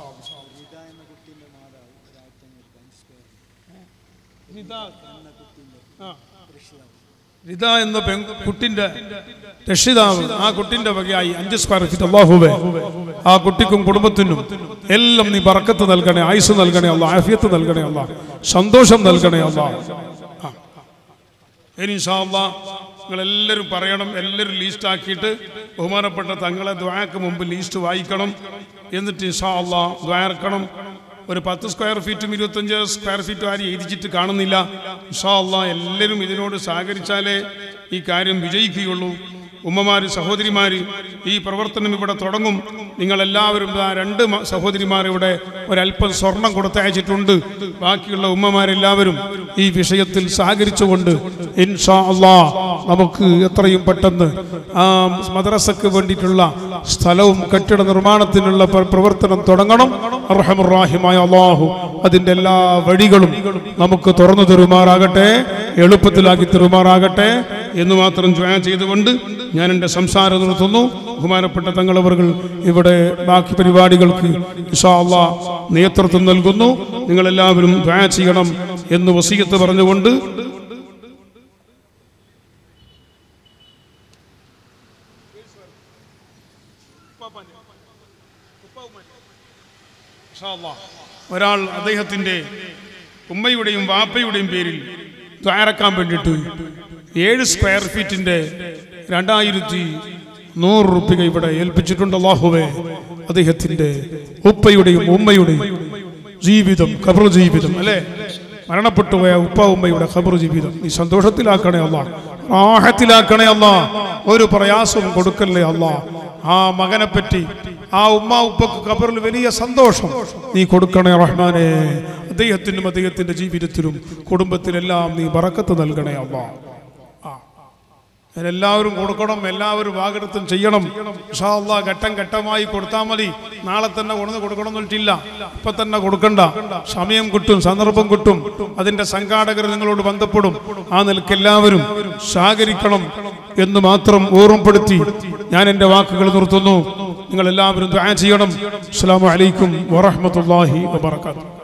റിത എന്ന പെൺ കുട്ടിന്റെ രക്ഷിതാവ് ആ കുട്ടിന്റെ വകയായി അഞ്ച് സ്ക്വയർ ഫീറ്റ് അള്ളാഹുവേ ആ കുട്ടിക്കും കുടുംബത്തിനും എല്ലാം നീ ബറക്കത്ത് നൽകണേ ആയുസ് നൽകണേ അല്ല ആഫിയത്ത് നൽകണേ അല്ല സന്തോഷം നൽകണേ അല്ല ഇനി ഇൻഷാല്ലാ നിങ്ങളെല്ലാവരും പറയണം എല്ലാവരും ലീസ്റ്റ് ആക്കിയിട്ട് ബഹുമാനപ്പെട്ട തങ്ങളെ ദ്വായക്ക് മുമ്പ് ലീസ്റ്റ് വായിക്കണം എന്നിട്ട് ഇൻഷാ അള്ളാ ദ്വായർക്കണം ഒരു പത്ത് സ്ക്വയർ ഫീറ്റും ഇരുപത്തഞ്ച് സ്ക്വയർ ഫീറ്റും ആരും എഴുതിച്ചിട്ട് കാണുന്നില്ല ഇൻഷാ അള്ളാ എല്ലാവരും ഇതിനോട് സഹകരിച്ചാലേ ഈ കാര്യം വിജയിക്കുകയുള്ളൂ ഉമ്മമാര് സഹോദരിമാര് ഈ പ്രവർത്തനം ഇവിടെ തുടങ്ങും നിങ്ങളെല്ലാവരും ആ രണ്ട് മ- സഹോദരിമാർ ഇവിടെ ഒരല്പം സ്വർണം കൊടുത്തയച്ചിട്ടുണ്ട് ബാക്കിയുള്ള ഉമ്മമാരെല്ലാവരും ഈ വിഷയത്തിൽ സഹകരിച്ചുകൊണ്ട് ഇൻഷാ അള്ളാ നമുക്ക് എത്രയും പെട്ടെന്ന് ആ മദ്രസക്ക് വേണ്ടിയിട്ടുള്ള സ്ഥലവും കെട്ടിട നിർമ്മാണത്തിനുള്ള പ്ര- പ്രവർത്തനം തുടങ്ങണം അർഹമുറാഹിമായ അള്ളാഹു അതിൻ്റെ എല്ലാ വഴികളും നമുക്ക് തുറന്നു തരുമാറാകട്ടെ എളുപ്പത്തിലാക്കി തരുമാറാകട്ടെ എന്ന് മാത്രം ദ്വാ ചെയ്തുകൊണ്ട് ഞാൻ എൻ്റെ സംസാരം നിർത്തുന്നു ബഹുമാനപ്പെട്ട തങ്ങളവറുകൾ ഇവിടെ ബാക്കി പരിപാടികൾക്ക് ഇൻഷാ അള്ളാ നേതൃത്വം നൽകുന്നു നിങ്ങളെല്ലാവരും ദ്വാ ചെയ്യണം എന്ന് വസീയത്ത് പറഞ്ഞുകൊണ്ട് ഇൻഷാ അള്ളാ. ഒരാൾ അദ്ദേഹത്തിന്റെ ഉമ്മയുടെയും വാപ്പയുടെയും പേരിൽ ദ്വാരക്കാൻ വേണ്ടിയിട്ട് ഏഴ് സ്ക്വയർ ഫീറ്റിന്റെ രണ്ടായിരത്തി നൂറ് റുപ്യ ഇവിടെ ഏൽപ്പിച്ചിട്ടുണ്ട് അള്ളാഹുവേ അദ്ദേഹത്തിന്റെ ഉപ്പയുടെയും ഉമ്മയുടെയും ജീവിതം ഖബർ ജീവിതം അല്ലേ മരണപ്പെട്ടു പോയ ഉപ്പ ഉമ്മയുടെ ഖബർ ജീവിതം നീ സന്തോഷത്തിലാക്കണേ അല്ല ആഹത്തിലാക്കണേ അല്ല ഒരു പ്രയാസവും കൊടുക്കല്ലേ അല്ല ആ മകനെ പറ്റി ആ ഉമ്മ ഉപ്പക്ക് ഖബറിൽ വലിയ സന്തോഷം നീ കൊടുക്കണേ റഹ്മാനെ അദ്ദേഹത്തിനും അദ്ദേഹത്തിന്റെ ജീവിതത്തിലും കുടുംബത്തിലെല്ലാം നീ ബറക്കത്ത് നൽകണേ അല്ല എല്ലാവരും കൊടുക്കണം എല്ലാവരും വാഗടത്തും ചെയ്യണം ഇൻഷാ അള്ളാ ഘട്ടം ഘട്ടമായി കൊടുത്താൽ മതി നാളെ തന്നെ കൊണ്ടു കൊടുക്കണം എന്നിട്ടില്ല ഇപ്പൊ തന്നെ കൊടുക്കണ്ട സമയം കിട്ടും സന്ദർഭം കിട്ടും അതിന്റെ സംഘാടകർ നിങ്ങളോട് ബന്ധപ്പെടും ആ നിലക്ക് എല്ലാവരും സഹകരിക്കണം എന്ന് മാത്രം ഓർമ്മപ്പെടുത്തി ഞാൻ എൻ്റെ വാക്കുകൾ നിർത്തുന്നു നിങ്ങൾ എല്ലാവരും ദ്വാ ചെയ്യണം അസ്സലാമു അലൈക്കും വറഹ്മത്തുള്ളാഹി വബറകാതുഹു